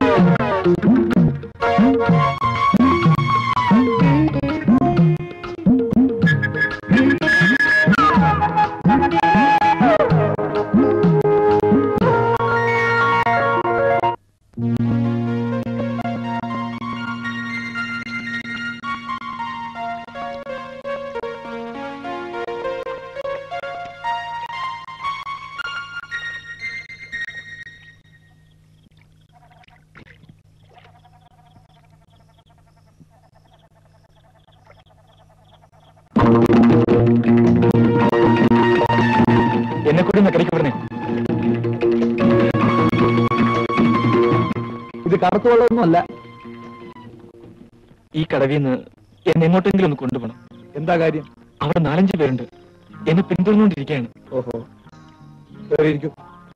എന്നെ കൂടി ഒന്ന് കടയ്ക്ക് പറഞ്ഞേ ഇത് കറുത്ത വെള്ളമൊന്നും അല്ല ഈ കടവിൽ നിന്ന് എന്നെ എങ്ങോട്ടെങ്കിലും ഒന്ന് കൊണ്ടുപോകണം എന്താ കാര്യം അവിടെ നാലഞ്ച് പേരുണ്ട് എന്നെ പിന്തുടർന്നുകൊണ്ടിരിക്കുകയാണ് ഓഹോ കേറിയിരിക്കും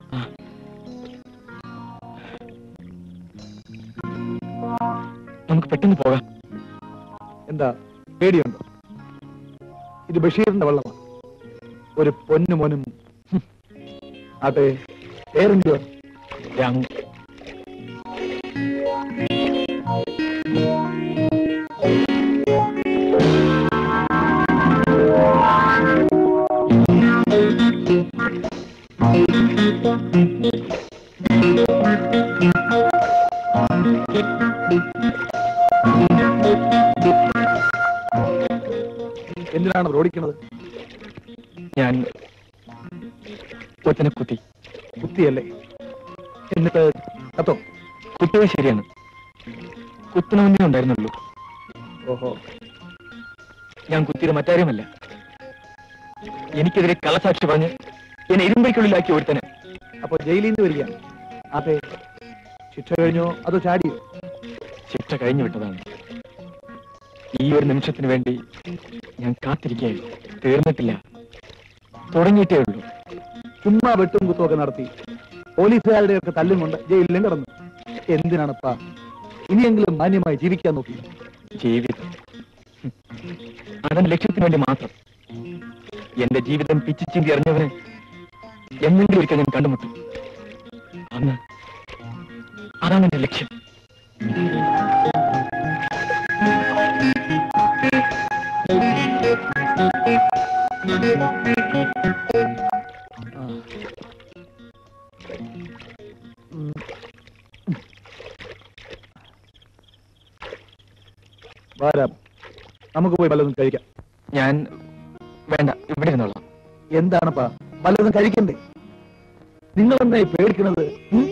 നമുക്ക് പെട്ടെന്ന് പോകാം എന്താ പേടിയുണ്ടോ ഇത് ബഷീറിന്റെ വെള്ളമാണ് ഒരു പൊന്നു മോനും ഹും. അതെ പേരെന്തുവാ രാമു എന്തിനാണ് അവർ ഓടിക്കണത് ഞാൻ ഒത്തിനെ കുത്തി കുത്തിയല്ലേ എന്നിട്ട് കത്തോ കുത്തിയത് ശരിയാണ് കുത്തണമെന്നേ ഉണ്ടായിരുന്നുള്ളൂ ഓഹോ ഞാൻ കുത്തിയത് മറ്റാരുമല്ല എനിക്കെതിരെ കള്ളസാക്ഷി പറഞ്ഞ് എന്നെ ഇരുമ്പയ്ക്കുള്ളിലാക്കി ഒരുത്തന് അപ്പൊ ജയിലിൽ നിന്ന് വരികയാണ് അതെ ശിക്ഷ കഴിഞ്ഞോ അതോ ചാടിയോ ശിക്ഷ കഴിഞ്ഞു വിട്ടതാണ് ഈ ഒരു നിമിഷത്തിന് വേണ്ടി ഞാൻ കാത്തിരിക്കുകയായിരുന്നു തീർന്നിട്ടില്ല തുടങ്ങിയിട്ടേ ഉള്ളൂ ചുമ്മാ വെട്ടും കുത്തുമൊക്കെ നടത്തി പോലീസുകാരുടെ ഒക്കെ തല്ലും കൊണ്ട് ജയിലിലും കിടന്നു എന്തിനാണപ്പാ ഇനിയെങ്കിലും മാന്യമായി ജീവിക്കാൻ നോക്കി ജീവിതം ഹും. അതെന്റെ ലക്ഷ്യത്തിന് വേണ്ടി മാത്രം എന്റെ ജീവിതം പിച്ചിച്ചിന്തി അറിഞ്ഞവന് എന്നെങ്കിലും ഒരിക്കൽ ഞാൻ കണ്ടുമുട്ടും അന്ന് അതാണ് എന്റെ ലക്ഷ്യം വാരാം നമുക്ക് പോയി വല്ലതും കഴിക്കാം ഞാൻ വേണ്ട ഇവിടെ ഇരുന്നോളാം എന്താണപ്പാ വല്ലതും കഴിക്കണ്ടേ നിങ്ങൾ എന്തായി പേടിക്കണത് ഉം?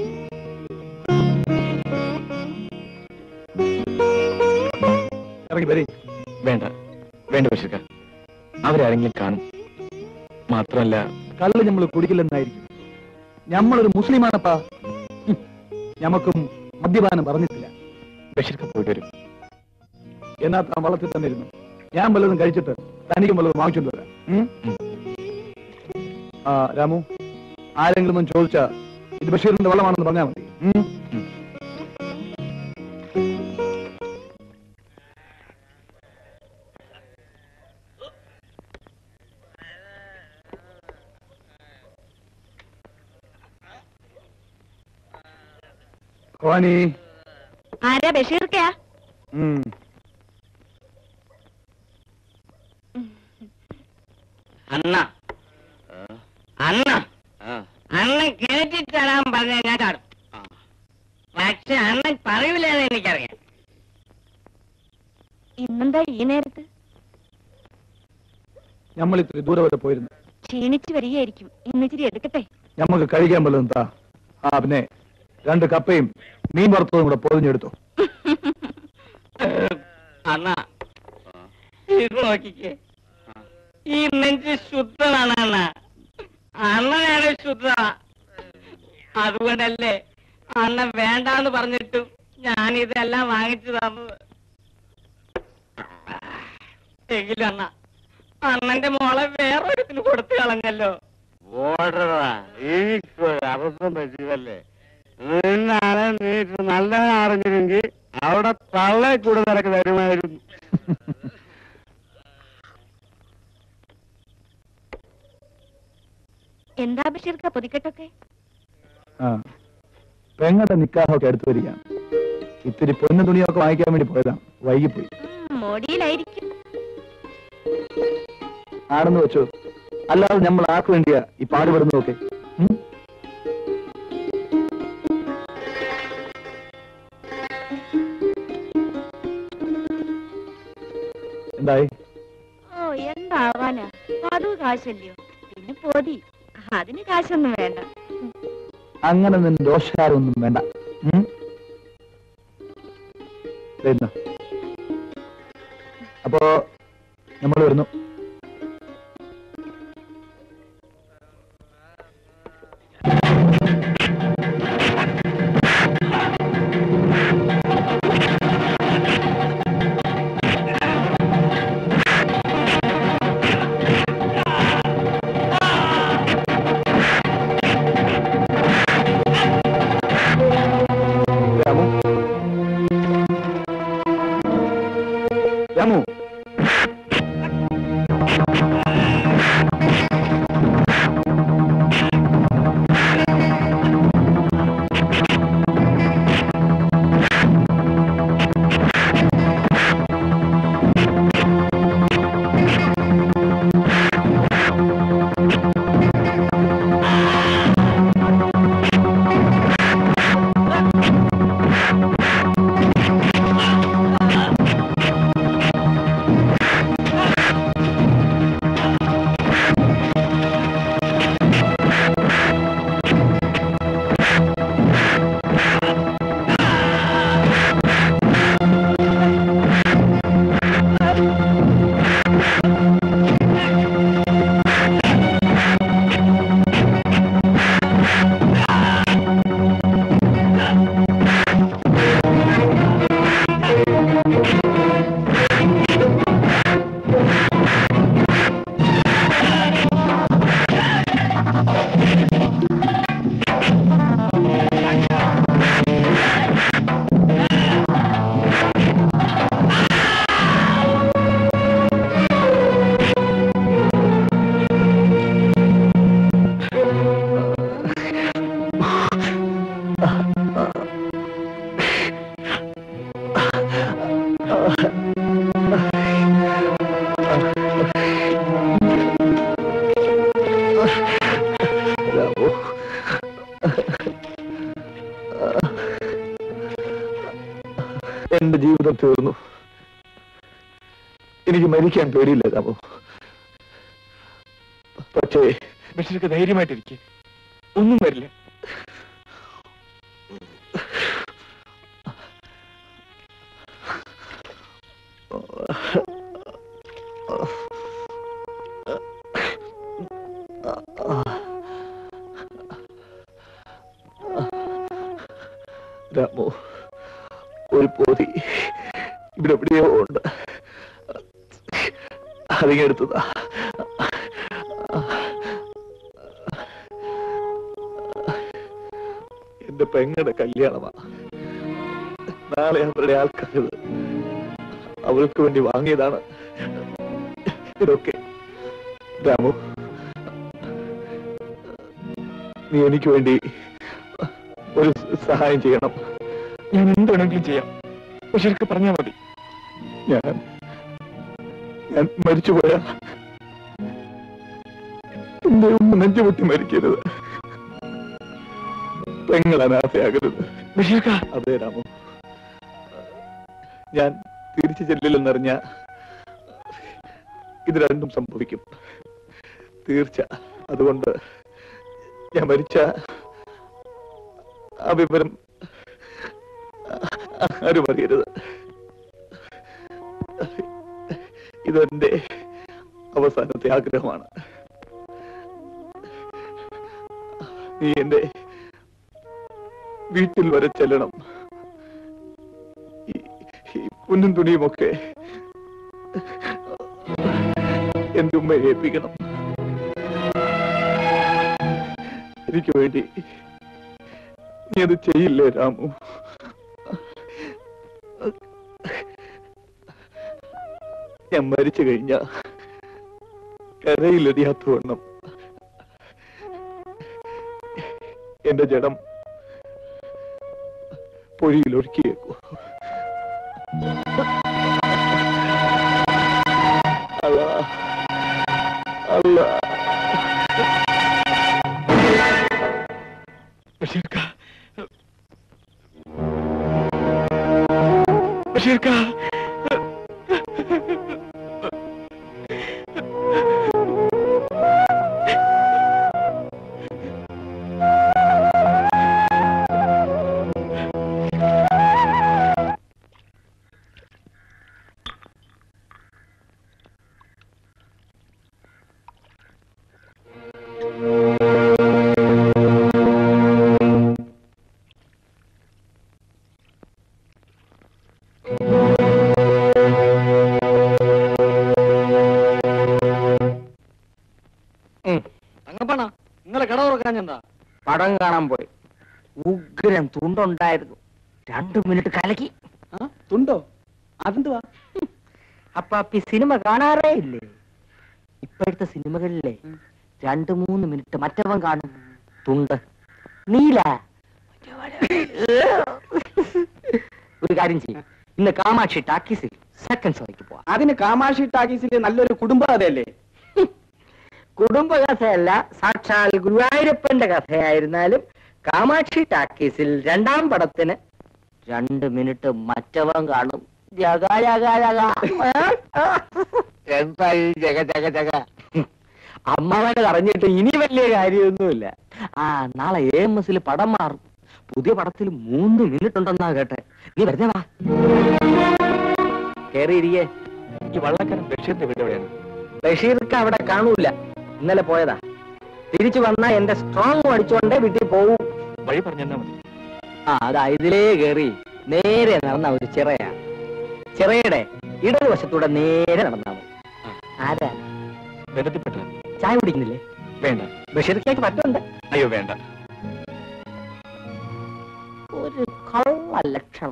ഇറങ്ങി വരേ വേണ്ട വേണ്ട ബഷീർക്ക അവരാരെങ്കിലും കാണും മാത്രമല്ല കള്ള് നമ്മൾ കുടിക്കില്ലെന്നായിരിക്കും ഞമ്മളൊരു മുസ്ലിമാണപ്പാ ഉം. ഞമ്മക്കും മദ്യപാനം പറഞ്ഞിട്ടില്ല ബഷീർക്ക പോയിട്ട് വരും എന്നാ താൻ വളർത്തി തന്നിരുന്നു ഞാൻ വല്ലതും കഴിച്ചിട്ട് തനിക്കും വല്ലതും വാങ്ങിച്ചോണ്ട് വരാം ഉം? ഉം. ആ രാമു ആരെങ്കിലും ഒന്ന് ചോദിച്ചാ ഇത് ബഷീറിന്റെ വെള്ളമാണെന്ന് പറഞ്ഞാൽ മതി ഉം? ഉം. ഭവാനി ആരാ ബഷീർക്കയാ ഉം. അണ്ണ അണ്ണ അണ്ണൻ കയറ്റി തരാൻ പറഞ്ഞ ഞാൻ ചാടും പക്ഷെ അണ്ണൻ പറയൂലെന്ന് എനിക്കറിയാം ഇന്നെന്താ ഈ നേരത്ത് ഞമ്മൾ ഇത്തിരി ദൂരെ വരെ പോയിരുന്നു ക്ഷീണിച്ചു വരികയായിരിക്കും ഇന്നിച്ചിരി എടുക്കട്ടെ ഞമ്മക്ക് കഴിക്കാൻ വല്ലതും താ ആ പിന്നെ രണ്ട് കപ്പയും മീൻ വറുത്തതും കൂടെ പൊതിഞ്ഞെടുത്തു അണ്ണ ഇത് നോക്കിക്കേ ഈ നെഞ്ച് ശുദ്ധമാണ് അണ്ണ അണ്ണനാണ് ശുദ്ധ അതുകൊണ്ടല്ലേ അണ്ണൻ വേണ്ടാന്ന് പറഞ്ഞിട്ടും ഞാൻ ഇതെല്ലാം വാങ്ങിച്ചു തന്നത് എങ്കിലും അണ്ണ അണ്ണന്റെ മോളെ വേറൊരുത്തിന് കൊടുത്തു കളഞ്ഞല്ലോ ഓടറാ എനിക്ക് അബദ്ധം പറ്റിയതല്ലേ നിന്നാണ് നീ നല്ല അറിഞ്ഞിരുന്നെങ്കിൽ അവിടെ തള്ളെ കൂടെ നിനക്ക് തരുമായിരുന്നു എന്താ ബഷീർക്ക പൊതിക്കെട്ടൊക്കെ ആ പെങ്ങളുടെ നിക്കാഹൊക്കെ അടുത്ത് വരികയാണ് ഇത്തിരി പൊന്നും തുണിയൊക്കെ വാങ്ങിക്കാൻ വേണ്ടി പോയതാണ് വൈകിപ്പോയി ഉം, മോടിയിലായിരിക്കും ആണെന്ന് വെച്ചോ അല്ലാതെ നമ്മൾ ആർക്ക് വേണ്ടിയാ ഈ പാടുപെടുന്നതൊക്കെ ഉം? എന്തായി ഓ എന്താവാനാ പതിവ് കാശല്ലയോ പിന്നെ പോതി അതിന് കാശൊന്നും വേണ്ട അങ്ങനെ നിന്ന് ദോഷകാരൊന്നും വേണ്ട ഉം? ദേ ഇന്നാ. അപ്പോ നമ്മൾ വരുന്നു രാമു രാമു രാമു എന്റെ ജീവിതം തീർന്നു എനിക്ക് മരിക്കാൻ പേടിയില്ല രാമു പക്ഷേ ബഷീർക്ക് ധൈര്യമായിട്ടിരിക്കെ ഒന്നും വരില്ല രാമു ഒരു പോതി ഇവിടെ എവിടെയോ ഉണ്ട് അതിങ്ങെടുത്തതാ എന്റെ പെങ്ങളുടെ കല്യാണമാ നാളെ അവരുടെ ആൾക്കാരത് അവൾക്ക് വേണ്ടി വാങ്ങിയതാണ് ഇതൊക്കെ രാമു നീ എനിക്ക് വേണ്ടി ഒരു സഹായം ചെയ്യണം ഞാൻ എന്ത് വേണമെങ്കിലും ചെയ്യാം ബഷീർക്ക് പറഞ്ഞാൽ മതി ഞാൻ ഞാൻ മരിച്ചുപോയ എന്റെ ഉമ്മ നെഞ്ചുപൊട്ടി മരിക്കരുത് പെങ്ങൾ അനാഥയാകരുത് ബഷീർക്ക അതെ രാമു ഞാൻ തിരിച്ചു ചെല്ലില്ലെന്നറിഞ്ഞ ഇത് രണ്ടും സംഭവിക്കും തീർച്ച അതുകൊണ്ട് ഞാൻ മരിച്ച ആ വിവരം ആരും അറിയരുത് ഇതെന്റെ അവസാനത്തെ ആഗ്രഹമാണ് നീ എന്റെ വീട്ടിൽ വരെ ചെല്ലണം ഈ- ഈ പൊന്നും തുണിയുമൊക്കെ എന്റെ ഉമ്മയെ ഏൽപ്പിക്കണം എനിക്ക് വേണ്ടി നീ അത് ചെയ്യില്ലേ രാമു ഞാൻ മരിച്ചു കഴിഞ്ഞ കരയിലടിയാത്ത വണ്ണം എന്റെ ജഡം കുഴിയിൽ ഒഴുക്കിയേക്കൂ അല്ല അല്ല ബഷീർക്ക ബഷീർക്ക തങ്ങപ്പണ നിങ്ങളെ കട തുറക്കാൻ എന്താ പടം കാണാൻ പോയി ഉഗ്രം തുണ്ടുണ്ടായിരുന്നു രണ്ടു മിനിറ്റ് കലക്കി ആ തുണ്ടോ അതെന്തുവാ അപ്പൊ അപ്പി സിനിമ കാണാറേ ഇല്ലേ ഇപ്പോഴത്തെ സിനിമകളിലെ രണ്ടു മൂന്ന് മിനിറ്റ് മറ്റവൻ കാണും തുണ്ട് നീല ഒരു കാര്യം ചെയ്യും ഇന്ന് കാമാക്ഷി ടാക്കീസിൽ സെക്കൻഡ് ഷോയ്ക്ക് പോവാം അതിന് കാമാക്ഷി ടാക്കീസിലെ നല്ലൊരു കുടുംബകഥയല്ലേ കുടുംബകഥയല്ല സാക്ഷാൽ ഗുരുവായൂരപ്പന്റെ കഥയായിരുന്നാലും കാമാക്ഷി ടാക്കീസിൽ രണ്ടാം പടത്തിന് രണ്ട് മിനിറ്റ് മറ്റവൻ കാണും ജഗ ജഗ ജഗ എന്താ ഈ ജഗ ജഗ ജഗ അമ്മാവനെ പറഞ്ഞിട്ട് ഇനി വലിയ കാര്യമൊന്നുമില്ല ആ നാളെ എ എം എസിൽ പടം മാറും പുതിയ പടത്തിൽ മൂന്ന് മിനിറ്റ് ഉണ്ടെന്നാ കേട്ടെ നീ വെറുതെ വാ കേറിയിരിക്കേ ഈ വള്ളക്കാരൻ ബഷീറിന്റെ വീട് എവിടെയാണ് ബഷീർക്ക് അവിടെ കാണൂല ഇന്നലെ പോയതാ തിരിച്ചു വന്നാ എന്റെ സ്ട്രോങ് അടിച്ചോണ്ടേ വീട്ടിൽ പോവും വഴി പറഞ്ഞെന്നാ മതി ആ അതാ ഇതിലേ കയറി നേരെ നടന്ന ഒരു ചിറയാ ചിറയുടെ ഇടതുവശത്തൂടെ നേരെ നടന്നാ മതി ആരാ ബന്ധത്തിൽപ്പെട്ട ചായ കുടിക്കുന്നില്ലേ വേണ്ട ബഷീർക്കായിട്ട് പറ്റുണ്ട് അയ്യോ വേണ്ട ഒരു കള്ള ലക്ഷണം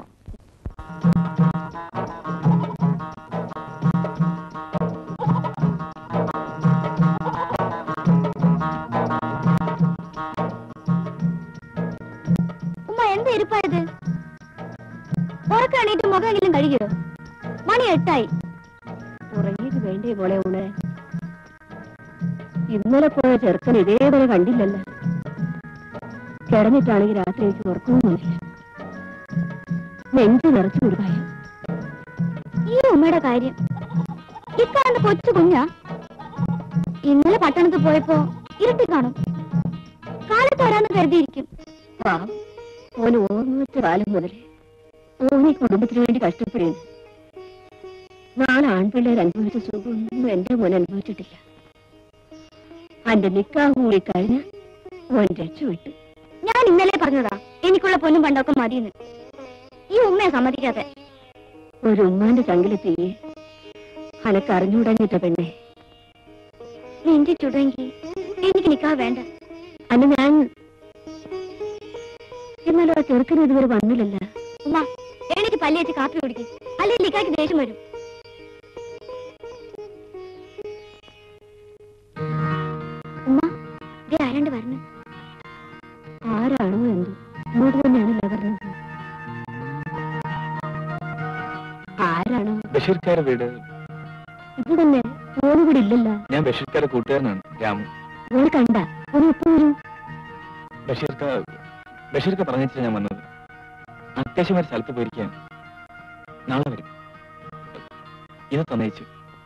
ഉമ്മ എന്ത് ഇരിപ്പായത് ഉറക്കാണീറ്റ് മുഖമെങ്കിലും കഴുകിയോ മണി എട്ടായി ഉറങ്ങിയിട്ട് വേണ്ടേ മോളെ ഊണ് ഇന്നലെ പോയ ചെറുക്കൻ ഇതേപോലെ കണ്ടില്ലല്ലോ കിടന്നിട്ടാണെങ്കിൽ രാത്രി എനിക്ക് ഉറക്കവും വന്നില്ല നെഞ്ചു നിറച്ചു ഒരു ഭയം ഈ ഉമ്മയുടെ കാര്യം ഇക്കാരന്റെ കൊച്ചു കുഞ്ഞാ ഇന്നലെ പട്ടണത്ത് പോയപ്പോ ഇരുട്ടി കാണും കാലത്ത് വരാന്ന് കരുതിയിരിക്കും പാവം ഓന് ഓർമ്മ വെച്ച കാലം മുതലേ ഓന് ഈ കുടുംബത്തിന് വേണ്ടി കഷ്ടപ്പെടുന്നു നാളെ ആൺപിള്ളേർ അനുഭവിച്ച സുഖമൊന്നും എന്റെ മോൻ അനുഭവിച്ചിട്ടില്ല അന്റെ നിക്കാഹ് കൂടി കഴിഞ്ഞ് ഓൻ രക്ഷപ്പെട്ടു ഞാൻ ഇന്നലെ പറഞ്ഞതാ എനിക്കുള്ള പൊന്നും പണ്ടൊക്കെ മതിയെന്ന് ഈ ഉമ്മയെ സമ്മതിക്കാതെ ഒരു ഉമ്മാന്റെ ചങ്കില് തീയെ അനക്ക് അറിഞ്ഞുടങ്ങിട്ട പെണ്ണെ നിന്റെ ചുടെങ്കിൽ എനിക്ക് നിക്കാ വേണ്ട അന്ന് ഞാൻ എന്നാലും ആ ചെറുക്കന് ഇതുവരെ വന്നില്ലല്ലോ ഉമ്മ എനിക്ക് പല്ലി വെച്ച് കാപ്പി കുടിക്കും അല്ലെങ്കിൽ ലിക്കാക്ക് ദേഷ്യം വരും ഉമ്മ ദേ ആരാണ്ട് വരണം ആരാണോ എന്തോ ഇങ്ങോട്ട് തന്നെയാണല്ലോ പറഞ്ഞത് ആരാണോ ബഷീർക്കാരുടെ വീട് ഇവിടെ തന്നെ ഓന് കൂടി ഇല്ലല്ലോ ഞാൻ ബഷീർക്കാരുടെ കൂട്ടുകാരനാണ് രാമു ഓന് കണ്ട ഓന് എപ്പോ വരും ബഷീർക്ക ബഷീർക്ക പറഞ്ഞിട്ട് ഞാൻ വന്നത് അത്യാവശ്യം ഒരു സ്ഥലത്ത് പോയിരിക്കാൻ നാളെ വരും ഇത് തന്നയിച്ചു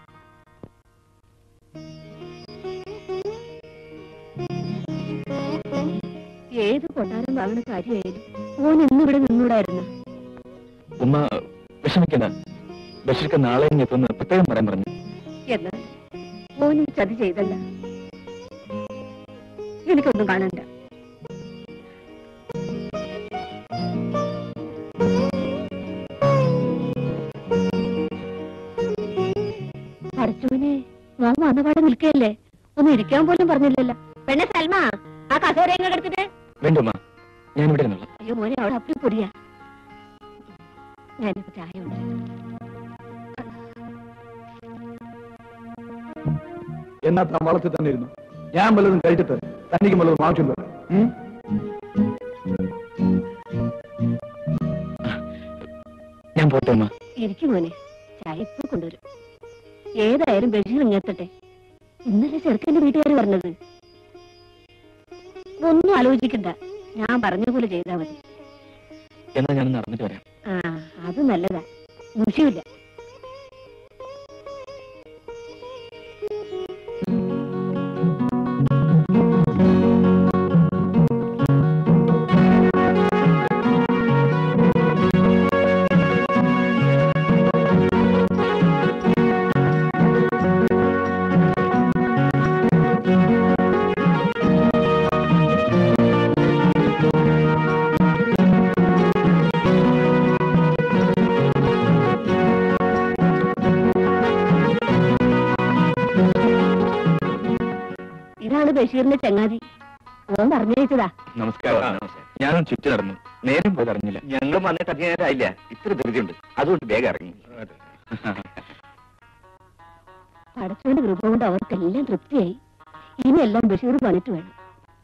ഏത് കൊട്ടാരം വാങ്ങണ കാര്യമായാലും ഓൻ ഇന്നിവിടെ നിന്നൂടായിരുന്നു ഉമ്മ വിഷമിക്കണ്ട ബഷീർക്ക നാളെ ഇങ്ങ് എത്തുന്ന പ്രത്യേകം പറയാൻ പറഞ്ഞു എന്നാൽ ഓനും ചതി ചെയ്തല്ല എനിക്കൊന്നും കാണണ്ട അടച്ചോനെ ഞാൻ വന്നപാടെ നിൽക്കയല്ലേ ഒന്ന് ഇരിക്കാൻ പോലും പറഞ്ഞില്ലല്ലോ പെണ്ണെ സൽമ ആ കസേര എങ്ങനെ എടുത്തിട്ട് വേണ്ട ഉമ്മ ഞാൻ ഇവിടെ നിന്നുള്ള അയ്യോ മോനെ അവിടെ അപ്പടി പൊടിയാ ഞാനിപ്പോ ചായ ഉണ്ട് എന്നാ താൻ വളർത്തി തന്നെ ഇരുന്നു ഞാൻ വല്ലതും കഴിച്ചിട്ട് തനിക്ക് വല്ലതും വാങ്ങിച്ചു തരാം ഉം? ഞാൻ പോട്ടെ ഉമ്മ ഇരിക്കും മോനെ ചായ ഇപ്പൊ കൊണ്ടുവരും ഏതായാലും ബഷീർ ഇങ്ങെത്തട്ടെ ഇന്നലെ ചെറുക്കന്റെ വീട്ടുകാർ പറഞ്ഞത് ഒന്നും ആലോചിക്കണ്ട ഞാൻ പറഞ്ഞ പോലെ ചെയ്താൽ മതി എന്നാ ഞാൻ നടന്നിട്ട് വരാം ആ അത് നല്ലതാ മുഷിയില്ല ഇതാണ് ബഷീറിന്റെ ചങ്ങാതി ഓൻ പറഞ്ഞയച്ചതാ നമസ്കാരം ഞാനും ചുറ്റി നടന്നു നേരം പോയത് അറിഞ്ഞില്ല ഞങ്ങൾ വന്നിട്ട് അധികം നേരമായില്ല ഇത്ര ധൃതിയുണ്ട് അതുകൊണ്ട് വേഗം ഇറങ്ങി പടച്ചവന്റെ കൃപ കൊണ്ട് അവർക്കെല്ലാം തൃപ്തിയായി ഇനിയെല്ലാം ബഷീർ പണിട്ട് വേണം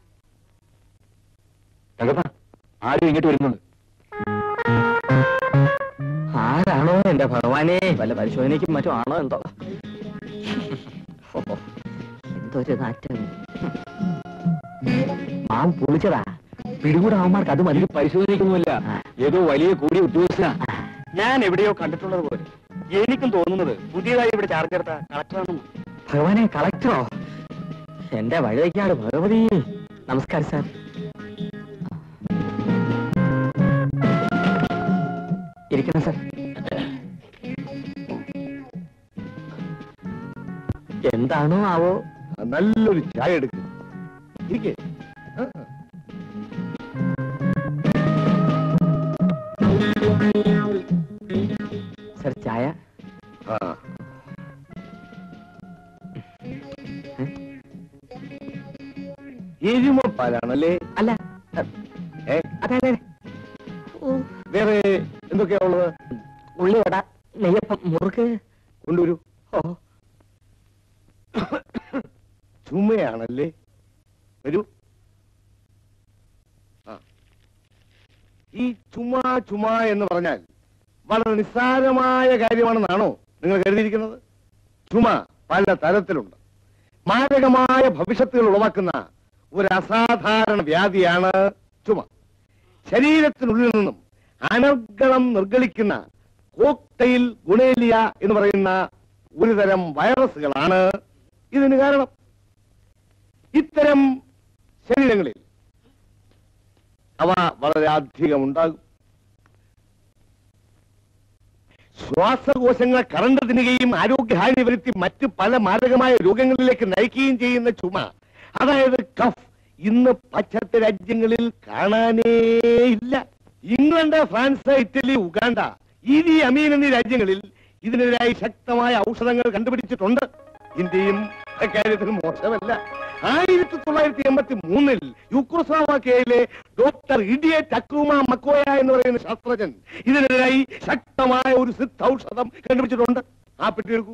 തകപ്പ ആരും ഇങ്ങോട്ട് വരുന്നുണ്ട് ആരാണോ എന്റെ ഭഗവാനെ വല്ല പരിശോധനയ്ക്കും മറ്റും ആണോ എന്തോ ഓ, എന്തൊരു നാറ്റം മാവ് പൊളിച്ചതാ പിടികൂടാവന്മാർക്ക് അത് മതി പരിശോധനയ്ക്കൊന്നുമല്ല ഏതോ വലിയ കൂടിയ ഉദ്യോഗസ്ഥ ഞാൻ എവിടെയോ കണ്ടിട്ടുള്ളത് പോലെ എനിക്കും തോന്നുന്നത് പുതിയതായി ഇവിടെ ചാർജ് എടുത്ത കളക്ടറാണെന്ന് ഭഗവാനെ കളക്ടറോ എന്റെ വഴുതയ്ക്കാട് ഭഗവതി നമസ്കാരം സാർ ഇരിക്കണം സാർ എന്താണോ ആവോ നല്ലൊരു ചായ എടുക്കും ഇരിക്കേ സാർ ചായ എരുമപ്പാലാണല്ലേ അല്ല ഏ അതെ അതെ വേറെ എന്തൊക്കെയാ ഉള്ളത് ഉള്ളിവട നെയ്യപ്പം മുറുക്ക് കൊണ്ടുവരൂ ഓ ചുമയാണല്ലേ വരൂ ആ. ഈ ചുമ ചുമ എന്ന് പറഞ്ഞാൽ വളരെ നിസ്സാരമായ കാര്യമാണെന്നാണോ നിങ്ങൾ കരുതിയിരിക്കുന്നത് ചുമ പല തരത്തിലുണ്ട് മാരകമായ ഭവിഷ്യത്തുകൾ ഉളവാക്കുന്ന ഒരു അസാധാരണ വ്യാധിയാണ് ചുമ ശരീരത്തിനുള്ളിൽ നിന്നും അനർഗളം നിർഗളിക്കുന്ന കോക്ടെയിൽ ഗുണേലിയ എന്ന് പറയുന്ന ഒരു തരം വൈറസുകളാണ് ഇതിന് കാരണം ഇത്തരം ശരീരങ്ങളിൽ അവ വളരെ അധികം ഉണ്ടാകും ശ്വാസകോശങ്ങളെ കറണ്ട് തിന്നുകയും ആരോഗ്യഹാനി വരുത്തി മറ്റ് പല മാരകമായ രോഗങ്ങളിലേക്ക് നയിക്കുകയും ചെയ്യുന്ന ചുമ അതായത് കഫ് ഇന്ന് പാശ്ചാത്യ രാജ്യങ്ങളിൽ കാണാനേ ഇല്ല ഇംഗ്ലണ്ട് ഫ്രാൻസ് ഇറ്റലി ഉഗാണ്ട ഇരി അമീൻ എന്നീ രാജ്യങ്ങളിൽ ഇതിനെതിരായി ശക്തമായ ഔഷധങ്ങൾ കണ്ടുപിടിച്ചിട്ടുണ്ട് ഇന്ത്യയും അക്കാര്യത്തിൽ മോശമല്ല ആയിരത്തി തൊള്ളായിരത്തി എൺപത്തി മൂന്നിൽ യുക്രോസ്ലോവാക്യയിലെ ഡോക്ടർ ഇഡിയ ടക്രൂമ മക്കോയ എന്ന് പറയുന്ന ശാസ്ത്രജ്ഞൻ ഇതിനെതിരായി ശക്തമായ ഒരു സിദ്ധ ഔഷധം കണ്ടുപിടിച്ചിട്ടുണ്ട് ആ പെട്ടി എടുക്കൂ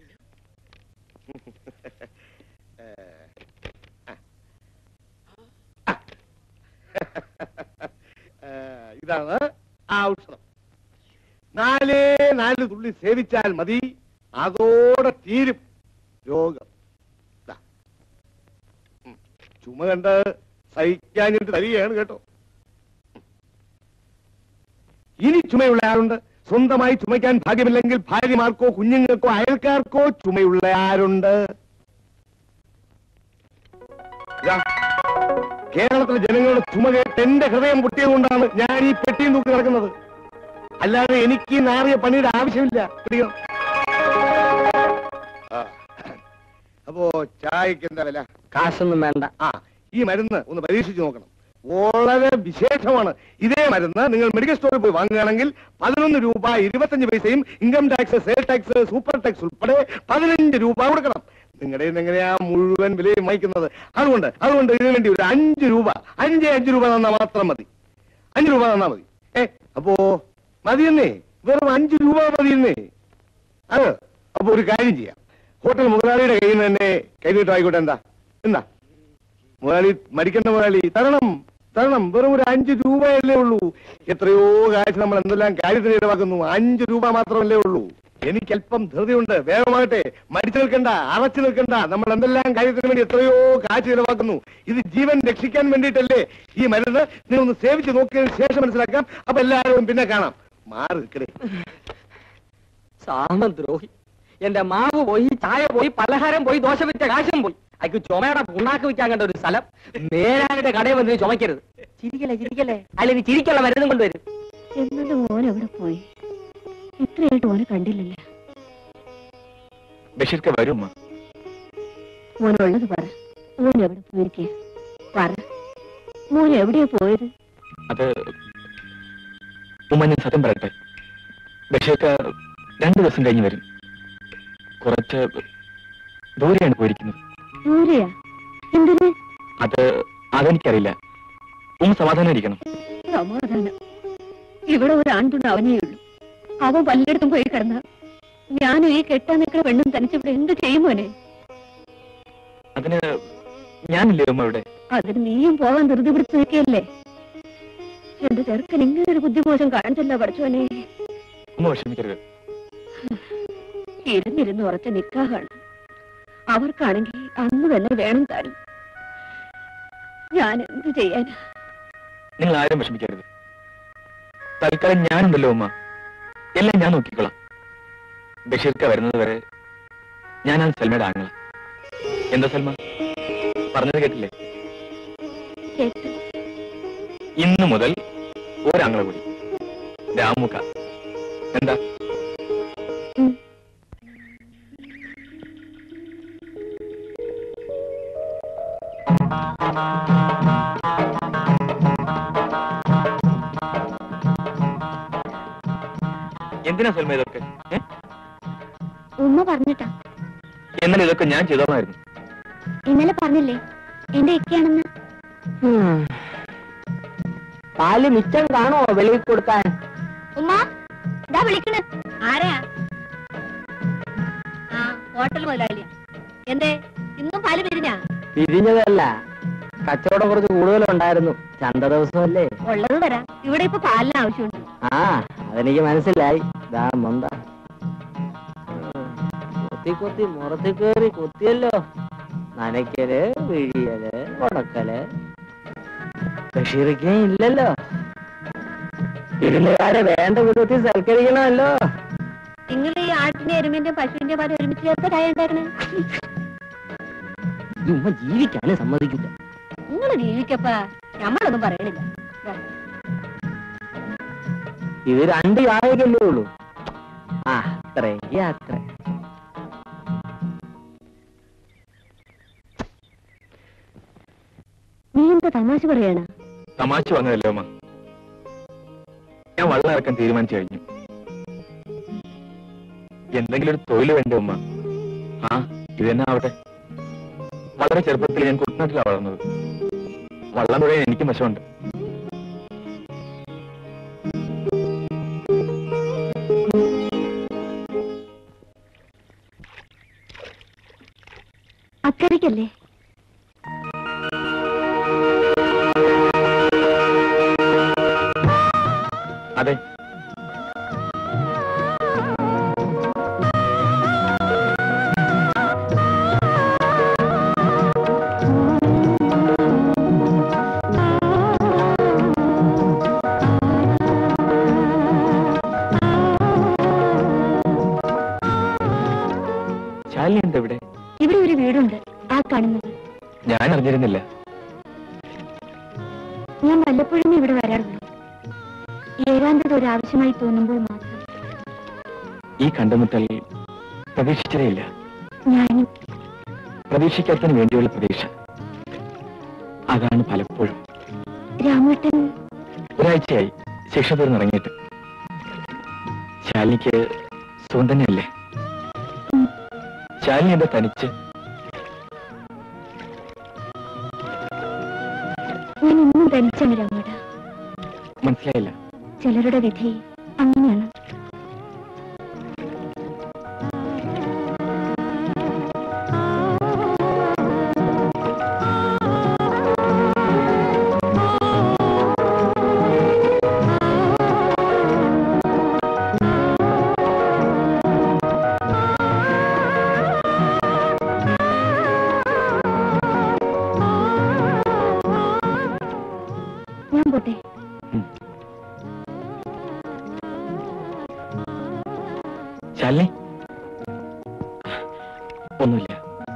ഏഹ്, ഇതാണ് ആ ഔഷധം നാലേ നാല് തുള്ളി സേവിച്ചാൽ മതി അതോടെ തീരും രോഗം ദാ. ഉം. ചുമ കണ്ട് സഹിക്കാഞ്ഞിട്ട് തരികയാണ് കേട്ടോ ഉം. ഇനി ചുമയുള്ള ആരുണ്ട് സ്വന്തമായി ചുമയ്ക്കാൻ ഭാഗ്യമില്ലെങ്കിൽ ഭാര്യമാർക്കോ കുഞ്ഞുങ്ങൾക്കോ അയൽക്കാർക്കോ ചുമയുള്ള ആരുണ്ട് ഇതാ, കേരളത്തിലെ ജനങ്ങളുടെ ചുമ കേട്ട് എന്റെ ഹൃദയം പൊട്ടിയതുകൊണ്ടാണ് ഞാൻ ഈ പെട്ടിയും തൂക്കി നടക്കുന്നത് അല്ലാതെ എനിക്ക് ഈ നാറിയ പണിയുടെ ആവശ്യമില്ല അറിയോ ആ. അപ്പോ ചായക്ക് എന്താ വില കാശൊന്നും വേണ്ട ആ ഈ മരുന്ന് ഒന്ന് പരീക്ഷിച്ച് നോക്കണം വളരെ വിശേഷമാണ് ഇതേ മരുന്ന് നിങ്ങൾ മെഡിക്കൽ സ്റ്റോറിൽ പോയി വാങ്ങുകയാണെങ്കിൽ പതിനൊന്ന് രൂപ ഇരുപത്തഞ്ച് പൈസയും income tax sale tax super tax ഉൾപ്പെടെ പതിനഞ്ച് രൂപ കൊടുക്കണം നിങ്ങളുടെ കയ്യിൽ നിന്ന് എങ്ങനെയാ മുഴുവൻ വിലയും വാങ്ങിക്കുന്നത് അതുകൊണ്ട് അതുകൊണ്ട് ഇതിനു വേണ്ടി ഒരു അഞ്ച് രൂപ അഞ്ച് അഞ്ച് രൂപ തന്നാൽ മാത്രം മതി അഞ്ച് രൂപ തന്നാ മതി ഏ അപ്പോ മതിയെന്നേ വെറും അഞ്ച് രൂപ മതിയെന്നേ അത് അപ്പൊ ഒരു കാര്യം ചെയ്യാം ഹോട്ടൽ മുതലാളിയുടെ കയ്യിൽ നിന്ന് തന്നെ കൈനീട്ടം ആയിക്കോട്ടെ എന്താ എന്താ മുതലാളി മരിക്കേണ്ട മുതലാളി തരണം തരണം വെറും ഒരു അഞ്ച് രൂപയല്ലേ ഉള്ളൂ എത്രയോ കാശ് നമ്മൾ എന്തെല്ലാം കാര്യത്തിന് ഇടവാക്കുന്നു അഞ്ച് രൂപ മാത്രമല്ലേ ഉള്ളൂ എനിക്ക് അല്പം ധൃതിയുണ്ട് വേഗമാകട്ടെ മടിച്ചു നിൽക്കണ്ട അറച്ചു നിൽക്കണ്ട നമ്മൾ എന്തെല്ലാം കാര്യത്തിന് വേണ്ടി എത്രയോ കാശ് ചിലവാക്കുന്നു ഇത് ജീവൻ രക്ഷിക്കാൻ വേണ്ടിയിട്ടല്ലേ ഈ മരുന്ന് നീ ഒന്ന് സേവിച്ച് നോക്കിയതിന് ശേഷം മനസ്സിലാക്കാം അപ്പൊ എല്ലാവരും പിന്നെ കാണാം മാറി നിൽക്കണേ സാമദ്രോഹി എന്റെ മാവ് പോയി ചായ പോയി പലഹാരം പോയി ദോശ വിറ്റ കാശും പോയി അയക്ക് ചുമയുടെ പുണ്ണാക്ക് വിൽക്കാൻ കണ്ട ഒരു സ്ഥലം നേരാരുടെ കടയിൽ വന്ന് ചുമക്കരുത് ചിരിക്കല്ലേ ചിരിക്കല്ലേ അല്ലെങ്കിൽ ചിരിക്കുള്ള മരുന്നും കൊണ്ടുവരും എന്നാലും മോൻ എവിടെ പോയി ഇത്രയായിട്ട് മോനെ കണ്ടില്ലല്ലോ ബഷീർക്ക് വരും ഉമ്മ മോനുള്ളത് പറ മോൻ എവിടെ പോയിരിക്കേ പറ മോൻ എവിടെയാ പോയത് അത് ഉമ്മ ഞാൻ സത്യം പറയട്ടെ ബഷീർക്ക് രണ്ടു ദിവസം കഴിഞ്ഞ് വരും കുറച്ച് ദൂരെയാണ് പോയിരിക്കുന്നത് ദൂരെയാ എന്തിന് അത് അതെനിക്കറിയില്ല ഉമ്മ സമാധാനായിരിക്കണം സമാധാനം ഇവിടെ ഒരു ആൺതുണ്ട് അവനേ ഉള്ളൂ അവൻ പലയിടത്തും പോയി കിടന്ന ഞാനും ഈ കെട്ടാൻ നിൽക്കുന്ന പെണ്ണും തനിച്ചിവിടെ എന്ത് ചെയ്യും മോനെ അതിന് ഞാനില്ലേ ഉമ്മ ഇവിടെ അതിന് നീയും പോവാൻ ധൃതി പിടിച്ച് നിൽക്കല്ലേ എന്റെ ചെറുക്കൻ ഇങ്ങനെ ഒരു ബുദ്ധിമോശം കാണിച്ചല്ല പഠിച്ചോനെ ഉമ്മ വിഷമിക്കരുത് ഇരുന്നിരുന്ന് ഉറച്ച നിക്കാഹാണ് അവർക്കാണെങ്കിൽ അന്ന് തന്നെ വേണം താനും ഞാൻ എന്ത് ചെയ്യാനാ നിങ്ങൾ ആരും വിഷമിക്കരുത് തൽക്കാലം ഞാനുണ്ടല്ലോ ഉമ്മ എല്ലാം ഞാൻ നോക്കിക്കോളാം ബഷീർക്ക വരുന്നത് വരെ ഞാനാണ് സൽമയുടെ ആങ്ങള എന്താ സൽമ പറഞ്ഞത് കേട്ടില്ലേ കേട്ട് ഇന്ന് മുതൽ ഒരാങ്ങള കൂടി രാമുക്ക എന്താ ഉം. എന്തിനാ സൽമ ഇതൊക്കെ ഏ? ഉമ്മ പറഞ്ഞിട്ടാ എന്നാൽ ഇതൊക്കെ ഞാൻ ചെയ്തോളായിരുന്നു ഇന്നലെ പറഞ്ഞില്ലേ എന്റെ ഇക്കയാണെന്ന് പാല് മിച്ചം കാണുമോ വെളിയിൽ കൊടുക്കാൻ ഉമ്മ ഇതാ വിളിക്കണ് ആരാ ആ ഹോട്ടൽ മുതലാളിയാ എന്തേ ഇന്നും പാല് പിരിഞ്ഞാ പിരിഞ്ഞതല്ല കച്ചവടം കുറച്ച് കൂടുതലുണ്ടായിരുന്നു ചന്ത ദിവസമല്ലേ ഉള്ളത് തരാം ഇവിടെ ഇപ്പൊ പാലിന് ആവശ്യമുണ്ട് ആ അതെനിക്ക് മനസ്സിലായി ദാ മൊന്ത കൊത്തി കൊത്തി മുറത്തി കേറി കൊത്തിയല്ലോ നനയ്ക്കല് വിഴിയല് ഉണക്കല് ബഷീറിക്കേ ഇല്ലല്ലോ വിരുന്നുകാരെ വേണ്ട വിധത്തിൽ സൽക്കരിക്കണമല്ലോ നിങ്ങൾ ഈ ആട്ടിന്റെ എരുമിന്റെ പശുവിന്റെ പാല് ഒരുമിച്ച് ചേർത്ത ചായ ഉണ്ടാക്കണേ ഈ ഉമ്മ ജീവിക്കാനും സമ്മതിക്കില്ല നിങ്ങൾ ജീവിക്കപ്പ നമ്മളൊന്നും പറയണില്ല വാ. ഇത് രണ്ട് ചായക്കല്ലേ ഉള്ളൂ ആ അത്രേ അത്ര നീ എന്താ തമാശ പറയണ തമാശ വന്നതല്ലേ ഉമ്മ ഞാൻ വള്ളം ഇറക്കാൻ തീരുമാനിച്ചു കഴിഞ്ഞു എന്തെങ്കിലും ഒരു തൊഴിൽ വേണ്ടേ ഉമ്മ ആ ഇത് തന്നെ ആവട്ടെ വളരെ ചെറുപ്പത്തിൽ ഞാൻ കുട്ടനാട്ടിലാണ് വളർന്നത് വള്ളം തുഴയാൻ എനിക്കും വശമുണ്ട് അക്കരയ്ക്കല്ലേ അതെ ശാലിനി എന്താ ഇവിടെ ഇവിടെ ഒരു വീടുണ്ട് ആ കാണുന്നത് ഞാൻ അറിഞ്ഞിരുന്നില്ല ഞാൻ വല്ലപ്പോഴും ഇവിടെ വരാറുള്ളൂ ഏകാന്തത ഒരു ആവശ്യമായി തോന്നുമ്പോൾ മാത്രം ഈ കണ്ടുമുട്ടൽ പ്രതീക്ഷിച്ചതേയില്ല ഞാനും പ്രതീക്ഷിക്കാത്തതിന് വേണ്ടിയുള്ള പ്രതീക്ഷ അതാണ് പലപ്പോഴും രാമേട്ടൻ ഒരാഴ്ചയായി ശിക്ഷ തീർന്നിറങ്ങിയിട്ട് ശാലിനിക്ക് സുഖം തന്നെയല്ലേ ശാലിനി എന്താ തനിച്ച് ഞാൻ ഇന്നും തനിച്ചാണ് രാമേട്ട മനസ്സിലായില്ല ചിലരുടെ വിധി അങ്ങനെയാണ് ശാലിനി ഒന്നുമില്ല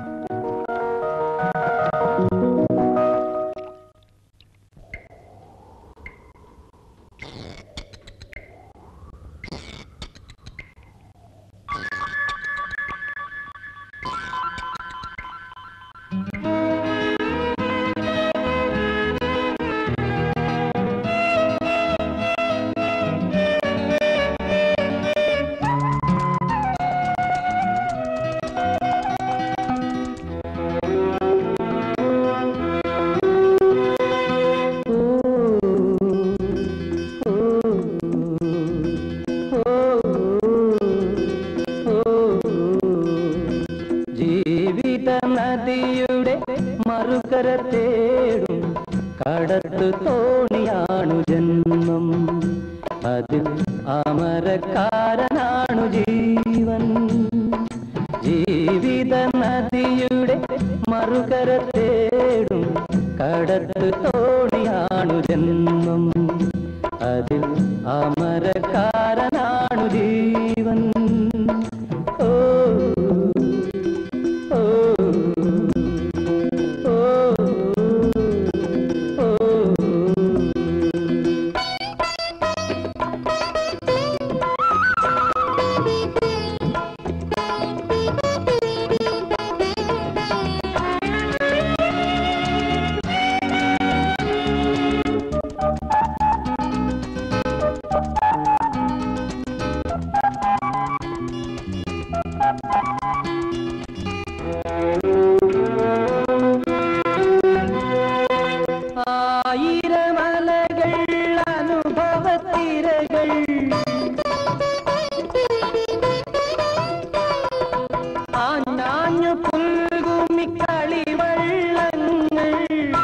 ജീവിത നദിയുടെ മറുകര തേടും കടത്തു തോണിയാണു ജന്മം അതിൽ അമരക്കാരനാണു ജീവൻ ജീവിത നദിയുടെ മറുകര തേടും കടത്തു തോണിയാണു ജന്മം അതിൽ അമരക്കാരനാണു ജീവൻ ഓ ഓ ഓ ഓ ആയിരമലകൾ അനുഭവത്തിരകൾ ആഞ്ഞാഞ്ഞു പുൽകുമി കളിവള്ളങ്ങൾ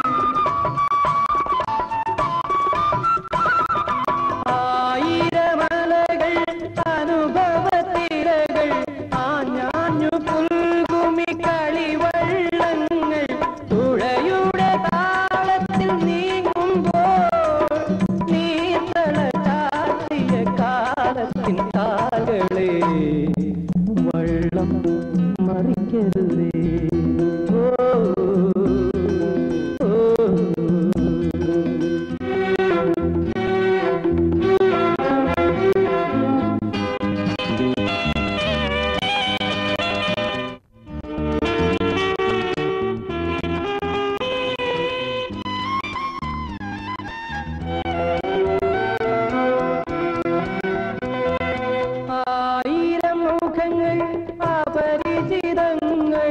ആയിരമലകൾ അനുഭവത്തിരകൾ ആഞ്ഞാഞ്ഞു പുൽകുമി കളിവള്ളങ്ങൾ തുഴയുടെ താളത്തിൽ നീങ്ങുമ്പോൾ നീന്തള ചാത്തിയ കാലത്തിൻ കാലുകളെ വള്ളം മറിക്കരുതേ ഓ ഓ ആയിരം മുഖങ്ങൾ അപരിചിതങ്ങൾ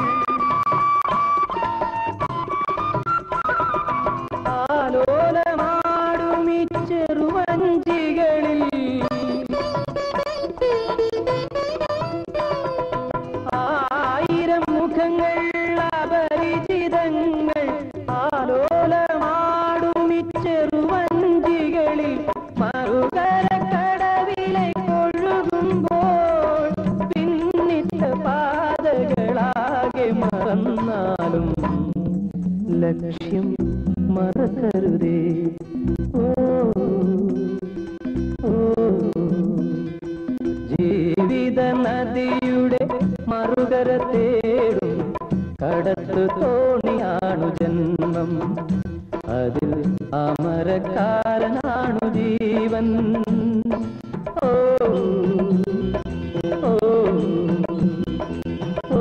ആലോലമാടുമി ചെറുവഞ്ചികളിൽ ആയിരം മുഖങ്ങൾ അപരിചിതങ്ങൾ ആലോലമാടുമി ചെറുവഞ്ചികളിൽ മറുകര കടവിലെ കൊഴുകുമ്പോൾ പിന്നിട്ട പാതകളാകെ മറന്നാലും ലക്ഷ്യം മറക്കരുതേ ഓ ഓ ജീവിത നദിയുടെ മറുകര തേടും കടത്തു തോണിയാണു ജന്മം അതിൽ അമരക്കാരനാണു ജീവൻ ഓ ഓ ഓ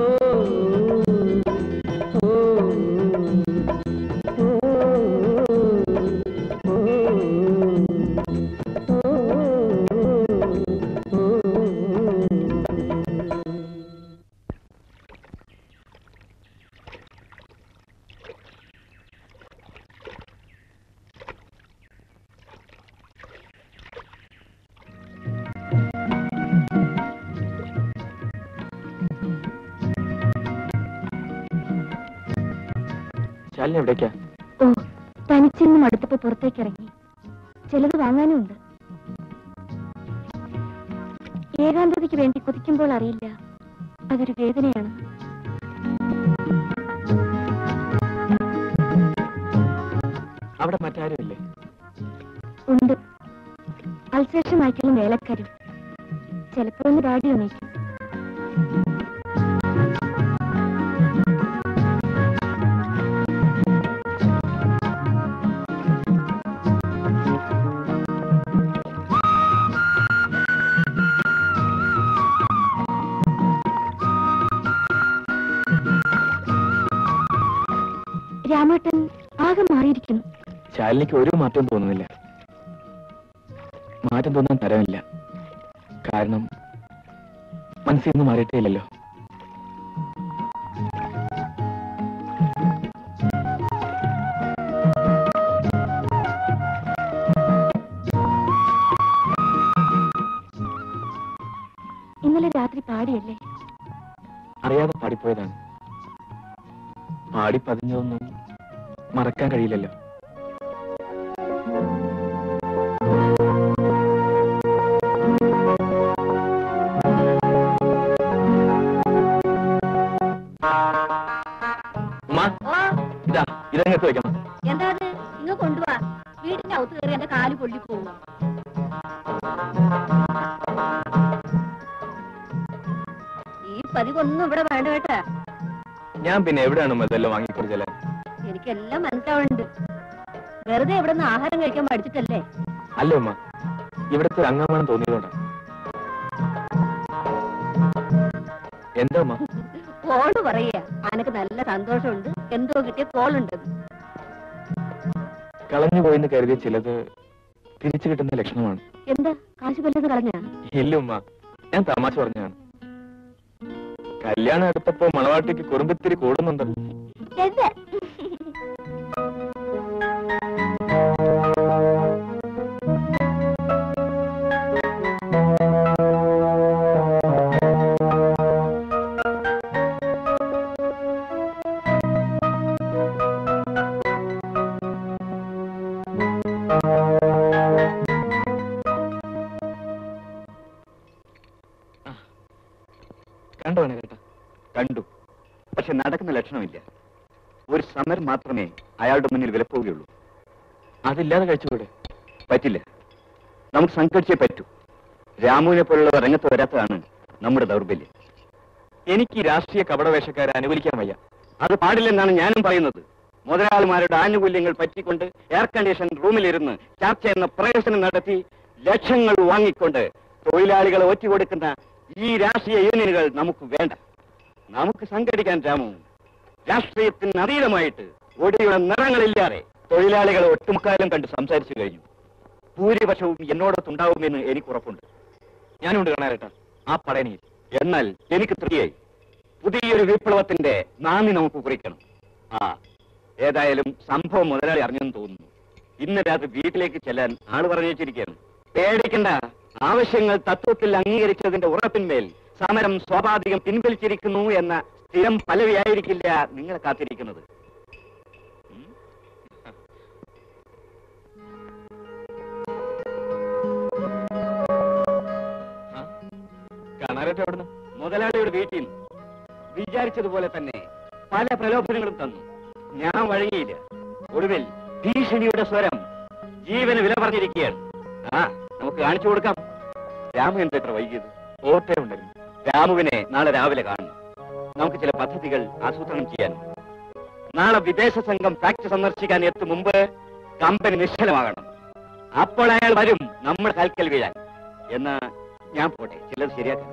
ശാലിനി എവിടേക്കാ ഓ തനിച്ചിരുന്ന് മടുത്തപ്പോ പുറത്തേക്ക് ഇറങ്ങി ചിലത് വാങ്ങാനും ഉണ്ട് ഏകാന്തതയ്ക്ക് വേണ്ടി കുതിക്കുമ്പോൾ അറിയില്ല അതൊരു വേദനയാണ് അവിടെ മറ്റാരുമില്ലേ ഉണ്ട് അൽസേഷൻ മാറ്റിയും വേലക്കാരും ചിലപ്പോ ഒന്ന് ഡാഡി എണീക്കും രാമേട്ടൻ ആകെ മാറിയിരിക്കുന്നു ശാലിനിക്ക് ഒരു മാറ്റവും തോന്നുന്നില്ല മാറ്റം തോന്നാൻ തരമില്ല കാരണം മനസ്സിൽ നിന്ന് മാറിയിട്ടേ ഇല്ലല്ലോ ഇന്നലെ രാത്രി പാടിയല്ലേ അറിയാതെ പാടിപ്പോയതാണ് പാടി പതിഞ്ഞതൊന്നും മറക്കാൻ കഴിയില്ലല്ലോ ഉമ്മ, ഇതാ ഇതങ്ങത്ത് വെക്കണം എന്താ അത് ഇങ്ങ് കൊണ്ടുവാ വീടിന്റെ അകത്ത് കയറി എന്റെ കാല് പൊള്ളി പോകും ഈ പതിവൊന്നും ഇവിടെ വേണ്ട കേട്ടാ ഞാൻ പിന്നെ എവിടെയാണ് ഉമ്മ ഇതെല്ലാം വാങ്ങിക്കൊടുക്കല് എനിക്കെല്ലാം മനസ്സിലാവുന്നുണ്ട് വെറുതെ ഇവിടെ നിന്ന് ആഹാരം കഴിക്കാൻ പഠിച്ചിട്ടല്ലേ അല്ല ഉമ്മ ഇവിടുത്തെ ഒരു അംഗമാണെന്ന് തോന്നിയതുകൊണ്ടാ എന്താ ഉമ്മ പോള് പറയാ അനക്ക് നല്ല സന്തോഷമുണ്ട് എന്തോ കിട്ടിയ പോളുണ്ടെന്ന് കളഞ്ഞു പോയെന്ന് കരുതിയ ചിലത് തിരിച്ചു കിട്ടുന്ന ലക്ഷണമാണ് എന്താ കാശ് വല്ലത് കളഞ്ഞാ ഇല്ല ഉമ്മ ഞാൻ തമാശ പറഞ്ഞാണ് കല്യാണം എടുത്തപ്പോ മണവാട്ടിക്ക് കുറുമ്പത്തിരി കൂടുന്നുണ്ട് എന്താ കണ്ടോ കേട്ടാ കണ്ടു പക്ഷെ നടക്കുന്ന ലക്ഷണമില്ല ഒരു സമരം മാത്രമേ അയാളുടെ മുന്നിൽ വിലപ്പോവുകയുള്ളൂ അതില്ലാതെ കഴിച്ചുകൂടെ പറ്റില്ല നമുക്ക് സംഘടിച്ചേ പറ്റൂ രാമുവിനെ പോലുള്ളവർ രംഗത്ത് വരാത്തതാണ് നമ്മുടെ ദൗർബല്യം എനിക്ക് ഈ രാഷ്ട്രീയ കപടവേഷക്കാരെ അനുകൂലിക്കാൻ വയ്യ അത് പാടില്ലെന്നാണ് ഞാനും പറയുന്നത് മുതലാളിമാരുടെ ആനുകൂല്യങ്ങൾ പറ്റിക്കൊണ്ട് എയർ കണ്ടീഷൻ റൂമിലിരുന്ന് ചർച്ച എന്ന പ്രവേശനം നടത്തി ലക്ഷങ്ങൾ വാങ്ങിക്കൊണ്ട് തൊഴിലാളികളെ ഒറ്റുകൊടുക്കുന്ന ഈ രാഷ്ട്രീയ യൂണിയനുകൾ നമുക്ക് വേണ്ട നമുക്ക് സംഘടിക്കാൻ രാമു രാഷ്ട്രീയത്തിന് അതീതമായിട്ട് ഒടിയുടെ നിറങ്ങളില്ലാതെ തൊഴിലാളികളെ ഒട്ടുമുക്കാലം കണ്ട് സംസാരിച്ചു കഴിഞ്ഞു ഭൂരിപക്ഷവും എന്നോടൊത്തുണ്ടാവുമെന്ന് എനിക്ക് ഉറപ്പുണ്ട് ഞാനുണ്ട് കാണാരേട്ടാ ആ പടയണിയിൽ എന്നാൽ എനിക്ക് തൃപ്തിയായി പുതിയൊരു വിപ്ലവത്തിന്റെ നാന്ദി നമുക്ക് കുറിക്കണം ആ ഏതായാലും സംഭവം മുതലാളി അറിഞ്ഞെന്ന് തോന്നുന്നു ഇന്ന് രാത്രി വീട്ടിലേക്ക് ചെല്ലാൻ ആള് പറഞ്ഞു വെച്ചിരിക്കുകയാണ് പേടിക്കണ്ട ആവശ്യങ്ങൾ തത്വത്തിൽ അംഗീകരിച്ചതിന്റെ ഉറപ്പിന്മേൽ സമരം സ്വാഭാവികം പിൻവലിച്ചിരിക്കുന്നു എന്ന സ്ഥിരം പലവിയായിരിക്കില്ല നിങ്ങളെ കാത്തിരിക്കുന്നത് ഉം? കാണാരേട്ട എവിടുന്ന് മുതലാളിയുടെ വീട്ടിൽ നിന്ന് വിചാരിച്ചതുപോലെ തന്നെ പല പ്രലോഭനങ്ങളും തന്നു ഞാൻ വഴങ്ങിയില്ല ഒടുവിൽ ഭീഷണിയുടെ സ്വരം ജീവന് വില പറഞ്ഞിരിക്കുകയാണ് ആ നമുക്ക് കാണിച്ചു കൊടുക്കാം രാമു എന്താ ഇത്ര വൈകിയത് ഓർത്തേ ഉണ്ടായിരുന്നു രാമുവിനെ നാളെ രാവിലെ കാണണം നമുക്ക് ചില പദ്ധതികൾ ആസൂത്രണം ചെയ്യാനുണ്ട് നാളെ വിദേശ സംഘം ഫാക്ടറി സന്ദർശിക്കാൻ എത്തും മുമ്പ് കമ്പനി നിശ്ചലമാകണം അപ്പോൾ അയാൾ വരും നമ്മുടെ കാൽക്കൽ വീഴാൻ എന്നാ ഞാൻ പോട്ടെ ചിലത് ശരിയാക്കാൻ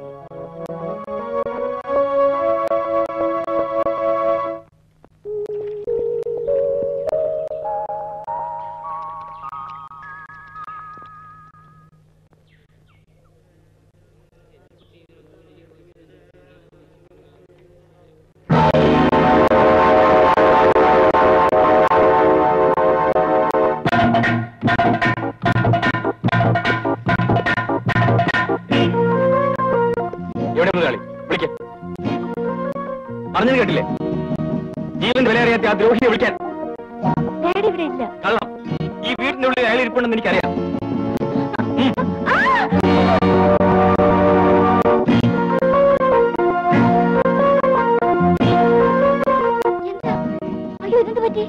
എവിടെ മുതലാളി വിളിക്ക പറഞ്ഞത് കേട്ടില്ലേ ജീവൻ വില അറിയാത്ത ആ ദ്രോഹിയെ വിളിക്കാൻ ഡാഡി ഇവിടെ ഇല്ല കള്ളം ഈ വീടിന്റെ ഉള്ളിൽ അയാൾ ഇരിപ്പുണ്ടെന്ന് എനിക്കറിയാം എന്താ അയ്യോ ഇതെന്ത് പറ്റി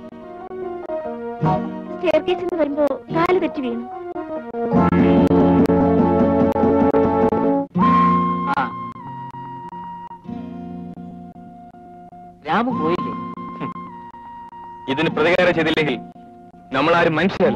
സ്റ്റെയർ കേസിൽ നിന്ന് വരുമ്പോ കാല് തെറ്റി വീണു രാമു പോയില്ലേ ഇതിന് പ്രതികാരം ചെയ്തില്ലെങ്കിൽ നമ്മളാരും മനുഷ്യരല്ല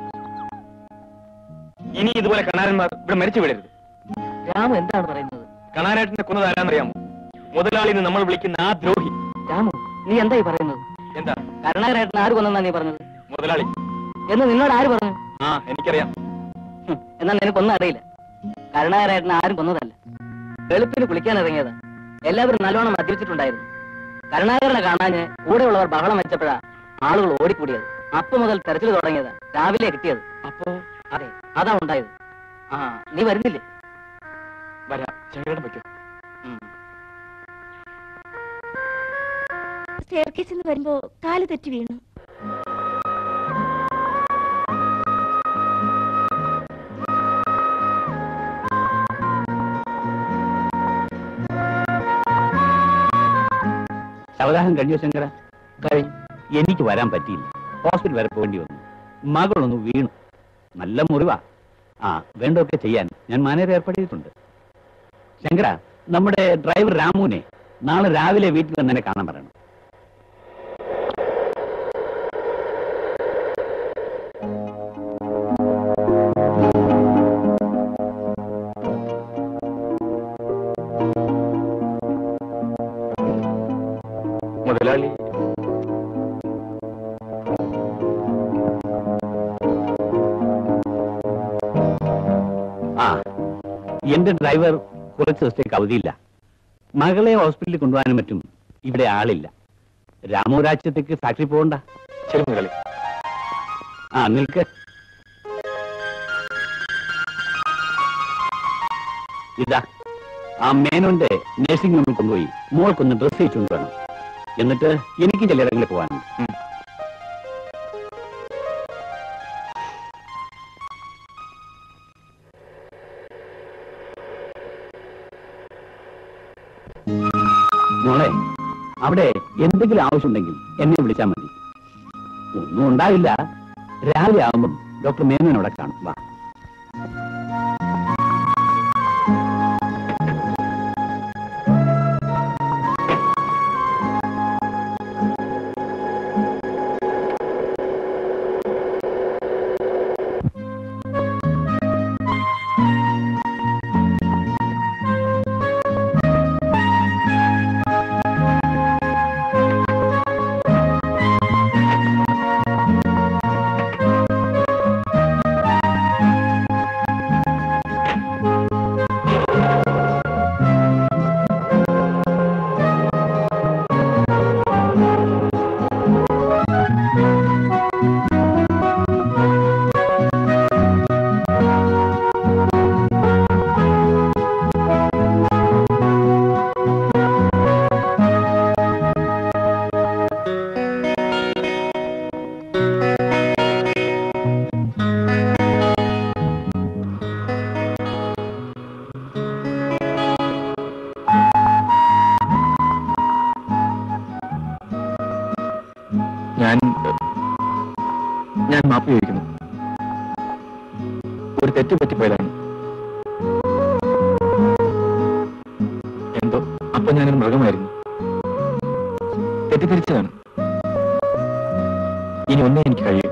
ഇനി ഇതുപോലെ കണാരന്മാർ ഇവിടെ മരിച്ചു വിടരുത് രാമു എന്താണ് പറയുന്നത് കണാരേട്ടനെ കൊന്നത് ആരാന്നറിയാമോ മുതലാളി എന്ന് നമ്മൾ വിളിക്കുന്ന ആ ദ്രോഹി രാമു നീ എന്തായി പറയുന്നത് എന്താ കരുണാകരേട്ടൻ ആര് കൊന്നെന്നാ നീ പറഞ്ഞത് മുതലാളി എന്ന് നിന്നോട് ആര് പറഞ്ഞു ആ എനിക്കറിയാം ഹും, എന്നാൽ നിനക്കൊന്നും അറിയില്ല കരുണാകരേട്ടൻ ആരും കൊന്നതല്ല വെളുപ്പിന് കുളിക്കാൻ ഇറങ്ങിയത് എല്ലാവരും നല്ലോണം മദ്യപിച്ചിട്ടുണ്ടായിരുന്നു കരുണാകരനെ കാണാന് കൂടെയുള്ളവർ ബഹളം വെച്ചപ്പോഴാ ആളുകൾ ഓടിക്കൂടിയത് അപ്പൊ മുതൽ തെരച്ചിൽ തുടങ്ങിയത് രാവിലെ കിട്ടിയത് അപ്പോ അതെ അതാ ഉണ്ടായത് ആ നീ വരുന്നില്ലേ വരാം ശങ്കരേട്ടൻ വയ്ക്കോ ഉം. സ്റ്റെയർ കേസിൽ വരുമ്പോ കാല് തെറ്റി വീണു അവതാരം കഴിഞ്ഞോ ശങ്കര കഴിഞ്ഞു എനിക്ക് വരാൻ പറ്റിയില്ല ഹോസ്പിറ്റൽ വരെ പോകേണ്ടി വന്നു മകളൊന്ന് വീണു നല്ല മുറിവാ ആ വേണ്ടതൊക്കെ ചെയ്യാൻ ഞാൻ മാനേജർ ഏർപ്പെടുത്തിയിട്ടുണ്ട് ശങ്കര നമ്മുടെ ഡ്രൈവർ രാമുവിനെ നാളെ രാവിലെ വീട്ടിൽ വന്ന് എന്നെ കാണാൻ പറയണം മുതലാളി ആ എന്റെ ഡ്രൈവർ കുറച്ച് ദിവസത്തേക്ക് അവധിയില്ല മകളെ ഹോസ്പിറ്റലിൽ കൊണ്ടുപോകാനും പറ്റും ഇവിടെ ആളില്ല രാമോരാജ്യത്തേക്ക് ഫാക്ടറി പോകണ്ട ശരി മുതലാളി ആ നിൽക്ക് ഇതാ ആ മേനോന്റെ നഴ്സിംഗ് ഹോമിൽ കൊണ്ടുപോയി മോൾക്കൊന്ന് ഡ്രസ് ചെയ്ച്ചുകൊണ്ട് വേണം എന്നിട്ട് എനിക്ക് ചിലയിടങ്ങളിൽ പോകാനുണ്ട് ഉം. മോളെ അവിടെ എന്തെങ്കിലും ആവശ്യമുണ്ടെങ്കിൽ എന്നെ വിളിച്ചാൽ മതി ഒന്നും ഉണ്ടാവില്ല രാവിലെ ആവുമ്പം ഡോക്ടർ മേനോൻ അവിടെ കാണും വാ ഞാൻ ഞാൻ മാപ്പ് ചോദിക്കുന്നു ഒരു തെറ്റ് പറ്റിപ്പോയതാണ് എന്തോ അപ്പൊ ഞാനൊരു മൃഗമായിരുന്നു തെറ്റിദ്ധരിച്ചതാണ് ഇനി ഒന്നേ എനിക്ക് കഴിയൂ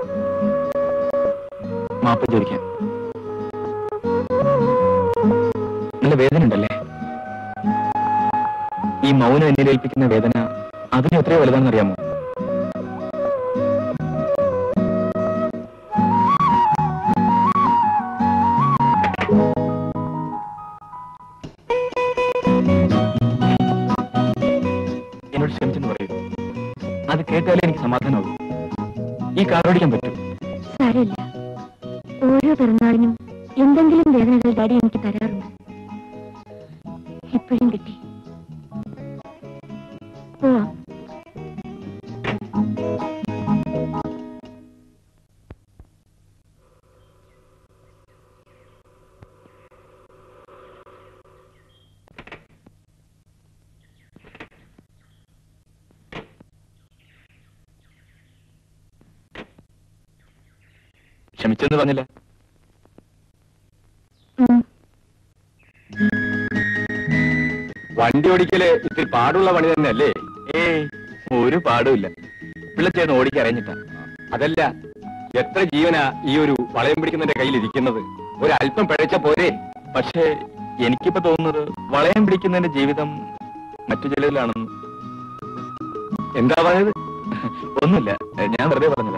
മാപ്പ് ചോദിക്കാൻ നല്ല വേദന ഉണ്ടല്ലേ ഈ മൗനം എന്നിൽ ഏൽപ്പിക്കുന്ന വേദന അതിന് എത്രയോ വലുതാണെന്നറിയാമോ എന്നോട് ക്ഷമിച്ചെന്ന് പറയൂ അത് കേട്ടാലേ എനിക്ക് സമാധാനമാകും ഈ കാർ ഓടിക്കാൻ പറ്റും സാരമില്ല ഓരോ പിറന്നാളിനും എന്തെങ്കിലും വേദനകൾ ഡാഡി എനിക്ക് തരാറുണ്ട് എപ്പോഴും കിട്ടി പോവാം ക്ഷമിച്ചെന്ന് പറഞ്ഞില്ല ഉം. വണ്ടി ഓടിക്കല് ഇത്തിരി പാടുള്ള പണി തന്നെയല്ലേ ഏയ് ഒരു പാടുമില്ല പിള്ളച്ചേന്ന് ഓടിക്ക് അറിഞ്ഞിട്ടാ അതല്ല എത്ര ജീവനാ ഈ ഒരു വളയം പിടിക്കുന്നതിന്റെ കയ്യിൽ ഇരിക്കുന്നത് ഒരു അല്പം പിഴച്ച പോരെ പക്ഷേ എനിക്കിപ്പോ തോന്നുന്നത് വളയം പിടിക്കുന്നതിന്റെ ജീവിതം മറ്റു ചിലതിലാണെന്ന് എന്താ പറഞ്ഞത് ഒന്നുമില്ല ഞാൻ വെറുതെ പറഞ്ഞതാ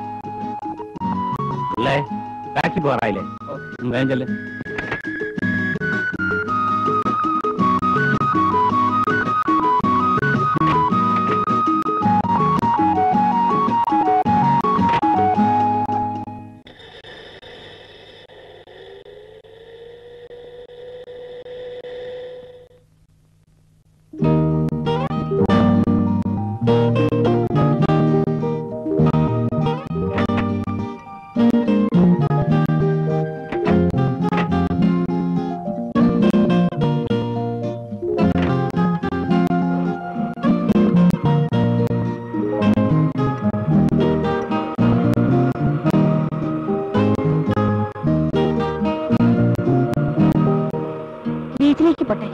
അല്ലേ ഫാക്ടറി പോറായില്ലേ വേഗം ചെല്ല് ബീച്ചിലേക്ക് പോട്ടെ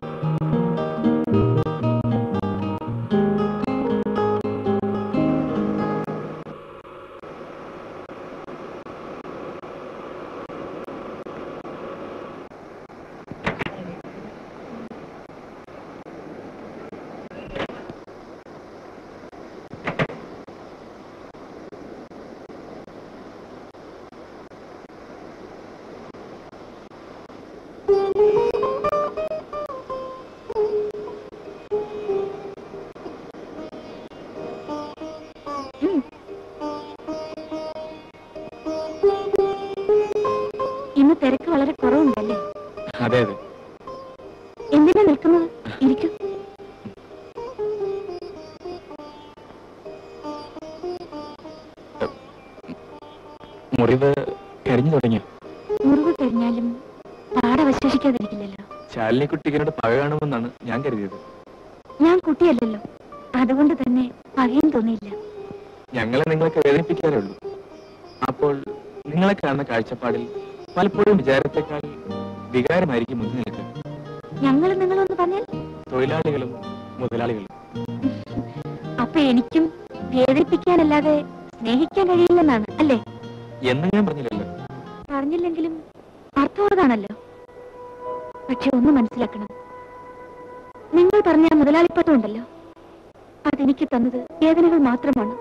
ഉം. ഇന്ന് തിരക്ക് വളരെ കുറവുണ്ടല്ലേ അതെ അതെ എന്തിനാ നിൽക്കുന്നത് ഇരിക്കും മുറിവ് കരിഞ്ഞു തുടങ്ങിയ മുറിവ് കഴിഞ്ഞാലും പാട അവശേഷിക്കാതിരിക്കില്ലല്ലോ ശാലിനിക്കുട്ടിക്കനോട് പക കാണുമെന്നാണ് ഞാൻ കരുതിയത് ഞാൻ കുട്ടിയല്ലല്ലോ അതുകൊണ്ട് തന്നെ പകയും തോന്നിയില്ല ഞങ്ങളെ നിങ്ങളൊക്കെ വേദനിപ്പിക്കാറേ ഉള്ളൂ അപ്പോൾ നിങ്ങളെ കാണുന്ന കാഴ്ചപ്പാടിൽ പലപ്പോഴും വിചാരത്തെക്കാൾ വികാരമായിരിക്കും മുന്നിൽ നിൽക്കുക ഞങ്ങൾ നിങ്ങളൊന്ന് പറഞ്ഞാൽ തൊഴിലാളികളും മുതലാളികളും അപ്പൊ എനിക്കും വേദനിപ്പിക്കാനല്ലാതെ സ്നേഹിക്കാൻ കഴിയില്ലെന്നാണ് അല്ലേ എന്ന് ഞാൻ പറഞ്ഞില്ലല്ലോ പറഞ്ഞില്ലെങ്കിലും അർത്ഥം അതാണല്ലോ പക്ഷെ ഒന്ന് മനസ്സിലാക്കണം നിങ്ങൾ പറഞ്ഞ ആ മുതലാളിപ്പട്ടം ഉണ്ടല്ലോ അതെനിക്ക് തന്നത് വേദനകൾ മാത്രമാണ്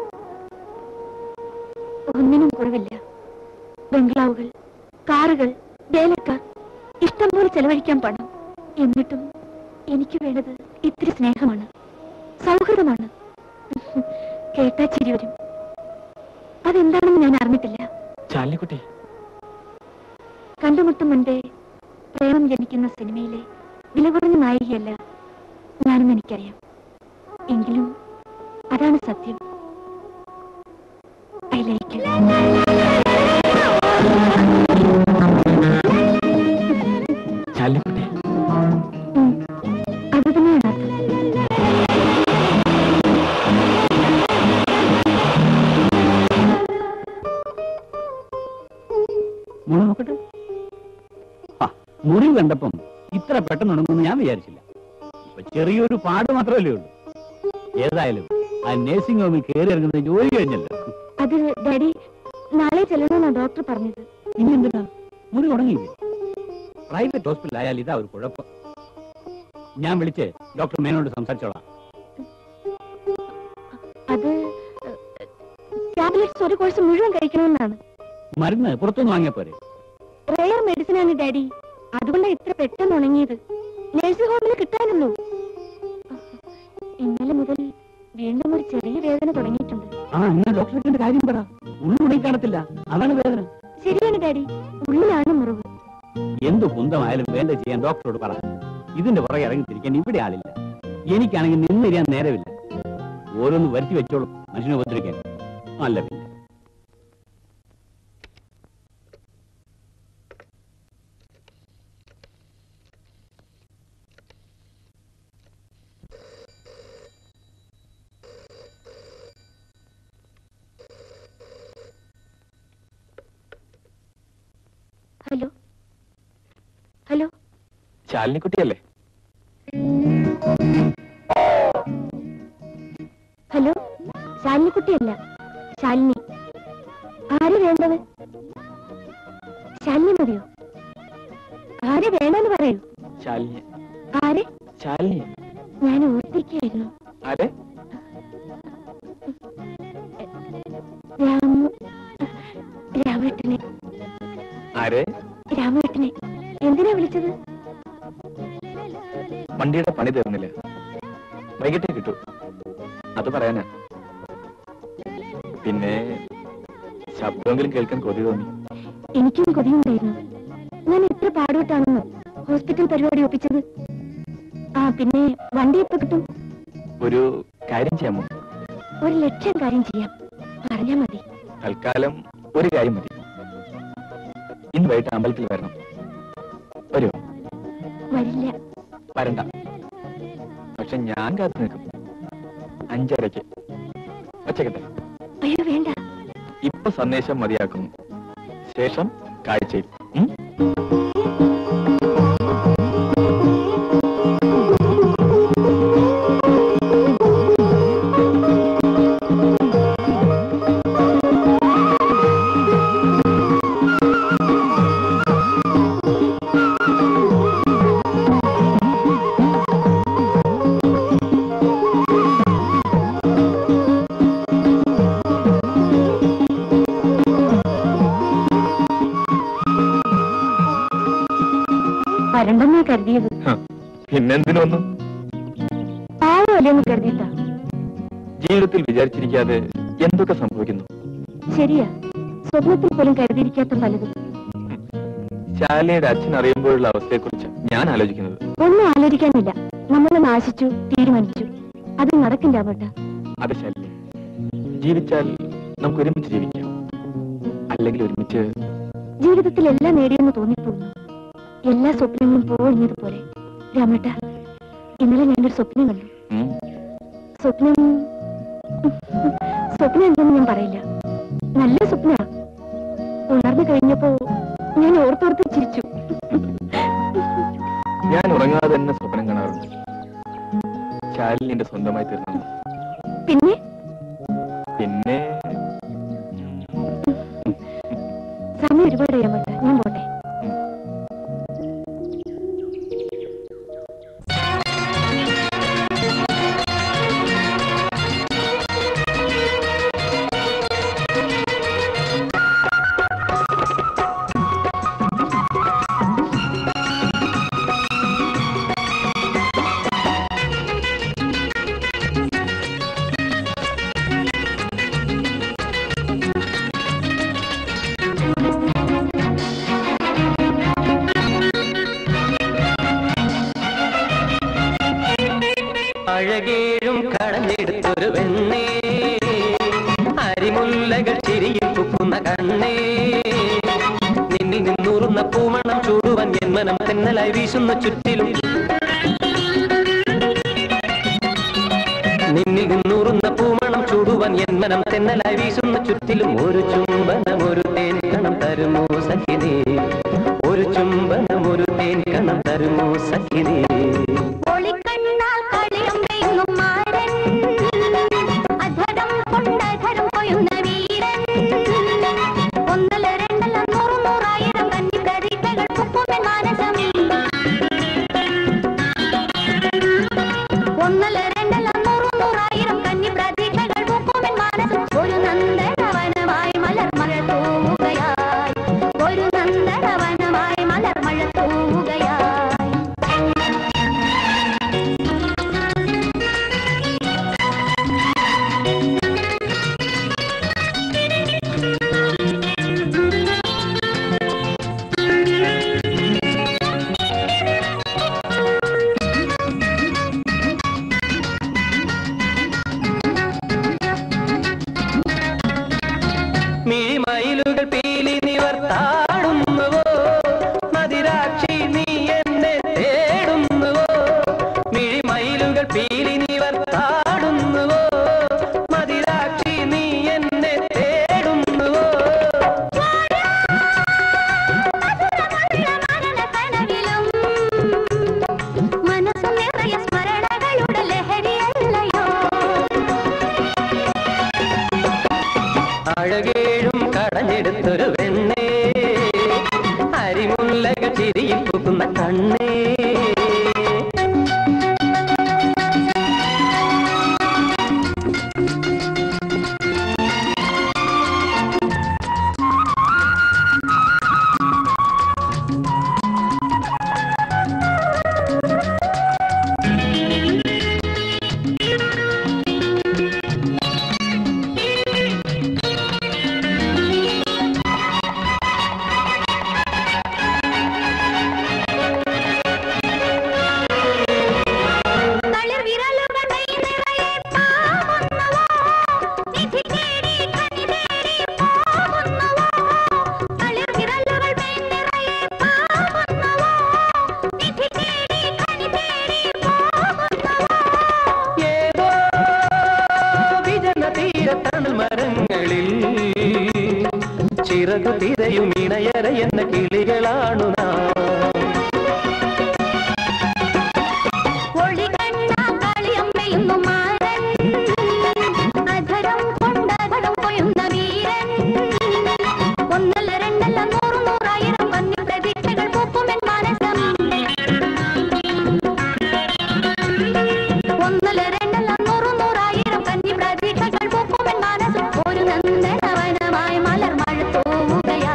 ഒന്നിനും കുറവില്ല ബംഗ്ലാവുകൾ കാറുകൾ വേലക്കാർ ഇഷ്ടം പോലെ ചെലവഴിക്കാൻ പണം എന്നിട്ടും എനിക്ക് വേണ്ടത് ഇത്തിരി സ്നേഹമാണ് സൗഹൃദമാണ് കേട്ടാ ചിരി വരും അതെന്താണെന്ന് ഞാൻ അറിഞ്ഞിട്ടില്ല ശാലിനിക്കുട്ടി കണ്ടുമുട്ടും മുൻപേ പ്രേമം ജനിക്കുന്ന സിനിമയിലെ വില കുറഞ്ഞ നായികയല്ല ഞാനെന്ന് എനിക്കറിയാം എങ്കിലും അതാണ് സത്യം ഐ ലൈക്ക് ശാലിനിക്കുട്ടി അത് തന്നെയാണ് അർത്ഥം മുറി നോക്കട്ടെ ആ മുറി കണ്ടപ്പം ഇത്ര പെട്ടെന്ന് ഉണങ്ങുമെന്ന് ഞാൻ വിചാരിച്ചില്ല ഇപ്പൊ ചെറിയൊരു പാട് മാത്രമല്ലേ ഉള്ളൂ ഏതായാലും ആ നേഴ്സിംഗ് ഹോമിൽ കയറി ഇറങ്ങുന്നത് ജോലി കഴിഞ്ഞല്ലോ അത് ഡാഡി നാളെ ചെല്ലണമെന്നാണ് ഡോക്ടർ പറഞ്ഞത് ഇനി എന്തിനാ മുറി ഉണങ്ങിയില്ലേ പ്രൈവറ്റ് ഹോസ്പിറ്റൽ ആയാൽ ഇതാ ഒരു കുഴപ്പം ഞാൻ വിളിച്ച് ഡോക്ടർ മേനോട് സംസാരിച്ചോളാം അത് ടാബ്ലറ്റ്സ് ഒരു കോഴ്സ് മുഴുവൻ കഴിക്കണമെന്നാണ് മരുന്ന് പുറത്തുനിന്ന് വാങ്ങിയ പോരെ റെയർ മെഡിസിൻ ആണ് ഡാഡി അതുകൊണ്ടാണ് ഇത്ര പെട്ടെന്ന് ഉണങ്ങിയത് നഴ്സിംഗ് ഹോമിൽ കിട്ടാനുള്ളൂ ഇന്നലെ മുതൽ വീണ്ടും ഒരു ചെറിയ വേദന തുടങ്ങിയിട്ടുണ്ട് ആ എന്നാ ഡോക്ടറെ കാര്യം പറ ഉള്ളുണി കാണത്തില്ല അതാണ് വേദന ശരിയാണ് ഡാഡി ഉള്ളിലാണ് മുറിവ് എന്ത് കുന്തമായാലും വേണ്ട ചെയ്യാൻ ഡോക്ടറോട് പറ ഇതിന്റെ പുറകെ ഇറങ്ങിത്തിരിക്കാൻ ഇവിടെ ആളില്ല എനിക്കാണെങ്കിൽ നിന്നിരിയാൻ നേരമില്ല ഓരോന്ന് വരുത്തി വെച്ചോളൂ മനുഷ്യനെ ഉപദ്രവിക്കാൻ അല്ല പിന്നെ ഹലോ ഹലോ ശാലിനിക്കുട്ടിയല്ലേ കുട്ടിയല്ല ശാലിനി ആര് വേണ്ടത് ശാലിനി മതിയോ ആര് വേണമെന്ന് പറയൂ ശാലിനി ആര് ശാലിനി ഞാൻ ഓർത്തിരിക്കുകയായിരുന്നു ആരെ രാമു രാമേട്ടനെ ആരെ രാമേട്ടനെ എന്തിനാ വിളിച്ചത് വണ്ടിയുടെ പണി തീർന്നില്ല വൈകിട്ടേ കിട്ടൂ അത് പറയാനാ പിന്നെ ശബ്ദമെങ്കിലും കേൾക്കാൻ കൊതി തോന്നി എനിക്കും കൊതിയുണ്ടായിരുന്നു ഞാൻ എത്ര പാടുപെട്ടാണെന്ന് ഹോസ്പിറ്റൽ പരിപാടി ഒപ്പിച്ചത് ആ പിന്നെ വണ്ടി എപ്പോ കിട്ടും ഒരു കാര്യം ചെയ്യാമോ ഒരു ലക്ഷം കാര്യം ചെയ്യാം പറഞ്ഞാ മതി തൽക്കാലം ഒരു കാര്യം മതി ഇന്ന് വൈകിട്ട് അമ്പലത്തിൽ വരണം വരുമോ വരില്ല വരണ്ട പക്ഷെ ഞാൻ കാത്തു നിൽക്കും അഞ്ചരയ്ക്ക് വച്ചേക്കട്ടെ അയ്യോ വേണ്ട ഇപ്പൊ സന്ദേശം മതിയാക്കും ശേഷം കാഴ്ചയിൽ ഉം? വരണ്ടെന്നാ കരുതിയത് ഹ, പിന്നെന്തിനൊന്നും പാവമല്ലെന്ന് കരുതിയിട്ടാ ജീവിതത്തിൽ വിചാരിച്ചിരിക്കാതെ എന്തൊക്കെ സംഭവിക്കുന്നു ശരിയാ സ്വപ്നത്തിൽ പോലും കരുതിയിരിക്കാത്ത പലതും ശാലയുടെ അച്ഛൻ അറിയുമ്പോഴുള്ള അവസ്ഥയെക്കുറിച്ച് ഞാൻ ആലോചിക്കുന്നത് ഒന്നും ആലോചിക്കാനില്ല നമ്മൾ നാശിച്ചു തീരുമാനിച്ചു അത് നടക്കില്ല അവട്ട അത് ശല്യം ജീവിച്ചാൽ നമുക്ക് ഒരുമിച്ച് ജീവിക്കാം അല്ലെങ്കിൽ ഒരുമിച്ച് ജീവിതത്തിൽ എല്ലാം നേടിയെന്ന് തോന്നിപ്പോകുന്നു എല്ലാ സ്വപ്നങ്ങളും പോഴിഞ്ഞതുപോലെ രാമേട്ട ഇന്നലെ ഞാനൊരു സ്വപ്നം കണ്ടു ഉം, സ്വപ്നം സ്വപ്നം എന്തെന്ന് ഞാൻ പറയില്ല നല്ല സ്വപ്ന ഉണർന്നു കഴിഞ്ഞപ്പോ ഞാൻ ഓർത്തോർത്ത് ചിരിച്ചു ഞാൻ ഉറങ്ങാതെ തന്നെ സ്വപ്നം കാണാറുണ്ട് ശാലിനിന്റെ സ്വന്തമായി തീർന്നു പിന്നെ പിന്നെ സമയം ഒരുപാട് രാമേട്ട ഞാൻ പോട്ടെ അഴകേഴും കടഞ്ഞെടുത്തൊരു വെണ്ണേ അരിമുല്ലകൾ ചിരിയിൽ തുപ്പുന്ന കണ്ണേ നിന്നിൽ നിന്നൂറുന്ന പൂമണം ചൂടുവാൻ എൻ മനം തെന്നലായി വീശുന്ന ചുറ്റിലും നിന്നിൽ നിന്നൂറുന്ന പൂമണം ചൂടുവാൻ എൻ മനം തെന്നലായി വീശുന്ന ചുറ്റിലും ഒരു ചുംബനം ഒരു തേൻ കണം തരുമോ സഖിനേ ഒരു ചുംബനം ഒരു തേൻ കണം തരുമോ സഖിനേ ഒളിക്കണ്ണാൽ കളിയും പെയ്യുന്നും മാരൻ അധരം കൊണ്ടധരം കൊയ്യുന്ന വീരൻ ഒന്നല്ല രണ്ടല്ല നൂറ് നൂറായിരം കന്നി കരീക്കകൾ കുപ്പുമെൻ മാനസം ഒന്നല്ല രണ്ടല്ല നൂറ് നൂറായിരം കന്നി പ്രതീക്ഷകൾ കുപ്പുമെൻ മാനസം ഒരു നന്ദനവനമായി മലർ മഴ തൂവുകയായി ഒരു നന്ദനവനമായി മലർ മഴ തൂവുകയായി ചിറകു തിരയും ഇണയര എന്ന കിളികളാണു നാം കളിയമ്മയുന്നു മാരൻ അധരം കൊണ്ടധരം കൊയ്യുന്ന വീരൻ ഒന്നല്ല രണ്ടല്ല നൂറ് നൂറായിരം പന്നി പ്രതീക്ഷകൾ പൂക്കുമെൻ മനസ്സം ഒന്നല്ല രണ്ടല്ല നൂറ് നൂറായിരം കന്നി പ്രതീക്ഷകൾ പൂക്കുമെൻ മനസ്സും ഒരു നന്ദനവനമായി മലർ മഴ തൂവുകയാ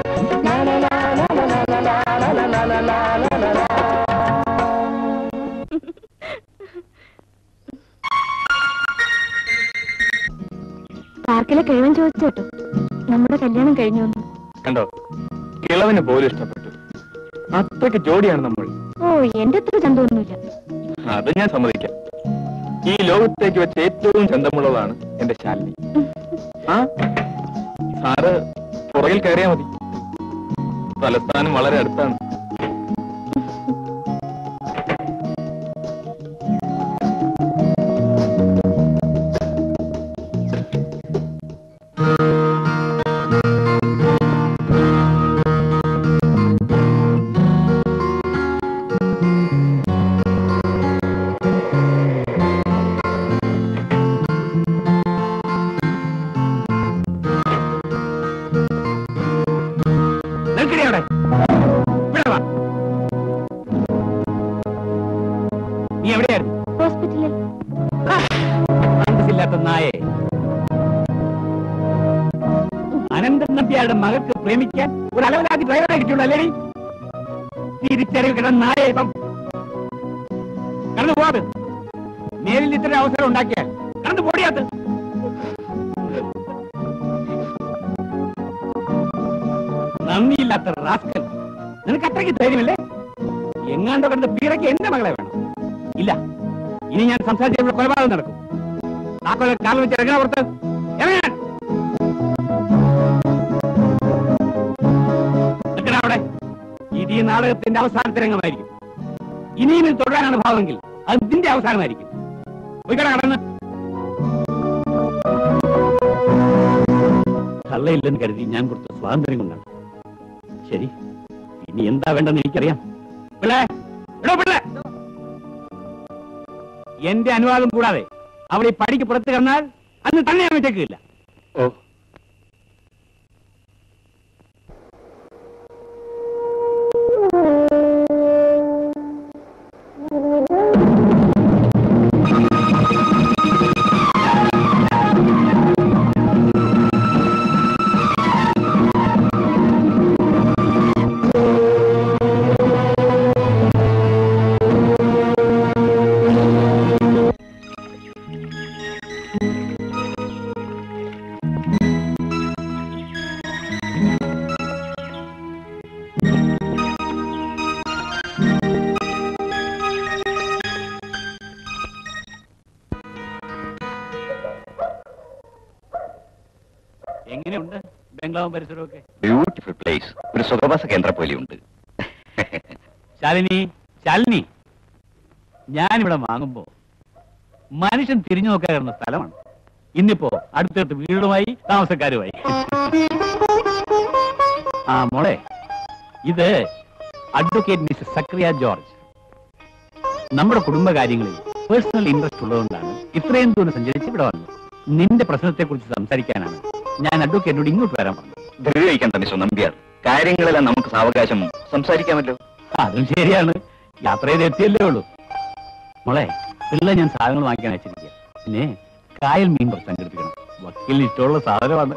പാർക്കിലെ കിഴവൻ ചോദിച്ചോട്ടോ നമ്മുടെ കല്യാണം കഴിഞ്ഞു എന്ന്. കണ്ടോ കിളവിന് പോലും ഇഷ്ടപ്പെട്ടു അത്രയ്ക്ക് ജോഡിയാണ് നമ്മൾ ഓ എന്റെ അത്ര ചന്തമൊന്നുമില്ല അത് ഞാൻ സമ്മതിക്കാം ഈ ലോകത്തേക്ക് വെച്ച് ഏറ്റവും ചന്തമുള്ളതാണ് എന്റെ ശാലിനി ആ സാറ് പുറകിൽ കയറിയാ മതി തലസ്ഥാനം വളരെ അടുത്താണ് നിൽക്കണേ അവിടെ ഇവിടെ വാ നീ എവിടെയായിരുന്നു ഹോസ്പിറ്റലിൽ മനസ്സില്ലാത്ത നായെ അനന്തൻ നമ്പ്യാരുടെ മകൾക്ക് പ്രേമിക്കാൻ ഒരു അലവലാതി ഡ്രൈവറായിരിക്കുള്ളൂ അല്ലേ തിരിച്ചറിവ് കിടന്ന നായെ ഇപ്പം കടന്നു പോവാത് നേരിൽ ഇത്ര അവസരം ഉണ്ടാക്കിയാൽ കടന്നു പോടിയാത്ത് നന്ദിയില്ലാത്ത റാസ്കൽ നിനക്ക് അത്രയ്ക്ക് ധൈര്യമല്ലേ എങ്ങാണ്ടോ കണ്ട പീറയ്ക്ക് എന്റെ മകളെ വേണം ഇല്ല ഇനി ഞാൻ സംസാരിച്ച ഇവിടെ കൊലപാതകം നടക്കും താക്കോലെ കാലം വെച്ച് ഇറങ്ങാൻ പുറത്ത് ഇറങ്ങാൻ നിൽക്കണ അവിടെ ഇത് ഈ നാടകത്തിന്റെ അവസാനത്തെ രംഗമായിരിക്കും ഇനിയും ഇത് തുടരാനാണ് ഭാവമെങ്കിൽ അത് ഇതിന്റെ അവസാനമായിരിക്കും പോയിക്കട കടന്ന് കള്ളയില്ലെന്ന് കരുതി ഞാൻ കൊടുത്ത സ്വാതന്ത്ര്യം കൊണ്ടാണ് ശരി ഇനി എന്താ വേണ്ടെന്ന് എനിക്കറിയാം പിള്ളേ എടോ പിള്ളേ എന്റെ അനുവാദം കൂടാതെ അവൾ ഈ പടിക്ക് പുറത്ത് കിടന്നാൽ അന്ന് തന്നെ ഞാൻ വെച്ചേക്കില്ല ഓ എങ്ങനെയുണ്ട് ബംഗ്ലാവും പരിസരവും ഒക്കെ ബ്യൂട്ടിഫുൾ പ്ലേസ് ഒരു സുഖവാസ കേന്ദ്രം പോലെയുണ്ട് ശാലിനി ശാലിനി ഞാനിവിടെ വാങ്ങുമ്പോ മനുഷ്യൻ തിരിഞ്ഞു നോക്കാറുന്ന സ്ഥലമാണ് ഇന്നിപ്പോ അടുത്തടുത്ത് വീടുമായി താമസക്കാരുമായി ആ മോളെ ഇത് അഡ്വക്കേറ്റ് മിസ്റ്റർ സക്രിയ ജോർജ് നമ്മുടെ കുടുംബകാര്യങ്ങളിൽ പേഴ്സണൽ ഇൻട്രസ്റ്റ് ഉള്ളതുകൊണ്ടാണ് ഇത്രയും ദൂരം സഞ്ചരിച്ച് ഇവിടെ വന്നത് നിന്റെ പ്രശ്നത്തെ കുറിച്ച് സംസാരിക്കാനാണ് ഞാൻ അഡ്വക്കേറ്റിനോട് ഇങ്ങോട്ട് വരാൻ പറഞ്ഞത് ധൃതിവയ്ക്കണ്ട മിസ്റ്റർ നമ്പ്യാർ കാര്യങ്ങളെല്ലാം നമുക്ക് സാവകാശം സംസാരിക്കാമല്ലോ അതും ശരിയാണ് യാത്ര ചെയ്ത് എത്തിയല്ലേ ഉള്ളൂ മോളെ പിള്ളേ ഞാൻ സാധനങ്ങൾ വാങ്ങിക്കാൻ അയച്ചിരിക്കുക പിന്നെ കായൽ മീൻ പുറത്ത് സംഘടിപ്പിക്കണം വക്കീലിന് ഇഷ്ടമുള്ള സാധനമാണ്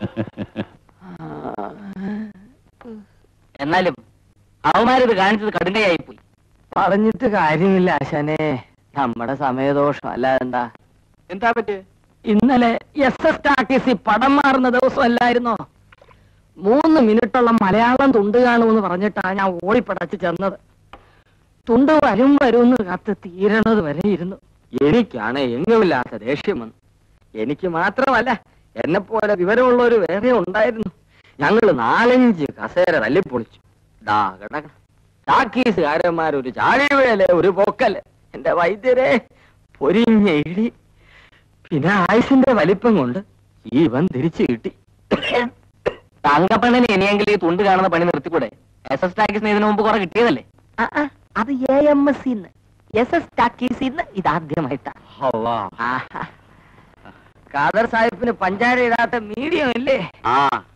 എന്നാലും അവന്മാരിത് കാണിച്ചത് കടുങ്കയായി പോയി പറഞ്ഞിട്ട് കാര്യമില്ല ആശാനെ നമ്മുടെ സമയദോഷം അല്ലാതെ എന്താ എന്താ പറ്റിയേ ഇന്നലെ എസ് എസ് ടാക്കീസി പടം മാറുന്ന ദിവസം അല്ലായിരുന്നോ മൂന്ന് മിനിറ്റുള്ള മലയാളം തുണ്ട് കാണുമെന്ന് പറഞ്ഞിട്ടാ ഞാൻ ഓടിപ്പടച്ച് ചെന്നത് തുണ്ട് വരും വരും എന്ന് കാത്ത് തീരണത് വരെ ഇരുന്നു എനിക്കാണ് എങ്ങുമില്ലാത്ത ദേഷ്യം വന്നു എനിക്ക് മാത്രമല്ല എന്നെ പോലെ വിവരമുള്ളവര് വേറെ ഉണ്ടായിരുന്നു ഞങ്ങള് നാലഞ്ച് കസേര തല്ലിപ്പൊളിച്ചു ഡാ കിടക്കണം ടാക്കീസുകാരന്മാരൊരു ചാഴിവിഴല് ഒരു പോക്കല് എന്റെ വൈദ്യരെ പൊരിഞ്ഞ ഇടി പിന്നെ ആയുസിന്റെ വലിപ്പം കൊണ്ട് ജീവൻ തിരിച്ചു കിട്ടി തങ്കപ്പണ്ണിന് ഇനിയെങ്കിലും ഈ തുണ്ട് കാണുന്ന പണി നിർത്തിക്കൂടെ എസ് എസ് ടാക്കിസിന് ഇതിനു മുമ്പ് കുറെ കിട്ടിയതല്ലേ അത് എ എം എസ് സിന്ന് എസ് എസ് ടാക്കീസിന്ന് ഇതാദ്യമായിട്ടാ ആഹാ. ഖാദർ സാഹിബിന് പഞ്ചാര ഇടാത്ത മീഡിയം ഇല്ലേ ആ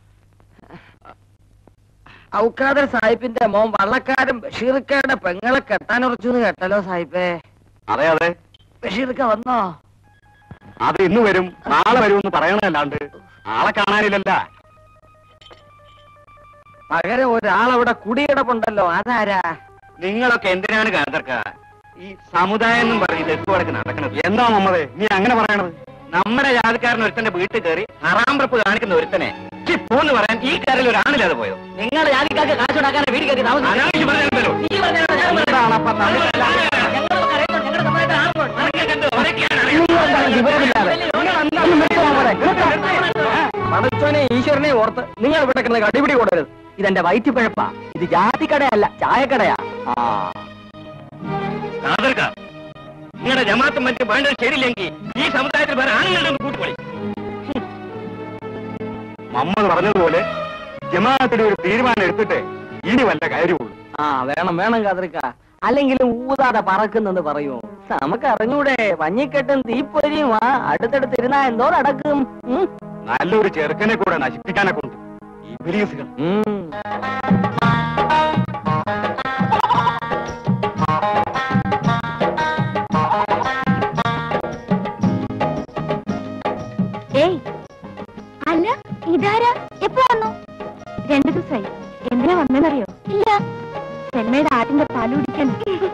ഔഖാദർ സാഹിബിന്റെ മോൻ വള്ളക്കാരൻ ബഷീർക്കയുടെ പെങ്ങളെ കെട്ടാനുറച്ചു എന്ന് കേട്ടല്ലോ സാഹിബേ അതെ അതെ ബഷീർക്ക വന്നോ അത് ഇന്ന് വരും നാളെ വരും എന്ന് പറയണല്ലാണ്ട് ആളെ കാണാനില്ലല്ല പകരം ഒരാളവിടെ കുടിയിടപ്പുണ്ടല്ലോ അതാരാ നിങ്ങളൊക്കെ എന്തിനാണ് കാതർക്ക ഈ സമുദായം എന്നും പറഞ്ഞ് തെക്കുവടക്ക് നടക്കുന്നത് എന്താ മമ്മതേ നീ അങ്ങനെ പറയണത് നമ്മുടെ ജാതിക്കാരൻ ഒരുത്തന്റെ വീട്ടിൽ കയറി ഹറാംപ്രപ്പ് കാണിക്കുന്ന ഒരുത്തനെ ചി പോന്ന് പറയാൻ ഈ കാറിൽ ഒരാണില്ലാതെ പോയോ നിങ്ങൾ ജാതിക്കാർക്ക് കാശുണ്ടാക്കാൻ വീട് കയറ്റി അനാവശ്യം പറഞ്ഞാലോ നീ പറഞ്ഞാലോ ഞാൻ പറഞ്ഞാലോ? എന്താണപ്പ തമ്മിൽ ഞങ്ങളൊക്കെ അറിയുന്നു, ഞങ്ങളുടെ സമുദായത്തിൽ ആളുണ്ട്. പടച്ചോനെ ഈശ്വരനെ ഓർത്ത് നിങ്ങൾ ഇവിടെ കിടന്ന് കടിപിടി കൂടരുത് ഇതെന്റെ വയറ്റുപിഴപ്പാ ഇത് ജാതിക്കടയല്ല ചായക്കടയാ ആ കാതർക്ക നിങ്ങളുടെ ജമാഅത്തും മറ്റും വേണ്ടത് ശരിയില്ലെങ്കിൽ ഈ സമുദായത്തിൽ വേറെ ആണുങ്ങളുടെ ഒന്ന് കൂട്ടുപൊളി മമ്മത് പറഞ്ഞതുപോലെ ജമാഅത്തിന്റെ ഒരു തീരുമാനം എടുത്തിട്ട് ഇനി വല്ല കാര്യമുള്ളൂ ആ വേണം വേണം കാതർക്ക അല്ലെങ്കിലും ഊതാതെ പറക്കുന്നെന്ന് പറയൂ നമുക്ക് അറിഞ്ഞൂടെ പഞ്ഞിക്കെട്ടും തീപ്പൊരിയും ആ അടുത്തടുത്ത് ഇരുന്നാ എന്തോ നടക്കും ഉം. നല്ലൊരു ചെറുക്കനെ കൂടെ നശിപ്പിക്കാനെ കൊണ്ട് ഈ ബിലീസുകൾ ഉം. ഏയ് അല്ല ഇതാരാ എപ്പോ വന്നു രണ്ടു ദിവസമായി എന്തിനാ വന്നെന്നറിയോ ഇല്ല ചെന്നൈയുടെ ആടിന്റെ പാല് കുടിക്കാൻ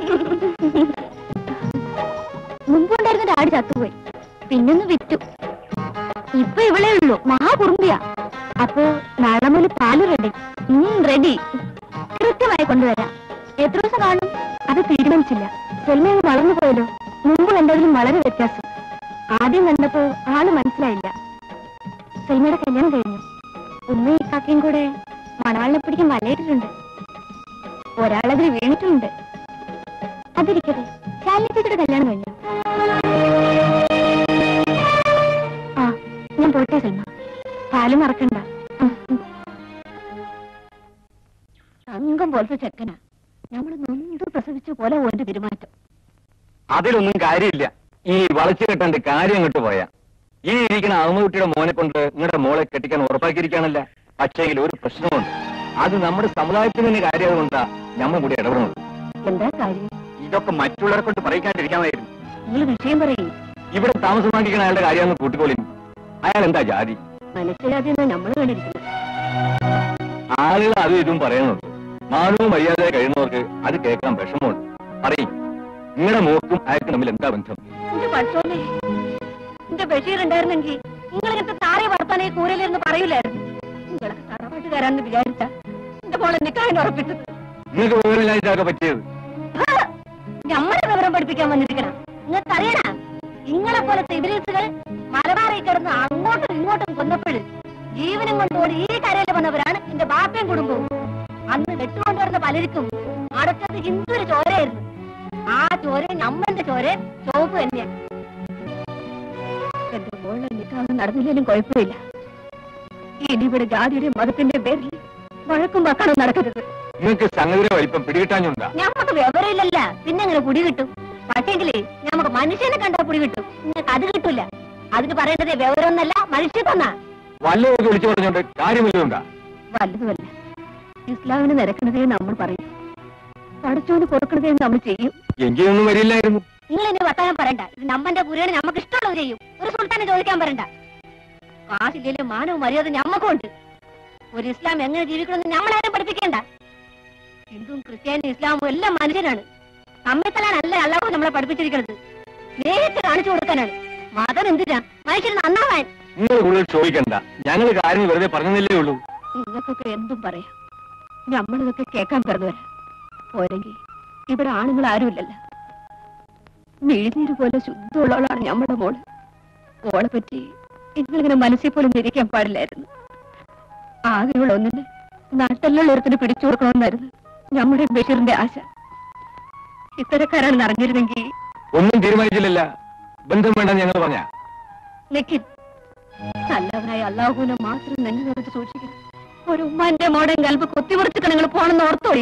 മുമ്പുണ്ടായിരുന്ന ഒരു ആട് ചത്തുപോയി പിന്നൊന്ന് വിറ്റു ഇപ്പൊ ഇവളേ ഉള്ളൂ മഹാകുറുമ്പിയാ അപ്പൊ നാളെ മുതൽ പാല് റെഡി റെഡി കൃത്യമായി കൊണ്ടുവരാം എത്ര ദിവസം കാണും അത് തീരുമാനിച്ചില്ല സെൽമ വളർന്നു പോയല്ലോ മുമ്പ് കണ്ടതിലും വളരെ വ്യത്യാസം ആദ്യം കണ്ടപ്പോ ആള് മനസ്സിലായില്ല സെൽമയുടെ കല്യാണം കഴിഞ്ഞു ഉമ്മയും ഇക്കാക്കയും കൂടെ മണവാളിനെ പിടിക്കാൻ വലയിട്ടിട്ടുണ്ട് ഒരാളതിൽ വീണിട്ടുമുണ്ട് അതിരിക്കട്ടെ ശാലിനി ചേച്ചിയുടെ കല്യാണം കഴിഞ്ഞു ആ ഞാൻ പോട്ടെ സെൽമ പാല് മറക്കണ്ട ഉം, ഉം. തങ്കം പോലത്തെ ചെക്കനാ നമ്മള് നൊന്ത് പ്രസവിച്ച പോലെ ഓന്റെ പെരുമാറ്റം അതിലൊന്നും കാര്യമില്ല ഈ വളച്ചു കെട്ടണ്ട് കാര്യം അങ്ങോട്ട് പോയാ ഈ ഇരിക്കുന്ന അഹമ്മദുട്ടിയുടെ മോനെ കൊണ്ട് നിങ്ങളുടെ മോളെ കെട്ടിക്കാൻ ഉറപ്പാക്കിയിരിക്കാണല്ല പക്ഷേങ്കിൽ ഒരു പ്രശ്നമുണ്ട് അത് നമ്മുടെ സമുദായത്തിന് തന്നെ കാര്യം കൊണ്ടാ നമ്മൾ കൂടി ഇടപെടുന്നത് എന്താ കാര്യം ഇതൊക്കെ മറ്റുള്ളവരെ കൊണ്ട് പറയിക്കാണ്ടിരിക്കാമായിരുന്നു നിങ്ങൾ വിഷയം പറയും ഇവിടെ താമസമാക്കിക്കുന്ന അയാളുടെ കാര്യമെന്ന് കൂട്ടിക്കോളി അയാൾ എന്താ ജാതി മനസ്സിലാതെ നമ്മൾ കണ്ടിരിക്കുന്നത് ആളുകൾ അതും ഇതും പറയുന്നുണ്ട് മാനവും മര്യാദ കഴിയുന്നവർക്ക് അത് കേൾക്കാൻ വിഷമമുണ്ട് പറയും നിങ്ങളുടെ മോക്കും അയാൾക്ക് തമ്മിൽ എന്താ ബന്ധം എന്റെ പഠിച്ചോനെ എന്റെ ബഷീർ ഉണ്ടായിരുന്നെങ്കിൽ നിങ്ങൾ ഇങ്ങനത്തെ താരെ വർത്താനെ കൂരലിരുന്ന് പറയൂലായിരുന്നു നിങ്ങളൊക്കെ തറവാട്ടുകാരാന്ന് വിചാരിച്ച എന്റെ മോളെ നിക്കാഹിന് ഉറപ്പിച്ചത് നിങ്ങൾക്ക് വിവരമില്ലായിട്ടൊക്കെ പറ്റിയത് നമ്മളെ വിവരം പഠിപ്പിക്കാൻ വന്നിരിക്കണം നിങ്ങൾക്ക് അറിയണ നിങ്ങളെ പോലത്തെ ഇബിലീസുകൾ മലബാറിൽ കിടന്ന് അങ്ങോട്ടും ഇങ്ങോട്ടും കൊന്നപ്പോൾ ജീവനും കൊണ്ടോടി ഈ കരയിൽ വന്നവരാണ് എന്റെ ബാപ്പയും കുടുംബവും അന്ന് വെട്ടുകൊണ്ടുവരുന്ന പലർക്കും അടച്ചത് ഹിന്ദുവിന് ചോരയായിരുന്നു ആ ചോര നമ്മന്റെ ചോര ചോപ്പ് തന്നെയാ എന്റെ മോളിലെ നിൽക്കാതെ നടന്നില്ലെങ്കിലും കുഴപ്പമില്ല ഇനി ഇവിടെ ജാതിയുടെ മതത്തിന്റെ പേരിൽ വഴക്കും വക്കണം നടക്കരുത് നിങ്ങൾക്ക് സംഗതിയുടെ വലിപ്പം പിടികിട്ടാഞ്ഞുണ്ടാ ഞമ്മക്ക് വിവരമില്ലല്ല പിന്നെ എങ്ങനെ പുടി കിട്ടും പക്ഷേങ്കിലേ ഞമ്മക്ക് മനുഷ്യനെ കണ്ടാ പുടി കിട്ടും നിങ്ങൾക്ക് അത് കിട്ടൂല അതിന് പറയേണ്ടത് വിവരമൊന്നല്ല മനുഷ്യത്വന്നാ വല്ലതൊക്കെ വിളിച്ചു പറഞ്ഞോണ്ട് കാര്യമില്ലുണ്ടാ വല്ലതുമല്ല ഇസ്ലാമിന് നിരക്കണതേ നമ്മൾ പറയും പഠിച്ചോന് കൊടുക്കണതേ നമ്മൾ ചെയ്യും എങ്കിലൊന്നും വരില്ലായിരുന്നു നിങ്ങൾ ഇനി വർത്താനം പറയണ്ട ഇത് നമ്മന്റെ പുരാണ് നമുക്ക് ഇഷ്ടമുള്ളത് ചെയ്യും ഒരു സുൽത്താനെ ചോദിക്കാൻ പറയണ്ട കാശില്ലേലും മാനവും മര്യാദ ഞമ്മക്കുണ്ട് ഒരു ഇസ്ലാം എങ്ങനെ ജീവിക്കണമെന്ന് നമ്മളാരും പഠിപ്പിക്കേണ്ട ഹിന്ദുവും ക്രിസ്ത്യാനും ഇസ്ലാമും എല്ലാം മനുഷ്യരാണ് തമ്മിത്തലാണ് അല്ല അല്ലാഹു നമ്മളെ പഠിപ്പിച്ചിരിക്കുന്നത് നേരിട്ട് കാണിച്ചു കൊടുക്കാനാണ് മതം എന്തിനാ മനുഷ്യൻ നന്നാവാൻ നിങ്ങൾ കൂടുതൽ ചോദിക്കണ്ട ഞങ്ങൾ കാര്യങ്ങൾ വെറുതെ പറഞ്ഞതല്ലേ ഉള്ളൂ നിങ്ങൾക്കൊക്കെ എന്തും പറയാം നമ്മളിതൊക്കെ കേൾക്കാൻ പിറന്നുവരാം പോരെങ്കിൽ ഇവിടെ ആണുങ്ങൾ ആരുമില്ലല്ലോ മെഴുനീര് പോലെ ശുദ്ധമുള്ളവളാണ് നമ്മുടെ മോള് മോളെ പറ്റി നിങ്ങളിങ്ങനെ മനസ്സിൽ പോലും നിരിക്കാൻ പാടില്ലായിരുന്നു ആകെയുള്ള ഒന്നിന് നാട്ടിലുള്ള ഒരുത്തിന് പിടിച്ചു കൊടുക്കണമെന്നായിരുന്നു നമ്മുടെ ബഷീറിന്റെ ആശ ഇത്തരക്കാരാണെന്ന് അറിഞ്ഞിരുന്നെങ്കിൽ ഒന്നും തീരുമാനിച്ചില്ലല്ല ബന്ധം വേണ്ടെന്ന് ഞങ്ങൾ പറഞ്ഞ നിഖിൻ നല്ലവനായ അള്ളാഹുവിനെ മാത്രം നെഞ്ഞു നിറച്ച് സൂക്ഷിക്കണം ഒരു ഉമ്മാന്റെ മോടൻ കൽബ് കൊത്തിമുറിച്ചിട്ട് നിങ്ങൾ പോണെന്ന് ഓർത്തോളി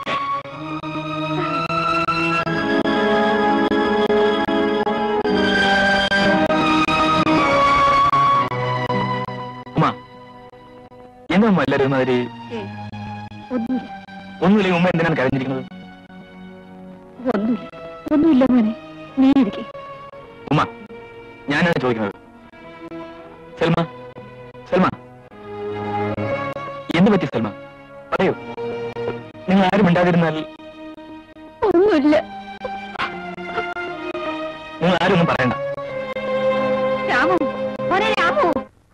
ഉമ്മ എന്താ ഉമ്മ എല്ലാവരും മാതിരി ഒന്നുമില്ല ഒന്നുമില്ലെങ്കിൽ ഉമ്മ എന്തിനാണ് കരഞ്ഞിരിക്കുന്നത് ഒന്നുമില്ല ഒന്നുമില്ല മോനെ നീ ഇരിക്കെ ഉമ്മ ഞാനാണ് ചോദിക്കുന്നത് സൽമ സൽമ എന്ത് പറ്റി സൽമ പറയൂ നിങ്ങൾ ആരും ഉണ്ടാതിരുന്നാൽ ഒന്നുമില്ല നിങ്ങൾ ആരും ഒന്നും പറയണ്ട രാമു മോനെ രാമു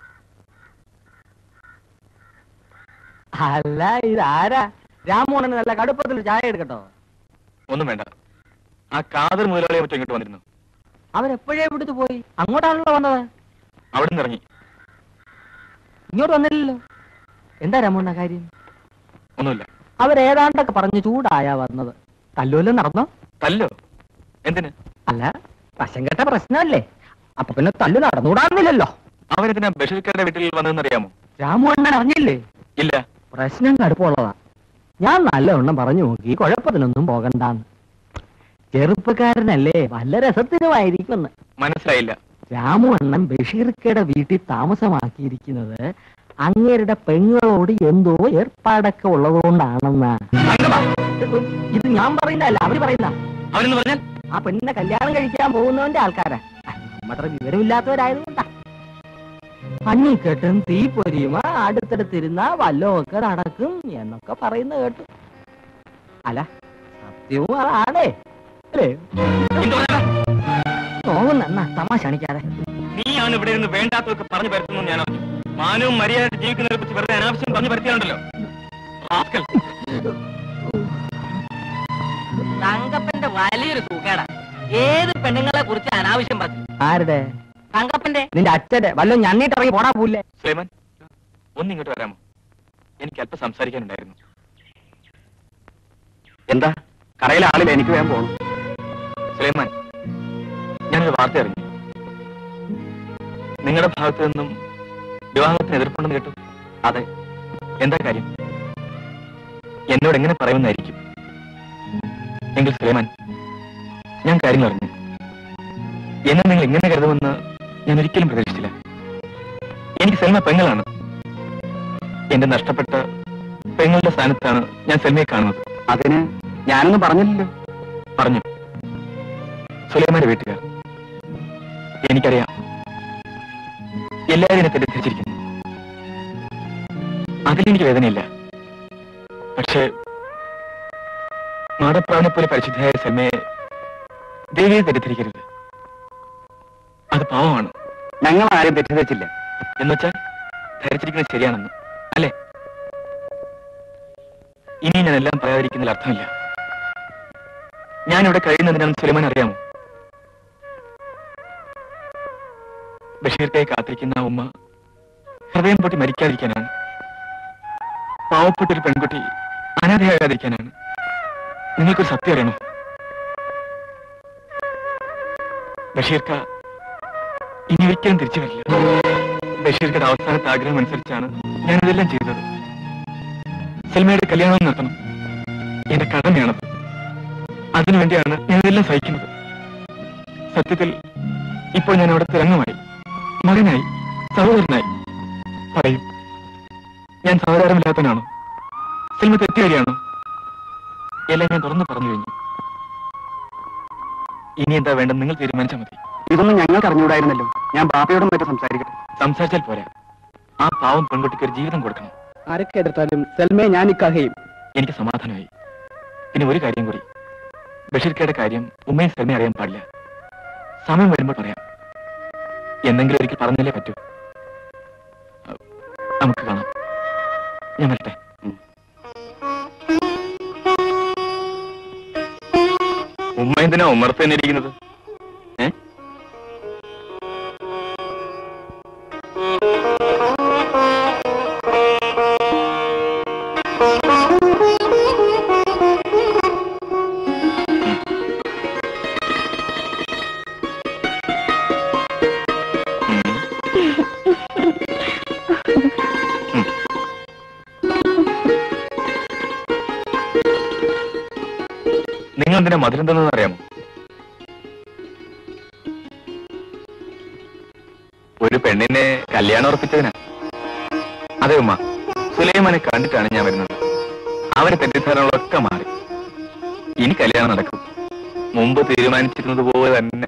അല്ല ഇതാരാ രാമോണന് നല്ല കടുപ്പത്തിൽ ചായ എടുക്കട്ടോ ഒന്നും വേണ്ട ആ കാതർ മുതലാളിയെ മറ്റോ ഇങ്ങോട്ട് വന്നിരുന്നു അവരെപ്പോഴേ ഇവിടുത്തെ പോയി അങ്ങോട്ടാണല്ലോ വന്നത് അവിടെ നിന്ന് ഇറങ്ങി ഇങ്ങോട്ട് വന്നില്ലല്ലോ എന്താ രാമോണ്ണ കാര്യം ഒന്നുമില്ല അവരേതാണ്ടൊക്കെ പറഞ്ഞ് ചൂടായാ വന്നത് തല്ലുവല്ലോ നടന്നോ തല്ലോ എന്തിന് അല്ല വശം കെട്ട പ്രശ്നമല്ലേ അപ്പൊ പിന്നെ തല്ലു നടന്നുകൂടാന്നില്ലല്ലോ അവരെന്തിനാ ബഷീർക്കാരുടെ വീട്ടിൽ വന്നതെന്ന് അറിയാമോ രാമു അണ്ണൻ അറിഞ്ഞില്ലേ ഇല്ല പ്രശ്നം കടുപ്പമുള്ളതാ ഞാൻ നല്ലവണ്ണം പറഞ്ഞു നോക്കി കുഴപ്പത്തിനൊന്നും പോകണ്ടാന്ന് ചെറുപ്പക്കാരനല്ലേ വല്ല രസത്തിനുമായിരിക്കുമെന്ന് മനസ്സിലായില്ല രാമു അണ്ണൻ ബഷീർക്കയുടെ വീട്ടിൽ താമസമാക്കിയിരിക്കുന്നത് അങ്ങേരുടെ പെങ്ങളോട് എന്തോ ഏർപ്പാടൊക്കെ ഉള്ളതുകൊണ്ടാണെന്നാ ഇത് ഞാൻ പറയുന്നതല്ല അവര് പറയുന്ന അവരെന്ന് പറഞ്ഞാൽ ആ പെണ്ണിനെ കല്യാണം കഴിക്കാൻ പോകുന്നവന്റെ ആൾക്കാരാ അത്ര വിവരമില്ലാത്തവരായതുകൊണ്ടാ പഞ്ഞിക്കെട്ടും തീപ്പൊരിയുമ അടുത്തടുത്തിരുന്ന വല്ലമൊക്കെ നടക്കും എന്നൊക്കെ പറയുന്ന കേട്ടു അല്ല സത്യവും അതാണേ അല്ലേ നോവുന്ന തമാശ കാണിക്കാതെ നീയാണ് ഇവിടെ നിന്ന് വേണ്ടാത്തതൊക്കെ പറഞ്ഞു പരത്തുന്നു ഞാൻ അറിഞ്ഞു മാനവും മര്യാദ ജീവിക്കുന്നതിനെ കുറിച്ച് വെറുതെ അനാവശ്യം പറഞ്ഞു പരത്തിയാണല്ലോ റാസ്കൽ. തങ്കപ്പന്റെ വലിയൊരു സുഖേടാ ഏത് പെണ്ണുങ്ങളെ കുറിച്ച് അനാവശ്യം പറഞ്ഞു ആരുടെ തങ്കപ്പന്റെ നിന്റെ അച്ഛന്റെ വല്ലോ ഞണ്ണിട്ട് ഇറങ്ങി പോടാ പൂല്ലേ സുലൈമാൻ ഒന്ന് ഇങ്ങോട്ട് വരാമോ എനിക്ക് അല്പം സംസാരിക്കാനുണ്ടായിരുന്നു എന്താ കടയിലെ ആളിൽ എനിക്ക് വേഗം പോകണം സുലൈമാൻ ഞാനൊരു വാർത്ത അറിഞ്ഞു നിങ്ങളുടെ ഭാഗത്ത് നിന്നും വിവാഹത്തിന് എതിർപ്പുണ്ടെന്ന് കേട്ടു അതെ എന്താ കാര്യം എന്നോട് എങ്ങനെ പറയുമെന്നായിരിക്കും എങ്കിൽ സുലൈമാൻ ഞാൻ കാര്യങ്ങൾ അറിഞ്ഞു എന്നെ നിങ്ങൾ ഇങ്ങനെ കരുതുമെന്ന് ഞാൻ ഒരിക്കലും പ്രതീക്ഷിച്ചില്ല എനിക്ക് സെൽമ പെങ്ങളാണ് എന്റെ നഷ്ടപ്പെട്ട പെങ്ങളുടെ സ്ഥാനത്താണ് ഞാൻ സെൽമയെ കാണുന്നത് അതിന് ഞാനൊന്നും പറഞ്ഞില്ലല്ലോ പറഞ്ഞു സുലൈമാന്റെ വീട്ടുകാർ എനിക്കറിയാം എല്ലാവരും എന്നെ തെറ്റിദ്ധരിച്ചിരിക്കുന്നു അതിലെനിക്ക് വേദനയില്ല പക്ഷേ മാടപ്രാവിനെ പോലെ പരിശുദ്ധയായ സെൽമയെ ദേവിയെ തെറ്റിദ്ധരിക്കരുത് അത് പാവമാണ് ഞങ്ങൾ ആരും തെറ്റിദ്ധരിച്ചില്ല എന്നുവെച്ചാൽ ധരിച്ചിരിക്കുന്നത് ശരിയാണെന്ന് അല്ലേ ഇനി ഞാൻ എല്ലാം പറയാതിരിക്കുന്നതിൽ അർത്ഥമില്ല ഞാൻ ഇവിടെ കഴിയുന്നതിനാണെന്ന് സുലൈമാൻ അറിയാമോ ബഷീർക്കായി കാത്തിരിക്കുന്ന ആ ഉമ്മ ഹൃദയം പൊട്ടി മരിക്കാതിരിക്കാനാണ് പാവപ്പെട്ട ഒരു പെൺകുട്ടി അനാഥയാകാതിരിക്കാനാണ് നിങ്ങൾക്കൊരു സത്യം അറിയണോ ബഷീർക്ക ഇനി ഒരിക്കലും തിരിച്ചു വരില്ല ബഷീർക്കയുടെ അവസാനത്തെ ആഗ്രഹം അനുസരിച്ചാണ് ഞാനിതെല്ലാം ചെയ്തത് സൽമയുടെ കല്യാണം നടത്തണം എന്റെ കടമയാണത് അതിനുവേണ്ടിയാണ് ഞാനിതെല്ലാം സഹിക്കുന്നത് സത്യത്തിൽ ഇപ്പോൾ ഞാൻ അവിടെ തിരങ്ങുമായി മകനായി സഹോദരനായി പറയൂ ഞാൻ സഹോദരമില്ലാത്തവനാണോ സിനിമ തെറ്റുകാരിയാണോ എല്ലാം ഞാൻ തുറന്നു പറഞ്ഞു കഴിഞ്ഞു ഇനി എന്താ വേണ്ടെന്ന് നിങ്ങൾ തീരുമാനിച്ചാൽ മതി ഇതൊന്നും ഞങ്ങൾക്ക് അറിഞ്ഞുകൂടായിരുന്നല്ലോ ഞാൻ ബാപ്പയോടും മറ്റും സംസാരിക്കട്ടെ സംസാരിച്ചാൽ പോരാ ആ പാവം പെൺകുട്ടിക്ക് ഒരു ജീവിതം കൊടുക്കണം ആരൊക്കെ എടുത്താലും സെൽമയെ ഞാൻ ഇക്കാഹയും എനിക്ക് സമാധാനമായി പിന്നെ ഒരു കാര്യം കൂടി ബഷീർക്കയുടെ കാര്യം ഉമ്മയും സെൽമയും അറിയാൻ പാടില്ല സമയം വരുമ്പോൾ പറയാം എന്തെങ്കിലും ഒരിക്കൽ പറഞ്ഞല്ലേ പറ്റൂ അഹ് നമുക്ക് കാണാം ഞാൻ വരട്ടെ ഉമ്മ എന്തിനാ ഉമ്മർത്ത് തന്നെ ഇരിക്കുന്നത് ഏ എന്തിനാ മധുരം തന്നെന്ന് അറിയാമോ ഒരു പെണ്ണിനെ കല്യാണം ഉറപ്പിച്ചതിനാ അതെ ഉമ്മ സുലൈമാനെ കണ്ടിട്ടാണ് ഞാൻ വരുന്നത് അവരെ തെറ്റിദ്ധാരണകളൊക്കെ മാറി ഇനി കല്യാണം നടക്കും മുമ്പ് തീരുമാനിച്ചിരുന്നത് പോലെ തന്നെ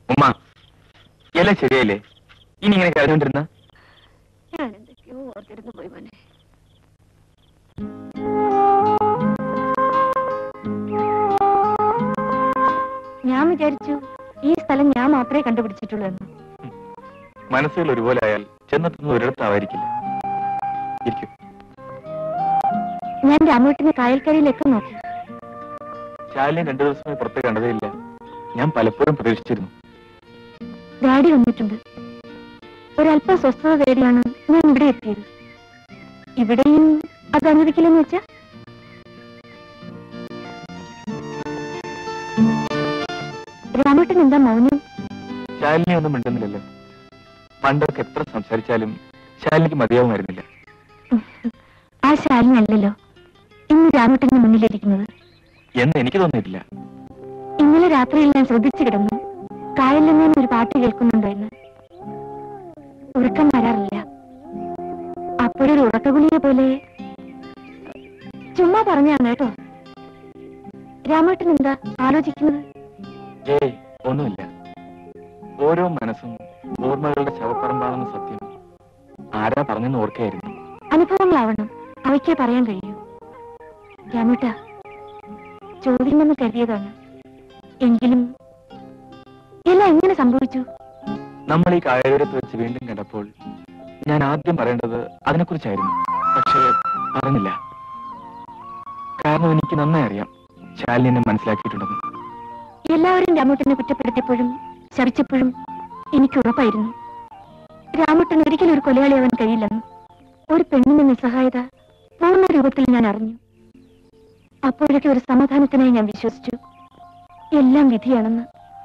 ഉമ്മ എല്ലാം ശരിയല്ലേ ഇനി ഇങ്ങനെ കരഞ്ഞോണ്ടിരുന്ന ഞാൻ എന്തൊക്കെയോ ഓർത്തിരുന്നു പോയി മോനെ ഞാൻ വിചാരിച്ചു ഈ സ്ഥലം ഞാൻ മാത്രമേ കണ്ടുപിടിച്ചിട്ടുള്ളൂ എന്ന് മനസ്സുകൾ ഒരുപോലെ ആയാൽ ചെന്നെത്തുന്നത് ഒരിടത്താവായിരിക്കില്ല ഇരിക്കും ഞാൻ രാമേട്ടിനെ കായൽക്കരയിലേക്ക് നോക്കി ശാലിനെ രണ്ടു ദിവസമായി പുറത്ത് കണ്ടതേ ഇല്ല ഞാൻ പലപ്പോഴും പ്രതീക്ഷിച്ചിരുന്നു ഡാഡി വന്നിട്ടുണ്ട് ഒരല്പം സ്വസ്ഥത തേടിയാണ് ഞാൻ ഇവിടെ എത്തിയത് ഇവിടെയും അത് അനുവദിക്കില്ലെന്ന് വെച്ചാ രാമേട്ടൻ എന്താ മൗനം ശാലിനെ ഒന്നും മിണ്ടുന്നില്ലല്ലോ പണ്ടൊക്കെ എത്ര സംസാരിച്ചാലും ശാലിനിക്ക് മതിയാവുമായിരുന്നില്ല ആ ശാലിനല്ലല്ലോ ഇന്ന് രാമേട്ടന്റെ മുന്നിലിരിക്കുന്നത് എന്ന് എനിക്ക് തോന്നിയിട്ടില്ല ഇന്നലെ രാത്രിയിൽ ഞാൻ ശ്രദ്ധിച്ചു കിടന്നു കായലിൽ നിന്ന് ഒരു പാട്ട് കേൾക്കുന്നുണ്ടോ എന്ന് ഉറക്കം വരാറില്ല അപ്പോഴൊരു ഉറക്കഗുളിയെ പോലെ ചുമ്മാ പറഞ്ഞാണ് കേട്ടോ രാമേട്ടൻ എന്താ ആലോചിക്കുന്നത് ഏയ് ഒന്നുമില്ല ഓരോ മനസ്സും ഓർമ്മകളുടെ ശവപ്പറമ്പാണെന്ന സത്യം ആരാ പറഞ്ഞെന്ന് ഓർക്കായിരുന്നു അനുഭവങ്ങളാവണം അവയ്ക്കേ പറയാൻ കഴിയൂ രാമേട്ട ചോദ്യമെന്ന് കരുതിയതാണ് എങ്കിലും എല്ലാം എങ്ങനെ സംഭവിച്ചു നമ്മൾ ഈ കായലോരത്ത് വെച്ച് വീണ്ടും കണ്ടപ്പോൾ ഞാൻ ആദ്യം പറയേണ്ടത് അതിനെക്കുറിച്ചായിരുന്നു പക്ഷേ പറഞ്ഞില്ല കാരണം എനിക്ക് നന്നായി അറിയാം ശാലിനി എന്നെ മനസ്സിലാക്കിയിട്ടുണ്ടെന്ന് എല്ലാവരും രാമേട്ടനെ കുറ്റപ്പെടുത്തിയപ്പോഴും ശപിച്ചപ്പോഴും എനിക്ക് ഉറപ്പായിരുന്നു രാമേട്ടൻ ഒരിക്കലും ഒരു കൊലയാളിയാവാൻ കഴിയില്ലെന്ന് ഒരു പെണ്ണിന്റെ നിസ്സഹായത പൂർണ്ണ രൂപത്തിൽ ഞാൻ അറിഞ്ഞു അപ്പോഴൊക്കെ ഒരു സമാധാനത്തിനായി ഞാൻ വിശ്വസിച്ചു എല്ലാം വിധിയാണെന്ന്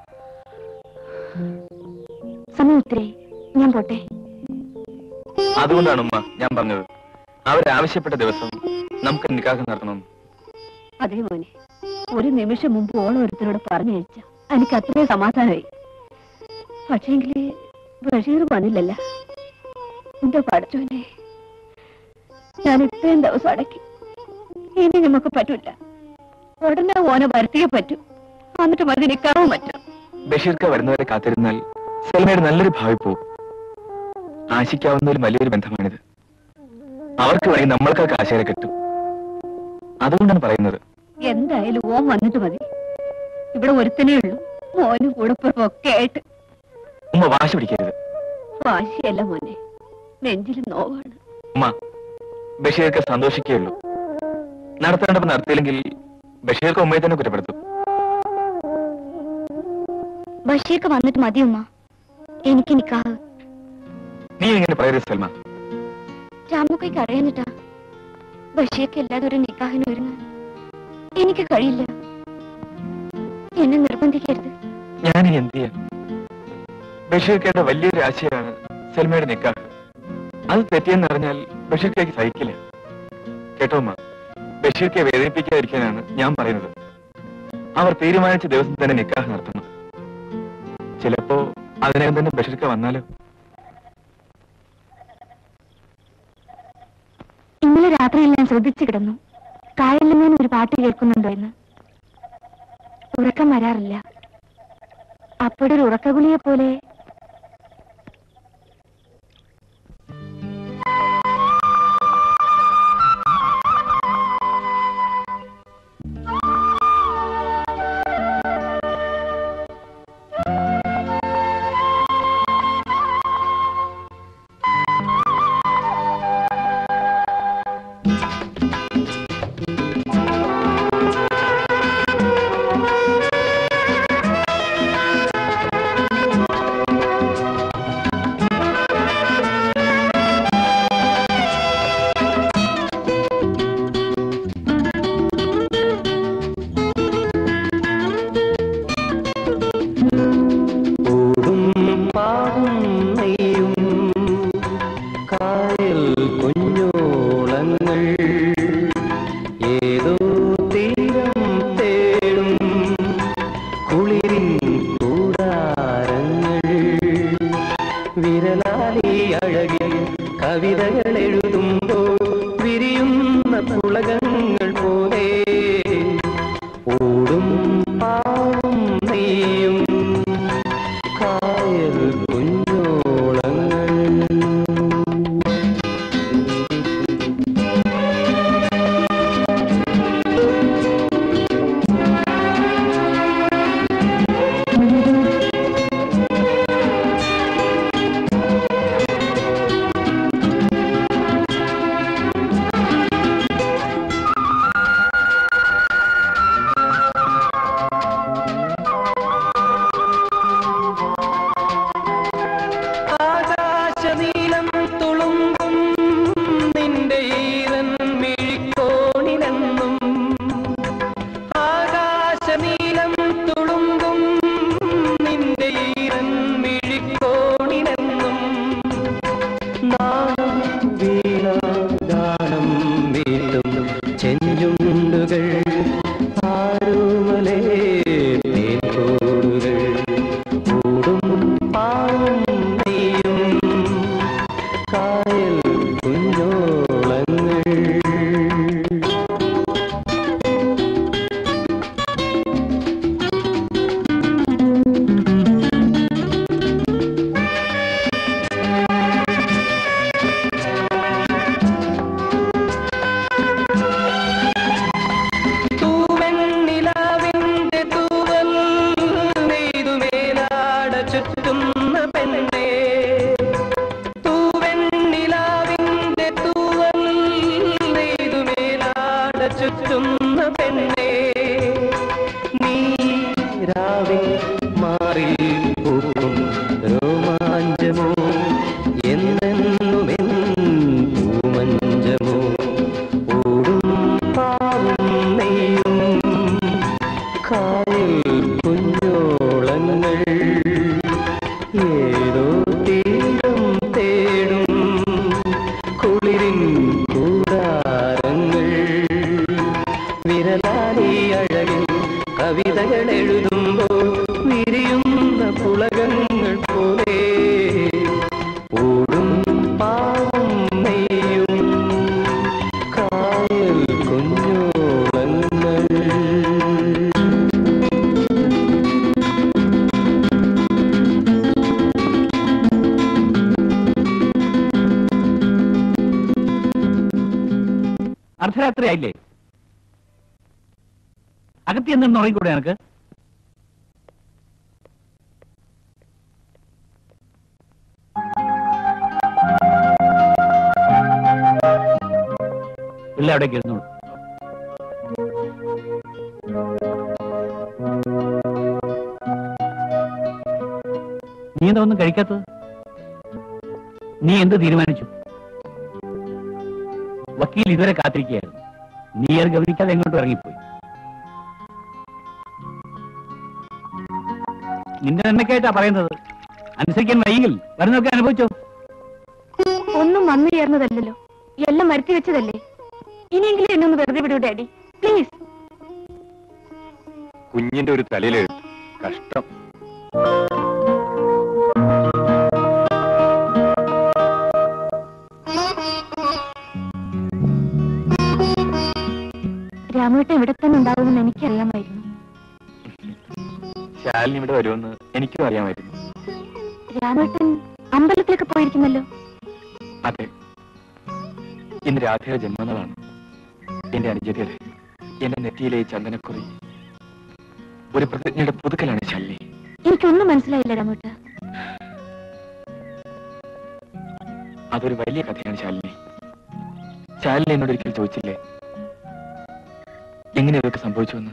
സമയം ഒത്തിരി ഞാൻ പോട്ടെ അതുകൊണ്ടാണ് ഉമ്മ ഞാൻ പറഞ്ഞത് അവരാവശ്യപ്പെട്ട ദിവസം നമുക്ക് നിക്കാഹ് നടത്തണം അതേ മോനെ ഒരു നിമിഷം മുമ്പ് ഓളം ഒരുത്തരോട് പറഞ്ഞു കഴിച്ച എനിക്ക് അത്രയും സമാധാനമായി പക്ഷേങ്കില് ബഷീർ വന്നില്ലല്ല എന്റെ പഠിച്ചോനെ ഞാൻ ഇത്രയും ദിവസം അടക്കി ഇനി നമുക്ക് പറ്റൂല ഉടനെ ഓനെ വരുത്തിയേ പറ്റൂ എന്നിട്ട് മതി നിൽക്കാവും പറ്റും ബഷീർക്ക് വരുന്നവരെ കാത്തിരുന്നാൽ സെൽമയുടെ നല്ലൊരു ഭാവി പോവും ആശിക്കാവുന്ന ഒരു വലിയൊരു ബന്ധമാണിത് അവർക്ക് വേണമെങ്കിൽ നമ്മൾക്കൊക്കെ ആശയരെ കിട്ടും അതുകൊണ്ടാണ് പറയുന്നത് എന്തായാലും ഓൻ വന്നിട്ട് മതി ഇവിടെ ഒരുത്തനേ ഉള്ളൂ മോനും കൂടപ്പുറമൊക്കെ ആയിട്ട് ഉമ്മ വാശി പിടിക്കരുത് വാശിയല്ല മോനെ നെഞ്ചിൽ നോവാണ് ഉമ്മ ബഷീർക്ക് സന്തോഷിക്കുകയുള്ളൂ നടത്തേണ്ടപ്പോൾ നടത്തിയില്ലെങ്കിൽ ബഷീർക്ക് ഉമ്മയെ തന്നെ കുറ്റപ്പെടുത്തും ബഷീർക്ക് വന്നിട്ട് മതി ഉമ്മ എനിക്ക് നിക്കാഹ് നീ എങ്ങനെ പറയരുത് സൽമ രാമുക്കൈക്ക് അറിയാനിട്ടാ ബഷീർക്ക് എല്ലാതും ഒരു നിക്കാഹിന് ഒരുങ്ങാൻ എനിക്ക് കഴിയില്ല എന്നെ നിർബന്ധിക്കരുത് ഞാൻ ഇനി എന്ത് ചെയ്യാം ബഷീർക്കയുടെ വലിയൊരു ആശയമാണ് സൽമയുടെ നിക്കാഹ് അത് തെറ്റിയെന്ന് അറിഞ്ഞാൽ ബഷീർക്കേക്ക് സഹിക്കില്ല കേട്ടോ അമ്മ ബഷീർക്കെ വേദനിപ്പിക്കാതിരിക്കാനാണ് ഞാൻ പറയുന്നത് അവർ തീരുമാനിച്ച ദിവസം തന്നെ നിക്കാഹ് നടത്തണം ചിലപ്പോ അതിനകം തന്നെ ബഷീർക്ക വന്നാലോ ഇന്നലെ രാത്രിയിൽ ഞാൻ ശ്രദ്ധിച്ചു കിടന്നു കായലിൽ നിന്ന് ഒരു പാട്ട് കേൾക്കുന്നുണ്ടോ എന്ന് ഉറക്കം വരാറില്ല അപ്പോഴൊരു ഉറക്കഗുളിയെ പോലെ ഓടും പാവും നെയ്യും കായൽ കുഞ്ഞോളങ്ങൾ ഏതോ തീരം തേടും കുളിരിൻ കൂടാരങ്ങൾ വിരലാലി അഴകിൽ കവിതകൾ എഴുതുമ്പോൾ വിരിയുന്ന പുളകങ്ങൾ പോലെ ഓടും പാവും നെയ്യും കായൽ കുഞ്ഞോളങ്ങൾ ഏതോ തീരം തേടും കുളിരിൻ കൂടാരങ്ങൾ വിരലാലി അഴകിൽ കവിതകൾ എഴുതുമ്പോൾ വിരിയുന്ന പുളകങ്ങൾ പോലെ ഓടും പാവം നെയ്യും കായൽ കുഞ്ഞോളങ്ങൾ അർദ്ധരാത്രി ആയില്ലേ അകത്തി എന്തെന്ന് ഉറങ്ങിക്കൂടെ എനിക്ക് പിള്ള അവിടേക്ക് ഇരുന്നോളൂ നീ എന്താ ഒന്നും കഴിക്കാത്തത് നീ എന്ത് തീരുമാനിച്ചു വക്കീൽ ഇതുവരെ കാത്തിരിക്കുകയായിരുന്നു നീ അത് ഗവനിക്കാതെ എങ്ങോട്ടും ഇറങ്ങിപ്പോയി നിന്റെ നന്മയ്ക്കായിട്ടാ പറയുന്നത് അനുസരിക്കാൻ വൈകിൽ വരുന്നൊക്കെ അനുഭവിച്ചോ ഒന്നും വന്നു ചേർന്നതല്ലല്ലോ എല്ലാം വരുത്തി വെച്ചതല്ലേ ഇനിയെങ്കിലും എന്നെ ഒന്ന് വെറുതെ വിടൂ ഡാഡി പ്ലീസ് കുഞ്ഞിന്റെ ഒരു തലയിലെഴുത്ത് കഷ്ടം രാമേട്ടൻ ഇവിടെ തന്നെ ഉണ്ടാവുമെന്ന് എനിക്കറിയാമായിരുന്നു ശാലിനി ഇവിടെ വരുമെന്ന് എനിക്കും അറിയാമായിരുന്നു രാമേട്ടൻ അമ്പലത്തിലൊക്കെ പോയിരിക്കുന്നല്ലോ അതെ ഇന്ന് രാധയുടെ ജന്മനാളാണ് എന്റെ അനുജതിയുടെ എന്റെ നെറ്റിയിലെ ഈ ചന്ദനക്കുറി ഒരു പ്രതിജ്ഞയുടെ പുതുക്കലാണ് ശാലിനി എനിക്കൊന്നും മനസ്സിലായില്ല രാമേട്ട അതൊരു വലിയ കഥയാണ് ശാലിനി ശാലിനി എന്നോട് ഒരിക്കൽ ചോദിച്ചില്ലേ എങ്ങനെ ഇതൊക്കെ സംഭവിച്ചുവെന്ന്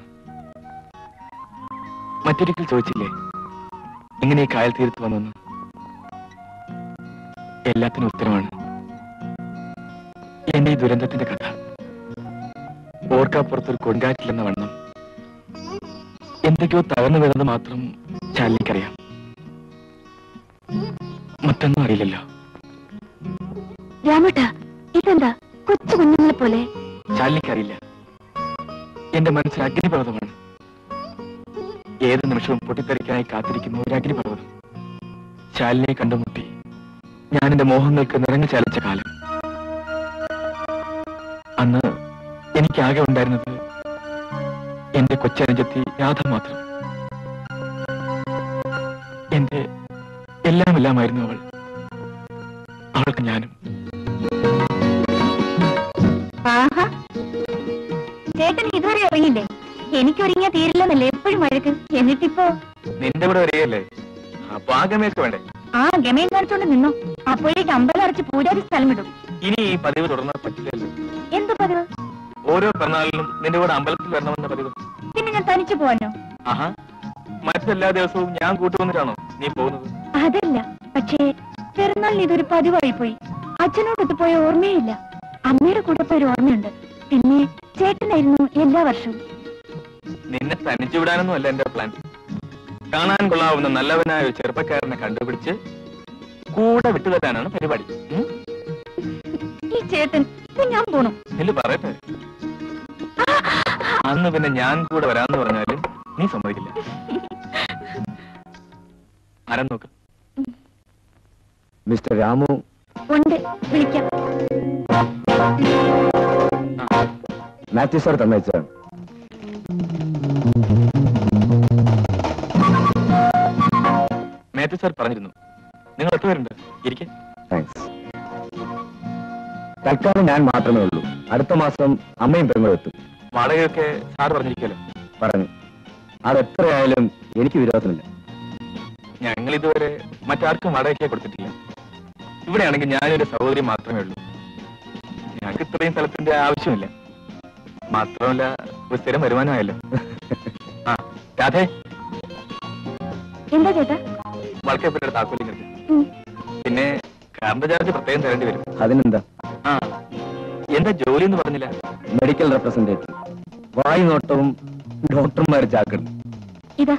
മറ്റൊരിക്കൽ ചോദിച്ചില്ലേ എങ്ങനെ ഈ കായൽ തീരത്ത് വന്നെന്ന് എല്ലാത്തിനും ഉത്തരമാണ് എന്റെ ഈ ദുരന്തത്തിന്റെ കഥ ഓർക്കാപ്പുറത്തൊരു കൊടുങ്കാറ്റില്ലെന്ന വണ്ണം എന്തൊക്കെയോ തകർന്നു വീണത് മാത്രം ശാലിനിക്കറിയാം മറ്റൊന്നും അറിയില്ലല്ലോ രാമേട്ട ഇതെന്താ കൊച്ചു കുഞ്ഞുങ്ങളെ പോലെ ശാലിനിക്കറിയില്ല എന്റെ മനസ്സിൽ അഗ്നിപർവ്വതമാണ് ഏത് നിമിഷവും പൊട്ടിത്തെറിക്കാനായി കാത്തിരിക്കുന്ന ഒരു അഗ്നിപർവ്വതം ശാലിനിയെ കണ്ടുമുട്ടി ഞാൻ എന്റെ മോഹങ്ങൾക്ക് നിറഞ്ഞു ചാലിച്ച കാലം അന്ന് എനിക്കാകെ ഉണ്ടായിരുന്നത് എന്റെ കൊച്ചനുജത്തി രാധ മാത്രം എന്റെ എല്ലാം എല്ലാമായിരുന്നു അവൾ അവൾക്ക് ഞാനും ആഹാ ചേട്ടൻ ഇതുവരെ ഇറങ്ങില്ലേ എനിക്കൊരുങ്ങിയാ തീരില്ലെന്നല്ലേ എപ്പോഴും വഴക്ക് എന്നിട്ടിപ്പോ നിന്റെ കൂടെ വരികയല്ലേ അപ്പൊ ആ ഗമയൊക്കെ വേണ്ടേ ആ ഗമയും കാണിച്ചോണ്ട് നിന്നോ അപ്പോഴേക്ക് അമ്പലം അടച്ച് പൂജാരി സ്ഥലം വിടും ഇനി ഈ പതിവ് തുടർന്നാൽ പറ്റില്ലല്ലോ എന്ത് പതിവ് ഓരോ പിറന്നാളിലും നിന്റെ കൂടെ അമ്പലത്തിൽ വരണമെന്ന പതിവ് പിന്നെ ഞാൻ തനിച്ചു പോവാനോ ആഹാ മറ്റെല്ലാ ദിവസവും ഞാൻ കൂട്ടുവന്നിട്ടാണോ നീ പോകുന്നത് അതല്ല പക്ഷേ പിറന്നാളിന് ഇതൊരു പതിവായി പോയി അച്ഛനോടൊത്ത് പോയ ഓർമ്മയില്ല അമ്മയുടെ കൂടെ പോയ ഒരു ഓർമ്മയുണ്ട് പിന്നെ ചേട്ടനായിരുന്നു എല്ലാ വർഷവും നിന്നെ തനിച്ചു വിടാനൊന്നും അല്ല എന്റെ പ്ലാൻ കാണാൻ കൊള്ളാവുന്ന നല്ലവനായ ഒരു ചെറുപ്പക്കാരനെ കണ്ടുപിടിച്ച് കൂടെ വിട്ടുതരാനാണ് പരിപാടി ഉം? ഈ ചേട്ടൻ ഇപ്പൊ ഞാൻ പോണു നില്ല് പറയട്ടെ അന്ന് പിന്നെ ഞാൻ കൂടെ വരാന്ന് പറഞ്ഞാലും നീ സമ്മതിക്കില്ല ആരാ നോക്ക് മിസ്റ്റർ രാമു ഉണ്ട് വിളിക്കാം മാത്യു സാർ തന്നയച്ചാണ് മാത്യു സാർ പറഞ്ഞിരുന്നു നിങ്ങൾ എത്ര പേരുണ്ട് ഇരിക്കെ താങ്ക്സ് തൽക്കാലം ഞാൻ മാത്രമേ ഉള്ളൂ അടുത്ത മാസം അമ്മയും പെങ്ങളും എത്തും വാടകയൊക്കെ സാർ പറഞ്ഞിരിക്കുമല്ലോ പറഞ്ഞു അതെത്രയായാലും എനിക്ക് വിരോധമില്ല ഞങ്ങൾ ഇതുവരെ മറ്റാർക്കും വാടകയ്ക്ക് കൊടുത്തിട്ടില്ല ഇവിടെയാണെങ്കിൽ ഞാനൊരു സഹോദരി മാത്രമേ ഉള്ളൂ ഞങ്ങൾക്ക് ഇത്രയും സ്ഥലത്തിന്റെ ആവശ്യമില്ല മാത്രമല്ല ഒരു സ്ഥിരം വരുമാനമായല്ലോ ആ രാധേ എന്താ ചേട്ടാ വളക്കപ്പയുടെ താക്കോലിങ് എടുക്ക് ഉം. പിന്നെ കറണ്ട് ചാർജ് പ്രത്യേകം തരേണ്ടി വരും അതിനെന്താ ആ എന്താ ജോലി എന്ന് പറഞ്ഞില്ല മെഡിക്കൽ റെപ്രസെന്റേറ്റീവ് വായു നോട്ടവും ഡോക്ടർമാർ ചാക്കണം ഇതാ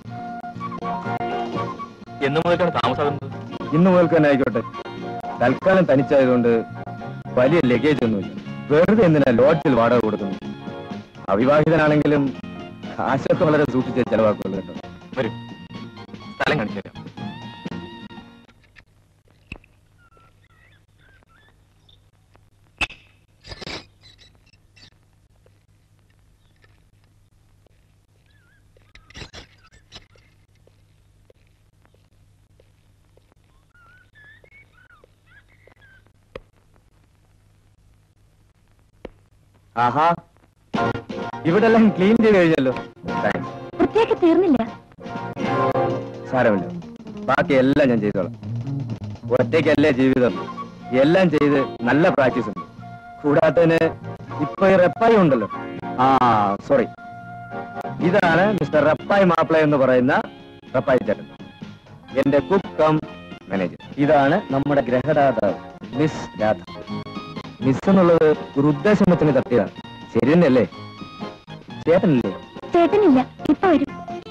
എന്നു മുതൽക്കാണ് താമസാകുന്നത് ഇന്ന് മുതൽക്ക് തന്നെ ആയിക്കോട്ടെ തൽക്കാലം തനിച്ചായതുകൊണ്ട് വലിയ ലഗേജ് ഒന്നുമില്ല വെറുതെ എന്തിനാ ലോഡ്ജിൽ വാടക കൊടുക്കുന്നു അവിവാഹിതനാണെങ്കിലും കാശൊക്കെ വളരെ സൂക്ഷിച്ച് ചെലവാക്കുള്ളൂ കേട്ടോ വരും സ്ഥലം കാണിച്ചു തരാം ആഹാ ഇവിടെ എല്ലാം ക്ലീൻ ചെയ്ത് കഴിഞ്ഞല്ലോ താങ്ക്സ് വൃത്തിയാക്കി തീർന്നില്ല സാരമില്ല ബാക്കി എല്ലാം ഞാൻ ചെയ്തോളാം ഒറ്റയ്ക്കല്ലേ ജീവിതം എല്ലാം ചെയ്ത് നല്ല പ്രാക്ടീസ് ഉണ്ട് കൂടാത്തതിന് ഇപ്പൊ ഈ റെപ്പായി ഉണ്ടല്ലോ ആ സോറി ഇതാണ് മിസ്റ്റർ റപ്പായി മാപ്പിള എന്ന് പറയുന്ന റപ്പായി ചേട്ടൻ എന്റെ കുക്ക് കം മാനേജർ ഇതാണ് നമ്മുടെ ഗ്രഹദാതാവ് മിസ് രാധ മിസ് എന്നുള്ളത് ഒരു ഉദ്ദേശം വെച്ചിന് തട്ടിയതാണ് ശരി തന്നെയല്ലേ ചേട്ടനല്ലേ ചേട്ടനില്ല ഇപ്പൊ വരും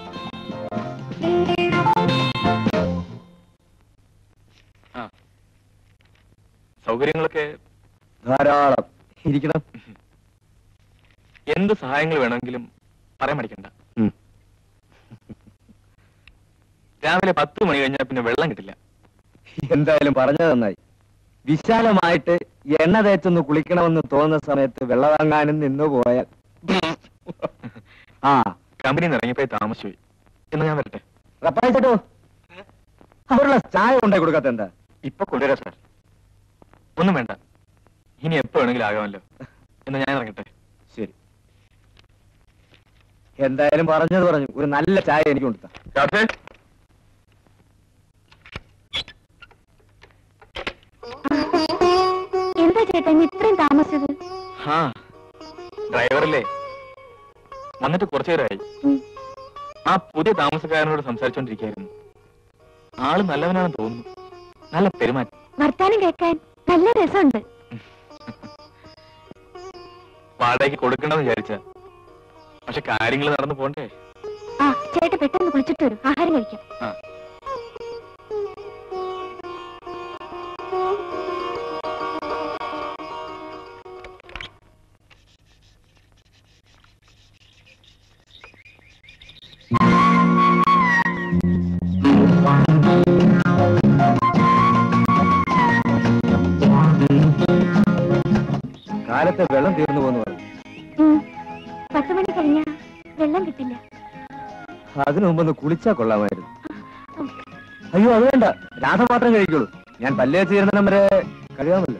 സൗകര്യങ്ങളൊക്കെ ധാരാളം ഇരിക്കണം എന്ത് സഹായങ്ങൾ വേണമെങ്കിലും പറയാൻ മടിക്കണ്ട ഉം. രാവിലെ പത്ത് മണി കഴിഞ്ഞാൽ പിന്നെ വെള്ളം കിട്ടില്ല എന്തായാലും പറഞ്ഞത് നന്നായി വിശാലമായിട്ട് എണ്ണ തേച്ചൊന്ന് കുളിക്കണമെന്ന് തോന്നുന്ന സമയത്ത് വെള്ളം വാങ്ങാനും നിന്നു പോയാൽ ആ കമ്പനിയിൽ നിന്ന് ഇറങ്ങിയപ്പോയി താമസിച്ചു പോയി എന്ന് ഞാൻ വരട്ടെ റപ്പായി ചേട്ടോ അവരുള്ള ചായ ഉണ്ടായി കൊടുക്കാത്ത എന്താ ഇപ്പൊ കൊണ്ടുവരാം സാർ ഒന്നും വേണ്ട ഇനി എപ്പോ വേണമെങ്കിലും ആകാമല്ലോ എന്ന് ഞാൻ ഇറങ്ങട്ടെ ശരി എന്തായാലും പറഞ്ഞത് പറഞ്ഞു ഒരു നല്ല ചായ എനിക്ക് കൊടുത്ത രാധേ എന്താ ചേട്ടാ ഇന്ന് ഇത്രയും താമസിച്ചത് ആ ഡ്രൈവറല്ലേ വന്നിട്ട് കുറച്ചു നേരമായി ഉം. ആ പുതിയ താമസക്കാരനോട് സംസാരിച്ചോണ്ടിരിക്കായിരുന്നു ആള് നല്ലവനാണെന്ന് തോന്നുന്നു നല്ല പെരുമാറ്റം വർത്താനം കേൾക്കാൻ നല്ല രസമുണ്ട് വാടകയ്ക്ക് കൊടുക്കണ്ടെന്ന് വിചാരിച്ച പക്ഷെ കാര്യങ്ങൾ നടന്നു പോണ്ടേ ആ ചേട്ടാ പെട്ടെന്ന് കുളിച്ചിട്ട് വരും ആഹാരം കഴിക്കാം ആ കാലത്തെ വെള്ളം തീർന്നു പോകുന്നു പറഞ്ഞു ഉം. പത്ത് മണി കഴിഞ്ഞാ വെള്ളം കിട്ടില്ല അതിനു മുമ്പൊന്ന് കുളിച്ചാ കൊള്ളാമായിരുന്നു അയ്യോ അത് വേണ്ട രാധ മാത്രം കഴിക്കുള്ളൂ ഞാൻ പല്ലേ ചേരുന്നിടം വരെ കഴിയാമല്ലോ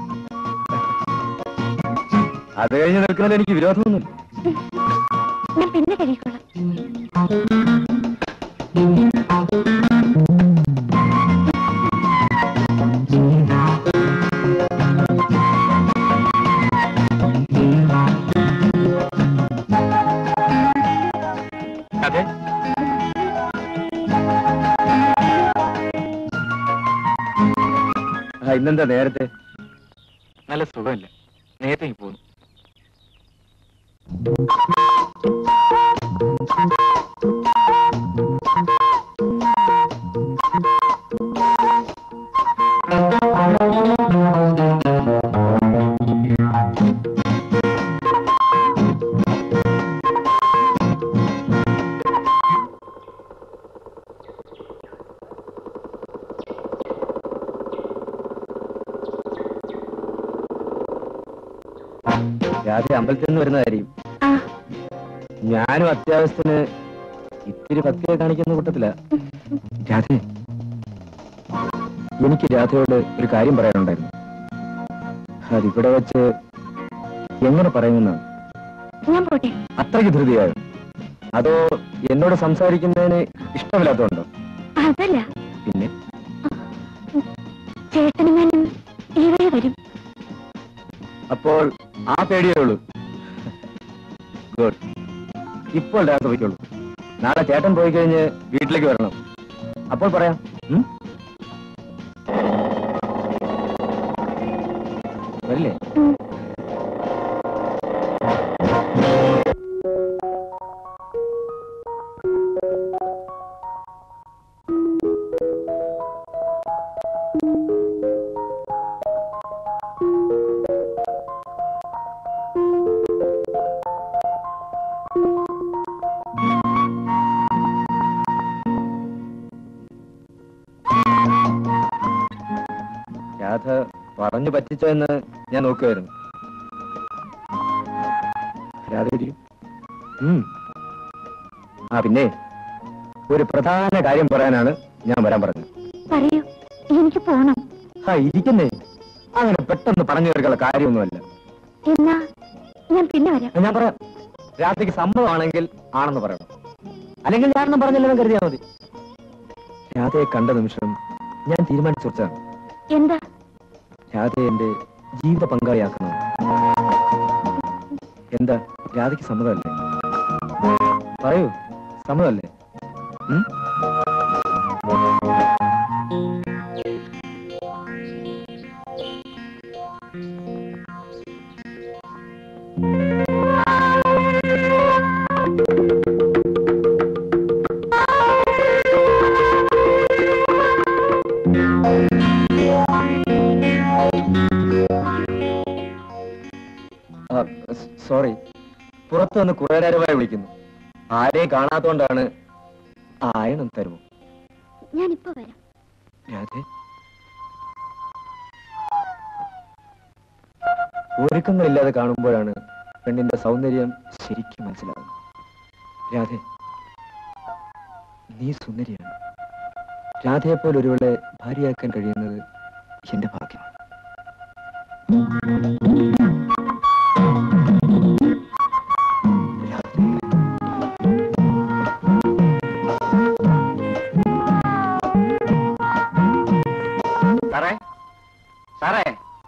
അത് കഴിഞ്ഞ് നിൽക്കുന്നതിൽ എനിക്ക് വിരോധമൊന്നുമില്ല ഞാൻ പിന്നെ കഴിക്കോളാം അതെ ആ ഇന്നെന്താ നേരത്തെ നല്ല സുഖമില്ല നേരത്തെ ഇങ്ങ് പോന്നു രാത്രി അമ്പലത്തിൽ നിന്ന് വരുന്നതായിരിക്കും ആ ഞാനും അത്യാവശ്യത്തിന് ഇത്തിരി ഭക്തിയെ കാണിക്കുന്ന കൂട്ടത്തില രാധേ എനിക്ക് രാധയോട് ഒരു കാര്യം പറയാനുണ്ടായിരുന്നു അതിവിടെ വെച്ച് എങ്ങനെ പറയുമെന്നാണ് ഞാൻ പോട്ടെ അത്രയ്ക്ക് ധൃതിയായോ അതോ എന്നോട് സംസാരിക്കുന്നതിന് ഇഷ്ടമില്ലാത്തതുണ്ടോ അതല്ല പിന്നെ ചേട്ടനും ഞാനും ഈ വഴി വരും അപ്പോൾ ആ പേടിയേ ഉള്ളൂ ഗുഡ് ഇപ്പോൾ രാത്രി പോയിക്കോളൂ നാളെ ചേട്ടൻ പോയി കഴിഞ്ഞ് വീട്ടിലേക്ക് വരണം അപ്പോൾ പറയാം ഉം? വരില്ലേ ഉം. രാധ പറഞ്ഞു പറ്റിച്ചോ എന്ന് ഞാൻ നോക്കുമായിരുന്നു രാധ ഇരിക്കും. ഉം. ആ പിന്നെ ഒരു പ്രധാന കാര്യം പറയാനാണ് ഞാൻ വരാൻ പറഞ്ഞത് പറയൂ എനിക്ക് പോണം ആ ഇരിക്കുന്നേ അങ്ങനെ പെട്ടെന്ന് പറഞ്ഞു തീർക്കാനുള്ള കാര്യമൊന്നുമല്ല എന്നാ ഞാൻ പിന്നെ വരാം ഞാൻ പറയാം രാത്രിക്ക് സമ്മതമാണെങ്കിൽ ആണെന്ന് പറയണം അല്ലെങ്കിൽ ഞാനൊന്നും പറഞ്ഞില്ലെന്ന് കരുതിയാൽ മതി രാധയെ കണ്ട നിമിഷം ഞാൻ തീരുമാനിച്ചുറച്ചാണ് എന്താ രാധയെ എന്റെ ജീവിത പങ്കാളിയാക്കണം എന്താ രാധയ്ക്ക് സമ്മതമല്ലേ പറയൂ സമ്മതമല്ലേ ഉം? ആ, സ് സോറി പുറത്തു നിന്ന് കുറെ നേരമായി വിളിക്കുന്നു ആരെയും കാണാത്തോണ്ടാണ് ആയണം തരുമോ ഞാനിപ്പോ വരാം രാധേ ഒരുക്കങ്ങളില്ലാതെ കാണുമ്പോഴാണ് പെണ്ണിന്റെ സൗന്ദര്യം ശരിക്കും മനസ്സിലാകുന്നത് രാധേ നീ സുന്ദരിയാണ് രാധയെ പോലെ ഒരുവളെ ഭാര്യയാക്കാൻ കഴിയുന്നത് എന്റെ ഭാഗ്യമാണ് സാറേ സാറേ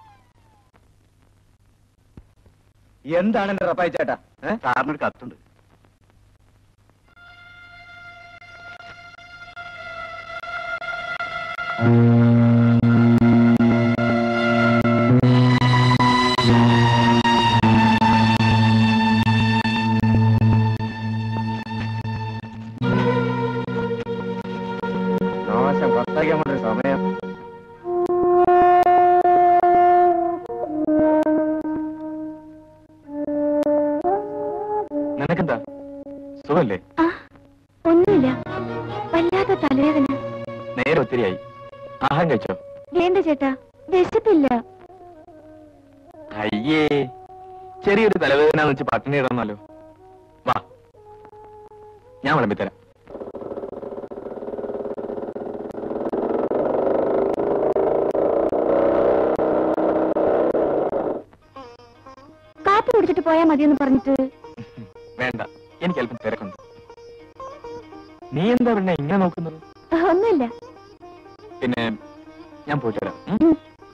എന്താണ് എന്റെ റപ്പായി ചേട്ടാ ഏ? സാറിനൊരു കത്തുണ്ട് നാശം കത്താക്കാൻ വേണ്ട സമയം നിനക്കെന്താ സുഖല്ലേ ആ ഒന്നുമില്ല വല്ലാത്ത തലവേദന നേരെ ഒത്തിരിയായി ആഹാരം കഴിച്ചോ വേണ്ട ചേട്ടാ വിശപ്പില്ല അയ്യേ ചെറിയൊരു തലവേദന വെച്ച് പട്ടിണി ഇടന്നാലോ വാ ഞാൻ വിളമ്പിത്തരാം കാപ്പി കുടിച്ചിട്ട് പോയാൽ മതിയെന്ന് പറഞ്ഞിട്ട് വേണ്ട എനിക്ക് അല്പം തിരക്കുണ്ട് നീ എന്താ പിന്നെ ഇങ്ങനെ നോക്കുന്നത് ഒന്നുമില്ല പിന്നെ ഞാൻ പോയിട്ട് വരാം ഉം?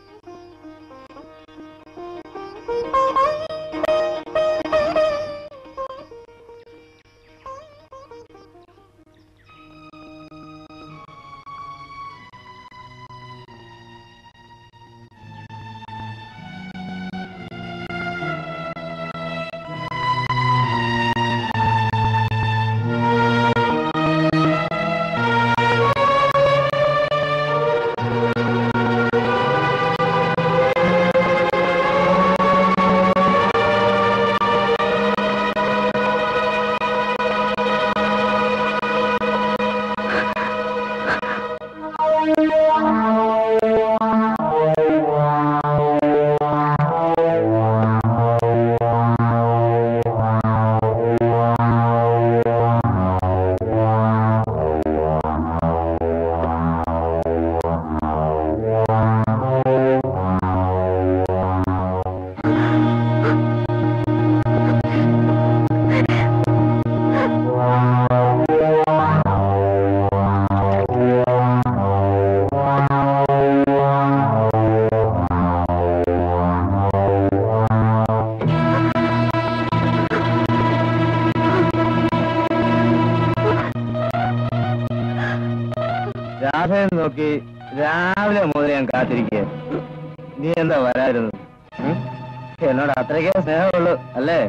രാധയെ നോക്കി രാവിലെ മുതൽ ഞാൻ കാത്തിരിക്കുക നീ എന്താ വരാതിരുന്നത് ഉം? എന്നോട് അത്രയ്ക്കേ സ്നേഹമുള്ളൂ അല്ലേ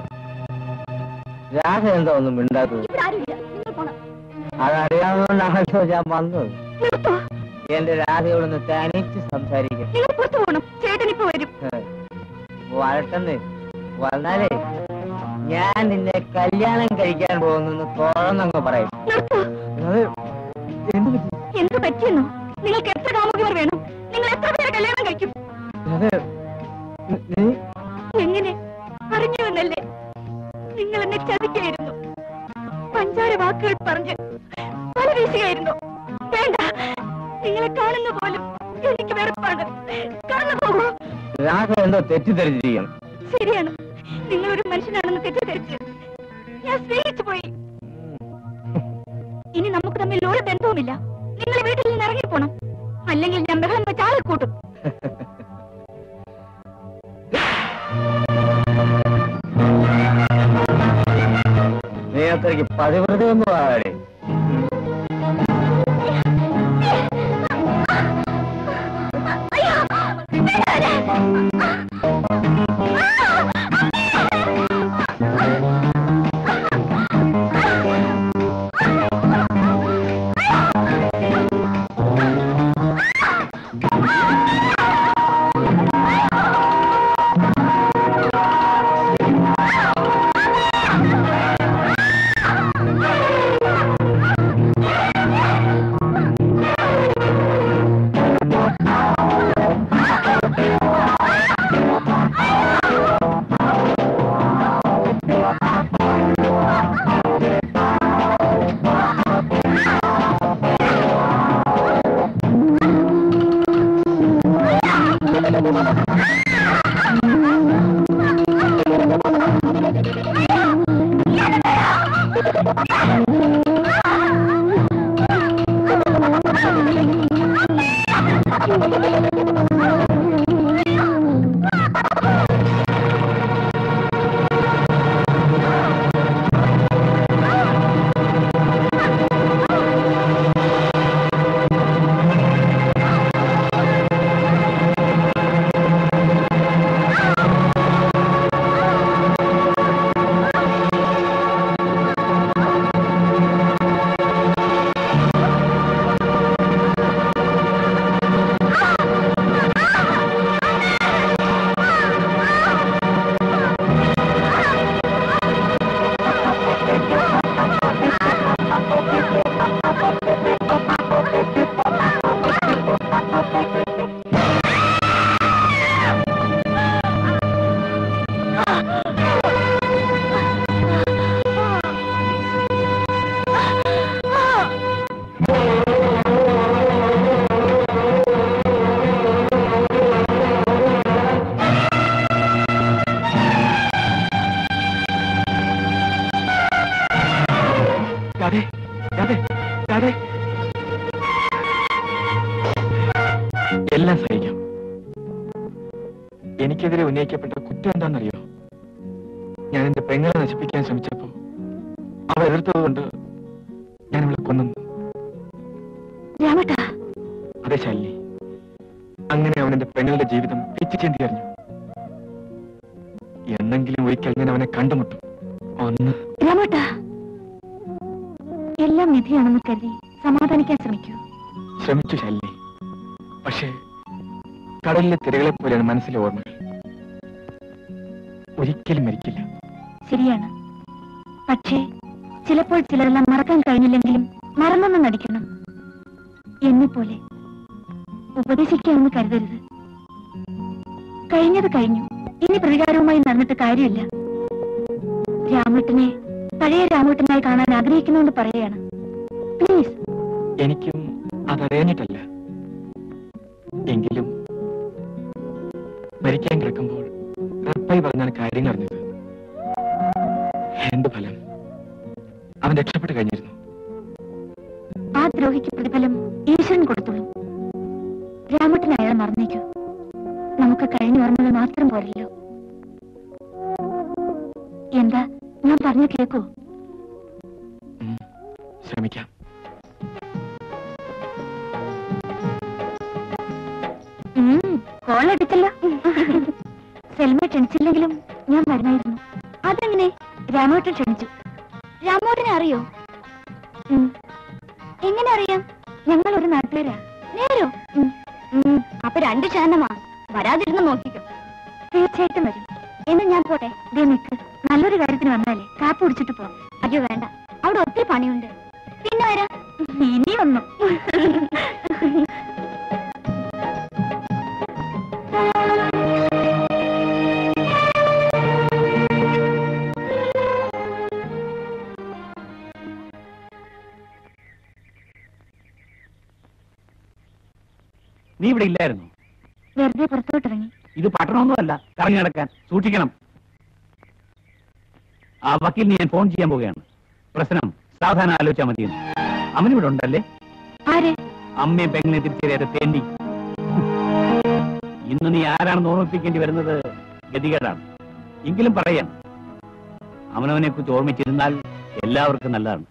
രാധ എന്താ ഒന്നും മിണ്ടാത്തത് ഇവിടെ ആരുമില്ല നിങ്ങൾ പോണം അതറിയാവുന്നതുകൊണ്ടാണല്ലോ ഞാൻ വന്നത് നിർത്തോ എന്റെ രാധയോടൊന്ന് തനിച്ച് സംസാരിക്കാം നിങ്ങൾ പുറത്തു പോകണം ചേട്ടൻ ഇപ്പൊ വരും വരട്ടെന്ന് വന്നാലേ ഞാൻ നിന്നെ കല്യാണം കഴിക്കാൻ പോകുന്നു തുറന്നങ്ങ് പറയും നിർത്തോ അത് എന്ത് പറ്റി എന്ത് പറ്റിയെന്നോ നിങ്ങൾക്ക് എത്ര കാമുകിമാർ വേണം നിങ്ങൾ എത്ര പേരെ കല്യാണം കഴിക്കും അതെ നി- നീ എങ്ങനെ പറഞ്ഞു എന്നല്ലേ നിങ്ങൾ എന്നെ ചതിക്കായിരുന്നു പഞ്ചാര വാക്കുകൾ പറഞ്ഞ് പല വീശുകയായിരുന്നു വേണ്ട നിങ്ങളെ കാണുന്ന പോലും എനിക്ക് വെറുപ്പാണ് കടന്നു പോകൂ രാഘവ എന്തോ തെറ്റിദ്ധരിച്ചിരിക്കണം ശരിയാണ് നിങ്ങൾ ഒരു മനുഷ്യനാണെന്ന് തെറ്റിദ്ധരിച്ച് ഞാൻ സ്നേഹിച്ചു പോയി ഇനി നമുക്ക് തമ്മിൽ ഒരു ബന്ധവുമില്ല നിങ്ങൾ വീട്ടിൽ നിന്ന് ഇറങ്ങിപ്പോണം അല്ലെങ്കിൽ ഞാൻ ബഹളം വെച്ച് ആളെ കൂട്ടും നീ അത്രയ്ക്ക് പതിവൃതി ഒന്നും ആടെ രാധേ രാധേ രാധേ എല്ലാം സഹിക്കാം എനിക്കെതിരെ ഉന്നയിക്കപ്പെട്ട കുറ്റം എന്താണെന്നറിയോ ഞാൻ എന്റെ പെങ്ങളെ നശിപ്പിക്കാൻ ശ്രമിച്ചപ്പോ അവൾ എതിർത്തതുകൊണ്ട് ഞാൻ അവളെ കൊന്നു രാമട്ടാ അതെ ശാലിനി അങ്ങനെ അവൻ എന്റെ പെങ്ങളുടെ ജീവിതം പിച്ചിച്ചേന്തി അറിഞ്ഞു എന്നെങ്കിലും ഒരിക്കൽ ഞാൻ അവനെ കണ്ടുമുട്ടും ഒന്ന് രാമട്ടാ എല്ലാം വിധിയാണെന്ന് കരുതി സമാധാനിക്കാൻ ശ്രമിക്കൂ ശ്രമിച്ചു ശാലിനി പക്ഷേ കടലിലെ തിരകളെ പോലെയാണ് മനസ്സിലെ ഓർമ്മകൾ ഒരിക്കലും മരിക്കില്ല ശരിയാണ് പക്ഷേ ചിലപ്പോൾ ചിലരെല്ലാം മറക്കാൻ കഴിഞ്ഞില്ലെങ്കിലും മറന്നെന്ന് നടിക്കണം എന്നെ പോലെ ഉപദേശിക്കാമെന്ന് കരുതരുത് കഴിഞ്ഞത് കഴിഞ്ഞു ഇനി പ്രതികാരവുമായി നടന്നിട്ട് കാര്യമില്ല രാമേട്ടനെ പഴയ രാമേട്ടനായി കാണാൻ ആഗ്രഹിക്കുന്നുകൊണ്ട് പറയുകയാണ് പ്ലീസ് എനിക്കും അതറിയാഞ്ഞിട്ടല്ല എങ്കിലും മരിക്കാൻ കിടക്കുമ്പോൾ റപ്പായി പറഞ്ഞാണ് കാര്യങ്ങൾ അറിഞ്ഞത് എന്ത് ഫലം അവൻ രക്ഷപ്പെട്ട് കഴിഞ്ഞിരുന്നു ആ ദ്രോഹിക്ക് പ്രതിഫലം ഈശ്വരൻ കൊടുത്തുള്ളൂ രാമേട്ടൻ അയാളെ മറന്നേക്കൂ നമുക്ക് കഴിഞ്ഞ ഓർമ്മകൾ മാത്രം പോരല്ലോ എന്താ ഞാൻ പറഞ്ഞു കേക്കൂ ഉം, ശ്രമിക്കാം കോളടിച്ചല്ലോ സെൽമ ക്ഷണിച്ചില്ലെങ്കിലും ഞാൻ വരുമായിരുന്നു അതെങ്ങനെ രാമോട്ടൻ ക്ഷണിച്ചു രാമോട്ടനെ അറിയോ എങ്ങനെ അറിയാം ഞങ്ങൾ ഒരു നാട്ടുകാരാ നേരോ അപ്പൊ രണ്ട് ശതമാനമാ വരാതിരുന്ന് നോക്കിക്കോ തീർച്ചയായിട്ടും വരും എന്ന് ഞാൻ പോട്ടെ ദേ നിക്ക് നല്ലൊരു കാര്യത്തിന് വന്നാലേ കാപ്പ് കുടിച്ചിട്ട് പോ അയ്യോ വേണ്ട അവിടെ ഒത്തിരി പണിയുണ്ട് പിന്നെ വരാം ഇനി ഒന്നും ആ നീ ഇവിടെ ഇല്ലായിരുന്നു വെറുതെ പുറത്തോട്ടിറങ്ങി ഇത് പട്ടണമൊന്നുമല്ല കറങ്ങി നടക്കാൻ സൂക്ഷിക്കണം ആ വക്കീലിന് ഞാൻ ഫോൺ ചെയ്യാൻ പോവുകയാണ് പ്രശ്നം സാവധാനം ആലോചിച്ചാൽ മതിയെന്ന് അവനിവിടെ ഉണ്ടല്ലേ ആര് അമ്മയും പെങ്ങളെ തിരിച്ചറിയാതെ തേണ്ടി ഇന്ന് നീ ആരാണെന്ന് ഓർമ്മിപ്പിക്കേണ്ടി വരുന്നത് ഗതികേടാണ് എങ്കിലും പറയാം അവനവനെ കുറിച്ച് ഓർമ്മിച്ചിരുന്നാൽ എല്ലാവർക്കും നല്ലതാണ്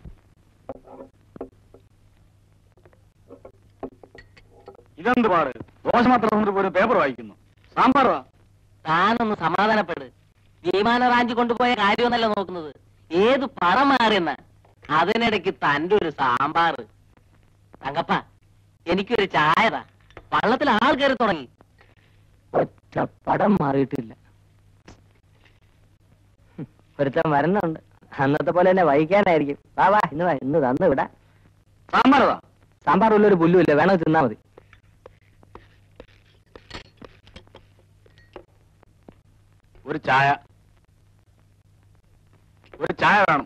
ഇതെന്ത് പാട് ദോശ മാത്രം കൊണ്ട് പോലും പേപ്പർ വായിക്കുന്നു സാമ്പാർ വാ താനൊന്ന് സമാധാനപ്പെട് വിമാന റാഞ്ചി കൊണ്ടുപോയ കാര്യമൊന്നല്ല നോക്കുന്നത് ഏത് പറ മാറിയെന്ന അതിനിടയ്ക്ക് തന്റെ ഒരു സാമ്പാർ തങ്കപ്പ എനിക്കൊരു ചായതാ വള്ളത്തിൽ ആൾ കയറി തുടങ്ങി ഒറ്റ പടം മാറിയിട്ടില്ല ഒരുത്തൻ വരണുണ്ട് അന്നത്തെ പോലെ തന്നെ വഹിക്കാനായിരിക്കും വാ വാ ഇന്ന് വാ ഇന്ന് തന്നു വിടാ സാമ്പാർ വാ സാമ്പാർ ഉള്ളൊരു പുല്ലുമില്ല വേണോ തിന്നാ മതി ഒരു ചായ ഒരു ചായ വേണം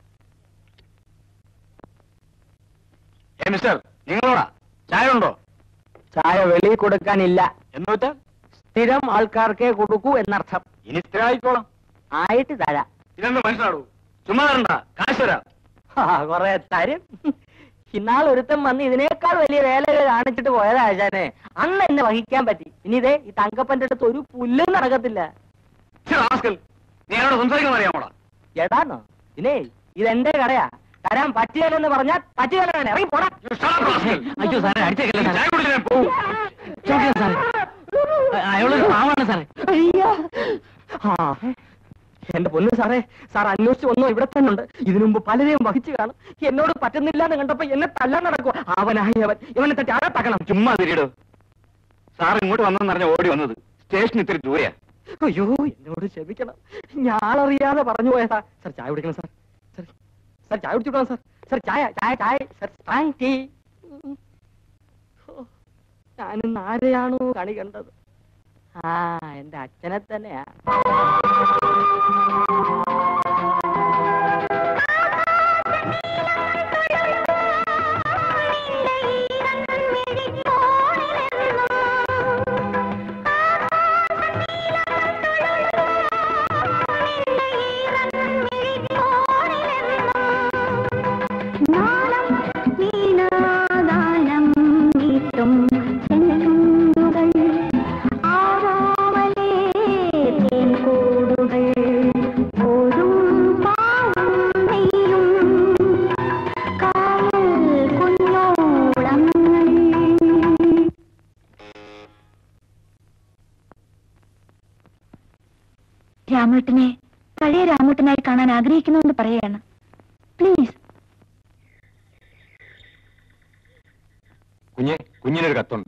ഏ മിസ്റ്റർ നിങ്ങളോടാ ചായ ഉണ്ടോ ചായ വെളിയിൽ കൊടുക്കാനില്ല എന്ന് വെച്ചാൽ സ്ഥിരം ആൾക്കാർക്കേ കൊടുക്കൂ എന്നർത്ഥം ഇനി സ്ഥിരമായിക്കോളാം ആയിട്ട് തരാം ഇതെന്ത് മനസ്സിലാടൂ ചുമ്മാ തരണ്ട കാശ് തരാം കൊറേ തരും ഇന്നാൾ ഒരുത്തം വന്ന് ഇതിനേക്കാൾ വലിയ വേലകൾ കാണിച്ചിട്ട് പോയതാ ആശാനെ അന്ന് എന്നെ വഹിക്കാൻ പറ്റി ഇനി ഇതേ ഈ തങ്കപ്പന്റെ അടുത്ത് ഒരു പുല്ലും നടക്കത്തില്ല ഛെ, റാസ്കൽ, നീ എന്നോട് സംസാരിക്കാൻ അറിയാമോടാ എടാന്നോ ഇതേ ഇതെന്റെ കടയാ തരാൻ പറ്റിയാലെന്ന് പറഞ്ഞാൽ പറ്റിയാലോ ഇറങ്ങി പോടാ അയ്യോ സാറേ അടിച്ചേക്കല്ലേ സാറേ ചായ കുടിക്കാൻ പോവും ചോദിക്കാം സാറേ അയാളൊരു പാവാണ് സാറേ അയ്യോ ആ എന്റെ പൊന്നു സാറേ സാർ അന്വേഷിച്ച് വന്നോ ഇവിടെ തന്നെ ഉണ്ട് ഇതിനു മുമ്പ് പലരെയും വഹിച്ചു കാണും എന്നോട് പറ്റുന്നില്ല എന്ന് കണ്ടപ്പോ എന്നെ തല്ലാൻ നടക്കുക അവനായി അവൻ ഇവനെ തട്ടി അകത്താക്കണം ചുമ്മാ തിരിയിടോ സാർ ഇങ്ങോട്ട് വന്നെന്ന് പറഞ്ഞ ഓടി വന്നത് സ്റ്റേഷൻ ഇത്തിരി ദൂരെയാ അയ്യോ എന്നോട് ക്ഷമിക്കണം ഞാനറിയാതെ പറഞ്ഞു പോയതാ സാർ ചായ കുടിക്കണം സാർ സാർ സാർ ചായ കുടിച്ചിട്ടോ സാർ സാർ ചായ ചായ ചായ സാർ ചായ ടീ ഓ, ഞാനിന്ന് ആരെയാണോ കണി കണ്ടത് ആ എന്റെ അച്ഛനെ തന്നെയാ നാളം വീണാദാനം മീട്ടും ചെണ്ടുകൾ ആരോമലേ തേൻകൂടുകൾ ഓടും പാവും നെയ്യും കായൽ കുഞ്ഞോളങ്ങൾ രാമേട്ടനെ പഴയ രാമേട്ടനായി കാണാൻ ആഗ്രഹിക്കുന്നുവെന്ന് പറയുകയാണ് പ്ലീസ് കുഞ്ഞെ കുഞ്ഞിനൊരു കത്തുണ്ട്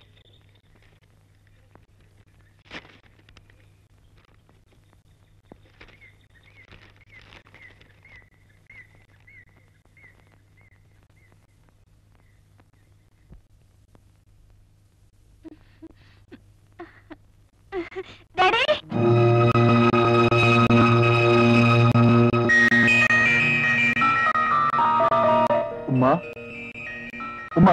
ഡാഡി ഉമ്മ ഉമ്മ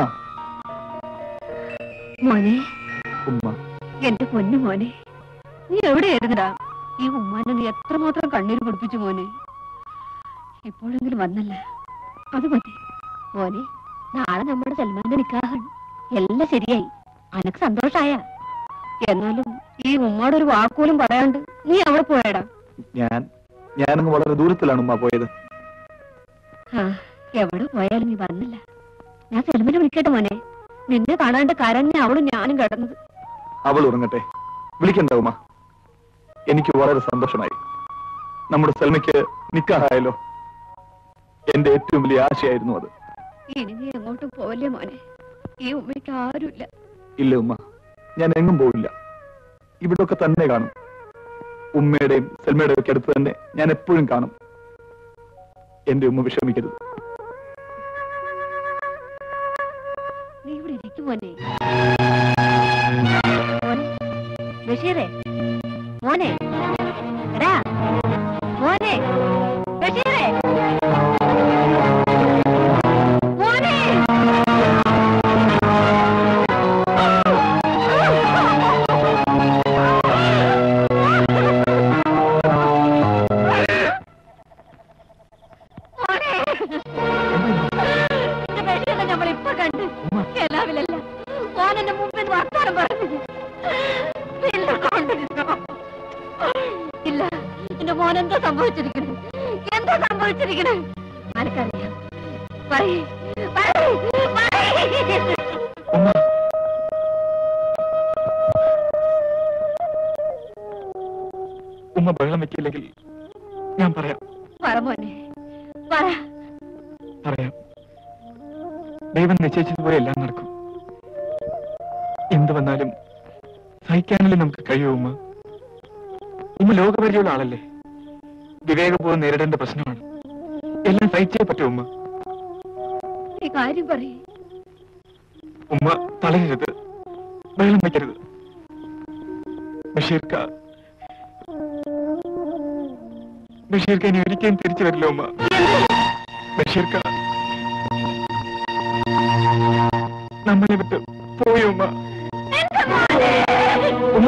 മോനെ ഉമ്മ എന്റെ പൊന്നു മോനെ നീ എവിടെയായിരുന്നടാ ഈ ഉമ്മാനെ നീ എത്രമാത്രം കണ്ണീര് കുടിപ്പിച്ചു മോനെ ഇപ്പോഴെങ്കിലും വന്നല്ല അത് മതി മോനെ നാളെ നമ്മുടെ സൽമാന്റെ നിക്കാഹാണ് എല്ലാം ശരിയായി അനക്ക് സന്തോഷായ എന്നാലും ഈ ഉമ്മയുടെ ഒരു വാക്കുപോലും പറയാണ്ട് നീ അവിടെ പോയടാ ഞാൻ ഞാനങ്ങ് വളരെ ദൂരത്തിലാണ് ഉമ്മ പോയത് ആ എവിടെ പോയാലും നീ വന്നില്ല ഞാൻ സെൽമിനെ വിളിക്കട്ടെ മോനെ നിന്നെ കാണാണ്ട് കരഞ്ഞ അവളും ഞാനും കിടന്നത് അവൾ ഉറങ്ങട്ടെ വിളിക്കണ്ട ഉമ്മ എനിക്ക് വളരെ സന്തോഷമായി നമ്മുടെ സൽമയ്ക്ക് നിക്കാഹായല്ലോ എന്റെ ഏറ്റവും വലിയ ആശയായിരുന്നു അത് ഇനി നീ എങ്ങോട്ടും പോവല്ലേ മോനെ ഈ ഉമ്മയ്ക്ക് ആരുമില്ല ഇല്ല ഉമ്മ ഞാൻ എങ്ങും പോവില്ല ഇവിടൊക്കെ തന്നെ കാണും ഉമ്മയുടെയും സൽമയുടെയും ഒക്കെ അടുത്ത് തന്നെ ഞാൻ എപ്പോഴും കാണും എന്റെ ഉമ്മ വിഷമിക്കരുത് നീ ഇവിടെ ഇരിക്കും മോനെ മോനെ ബഷീറേ മോനെ എടാ മോനെ ബഷീറേ മോനെ കണ്ട് എല്ലാവിലല്ല മോൻ എന്റെ മുമ്പിൽ വർത്താനം പറഞ്ഞു ഇല്ല കൊണ്ടിരുന്നോ ഇല്ല എന്റെ മോൻ എന്താ സംഭവിച്ചിരിക്കണേ എന്താ സംഭവിച്ചിരിക്കണേ ആർക്കറിയാം പറയ് പറയ് പറയ് ഉമ്മ ബഹളം വെക്കില്ലെങ്കിൽ ഞാൻ പറയാം പറ മോനെ പറ പറയാം ദൈവം നിശ്ചയിച്ചതുപോലെ എല്ലാം നടക്കും എന്ത് വന്നാലും സഹിക്കാനല്ലേ നമുക്ക് കഴിയൂ ഉമ്മ ഉമ്മ ലോകപരിചയമുള്ള ആളല്ലേ വിവേകപൂർവ്വം നേരിടേണ്ട പ്രശ്നമാണ് എല്ലാം സഹിച്ചേ പറ്റൂ ഉമ്മ ഈ കാര്യം പറയ് ഉമ്മ തളരരുത് ബഹളം വയ്ക്കരുത് ബഷീർക്ക ബഷീർക്ക ഇനി ഒരിക്കലും തിരിച്ചു വരില്ല ഉമ്മ ബഷീർക്ക നമ്മളെ വിട്ട് പോയി ഉമ്മ ഉമ്മ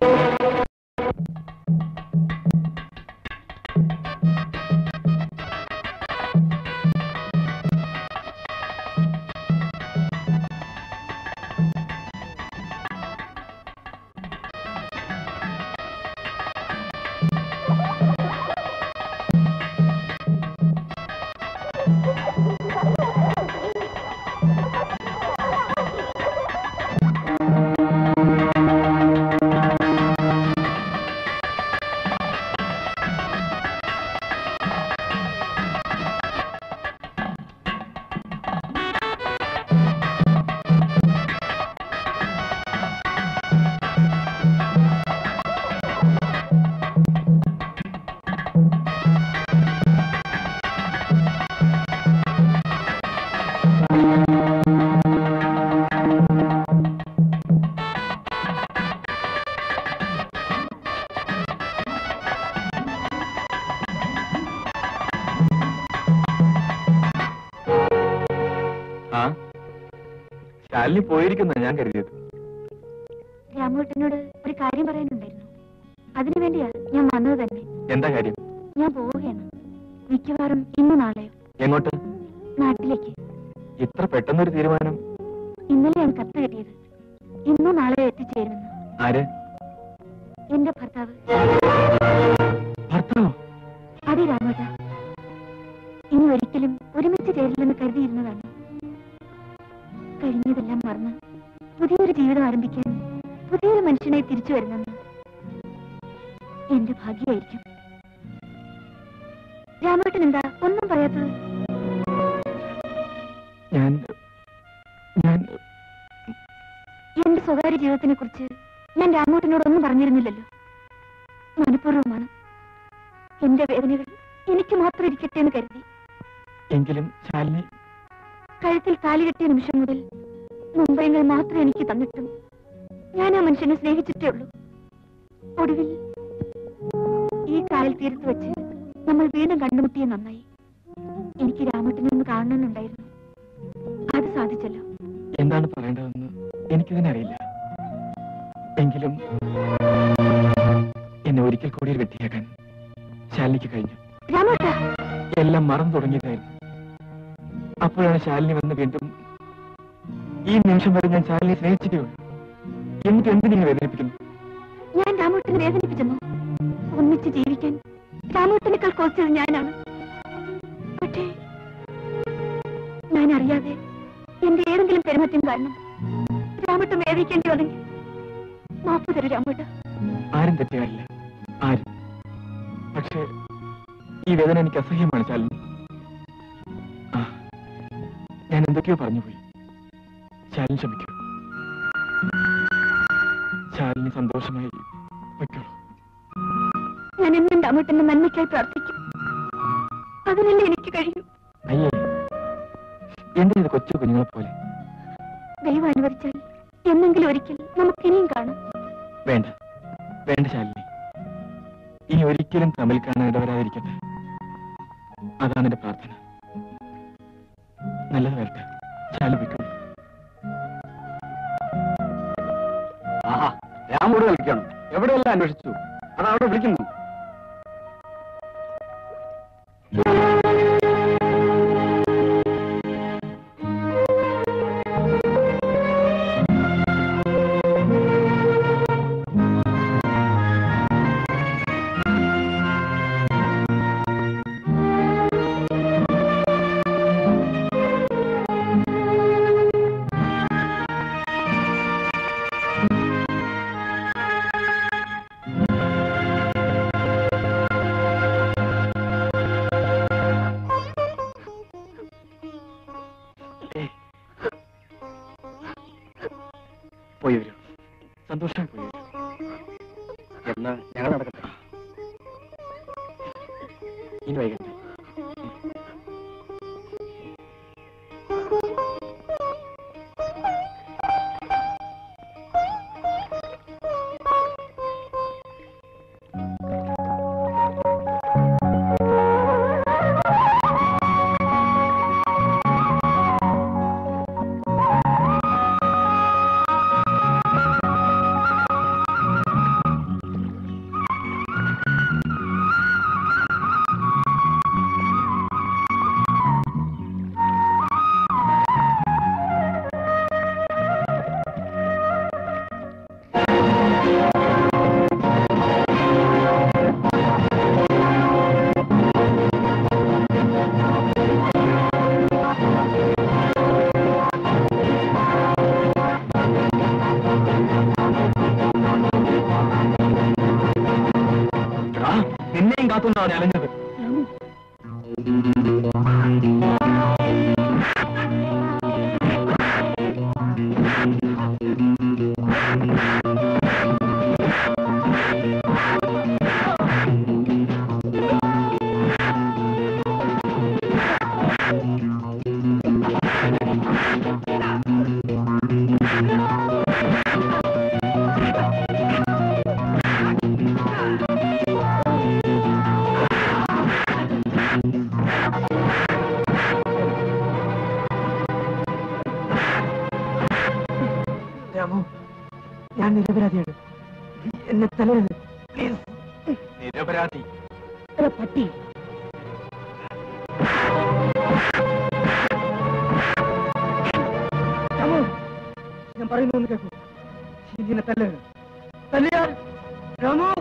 ആ ശാലിനി പോയിരിക്കുന്ന ഞാൻ കരുതിയത് രാമോട്ടനോട് ഒരു കാര്യം പറയാനുണ്ടായിരുന്നു അതിനു വേണ്ടിയാ ഞാൻ വന്നത് തന്നെ എന്താ കാര്യം ഞാൻ പോവുകയാണ് മിക്കവാറും ഇന്ന് നാളെയോ എങ്ങോട്ട് നാട്ടിലേക്ക് ഇത്ര പെട്ടെന്നൊരു തീരുമാനം ഇന്നലെയാണ് കത്ത് കിട്ടിയത് ഇന്നോ നാളെയോ എത്തിച്ചേരുമെന്ന് ആര് എന്റെ ഭർത്താവ് ഭർത്താവോ അതെ രാമോട്ട ഇനി ഒരിക്കലും ഒരുമിച്ച് ചേരില്ലെന്ന് കരുതിയിരുന്നതാണ് കഴിഞ്ഞതെല്ലാം മറന്ന് പുതിയൊരു ജീവിതം ആരംഭിക്കാൻ പുതിയൊരു മനുഷ്യനെ തിരിച്ചു വരുന്നെന്ന് എന്റെ ഭാഗ്യമായിരിക്കും രാമേട്ടൻ എന്താ ഒന്നും പറയാത്തത് ഞാൻ ഞാൻ എന്റെ സ്വകാര്യ ജീവിതത്തിനെ കുറിച്ച് ഞാൻ രാമോട്ടനോട് ഒന്നും പറഞ്ഞിരുന്നില്ലല്ലോ മനഃപൂർവ്വമാണ് എന്റെ വേദനകൾ എനിക്ക് മാത്രം ഇരിക്കട്ടെ എന്ന് കരുതി എങ്കിലും ശാലിനി കഴുത്തിൽ താലി കെട്ടിയ നിമിഷം മുതൽ മുമ്പയങ്ങൾ മാത്രം എനിക്ക് തന്നിട്ടും ഞാൻ ആ മനുഷ്യനെ സ്നേഹിച്ചിട്ടേ ഉള്ളൂ ഒടുവിൽ ഈ കായൽ തീരത്ത് വെച്ച് നമ്മൾ വീണ്ടും കണ്ടുമുട്ടിയ നന്നായി എനിക്ക് രാമേട്ടനെ ഒന്ന് കാണണമെന്നുണ്ടായിരുന്നു അത് സാധിച്ചല്ലോ എന്താണ് പറയേണ്ടതെന്ന് എനിക്കിതിനെ അറിയില്ല എങ്കിലും എന്നെ ഒരിക്കൽ കൂടി ഒരു വ്യക്തിയാക്കാൻ ശാലിനിക്ക് കഴിഞ്ഞു രാമേട്ട എല്ലാം മറന്നു തുടങ്ങിയതായിരുന്നു അപ്പോഴാണ് ശാലിനി വന്ന് വീണ്ടും ഈ നിമിഷം വരെ ഞാൻ ശാലിനെ സ്നേഹിച്ചിട്ടേ ഉള്ളൂ എന്നിട്ട് എന്തിനെ വേദനിപ്പിക്കുന്നു ഞാൻ രാമേട്ടനെ വേദനിപ്പിച്ചെന്നു ഒന്നിച്ച് ജീവിക്കാൻ രാമേട്ടനേക്കാൾ കൊച്ചത് ഞാനാണ് പക്ഷേ ഞാൻ അറിയാതെ എന്റെ ഏതെങ്കിലും പെരുമത്യം കാരണം രാമേട്ടൻ വേദിക്കേണ്ടി വന്നെങ്കിൽ മാപ്പ് തരൂ രാമേട്ട ആരും തെറ്റുകാരില്ല ആരും പക്ഷേ ഈ വേദന എനിക്ക് അസഹ്യമാണ് ശാലിനി ആ ഞാൻ എന്തൊക്കെയോ പറഞ്ഞുപോയി ശാലിനി ക്ഷമിക്കൂ ശാലിനി സന്തോഷമായി വയ്ക്കോളൂ ഞാൻ എന്നും രാമേട്ടന്റെ നന്മയ്ക്കായി പ്രാർത്ഥിക്കും അതിനല്ലേ എനിക്ക് കഴിയും അയ്യേ എന്റെ ഇത് കൊച്ചു കുഞ്ഞുങ്ങളെ പോലെ ദൈവം അനുവദിച്ചാൽ എന്നെങ്കിലും ഒരിക്കൽ നമുക്ക് ഇനിയും കാണാം വേണ്ട വേണ്ട ശാലിനി ഇനി ഒരിക്കലും തമ്മിൽ കാണാൻ ഇടവരാതിരിക്കട്ടെ അതാണ് എന്റെ പ്രാർത്ഥന നല്ലത് വരട്ടെ ശാലി വയ്ക്കോളൂ ആഹാ രാമോട് കളിക്കണം എവിടെയെല്ലാം അന്വേഷിച്ചു അത് അവിടെ വിളിക്കുന്നു പോയി വരൂ സന്തോഷമായി പോയി വരൂ എന്നാ ഞങ്ങൾ നടക്കട്ടെ ഇനി വൈകട്ടെ എടാ, നിന്നെയും കാത്തുകൊണ്ടാണ് അലഞ്ഞത് രാമു ഞാൻ നിരപരാധിയാണ് എന്നെ തലരുത് പ്ലീസ് നിരപരാധി പട്ടി രാമു ഞാൻ പറയുന്നു ഒന്ന് കേൾക്കൂ ഇതിനെ തല്ലരുത് തല്ലിയാൽ രാമു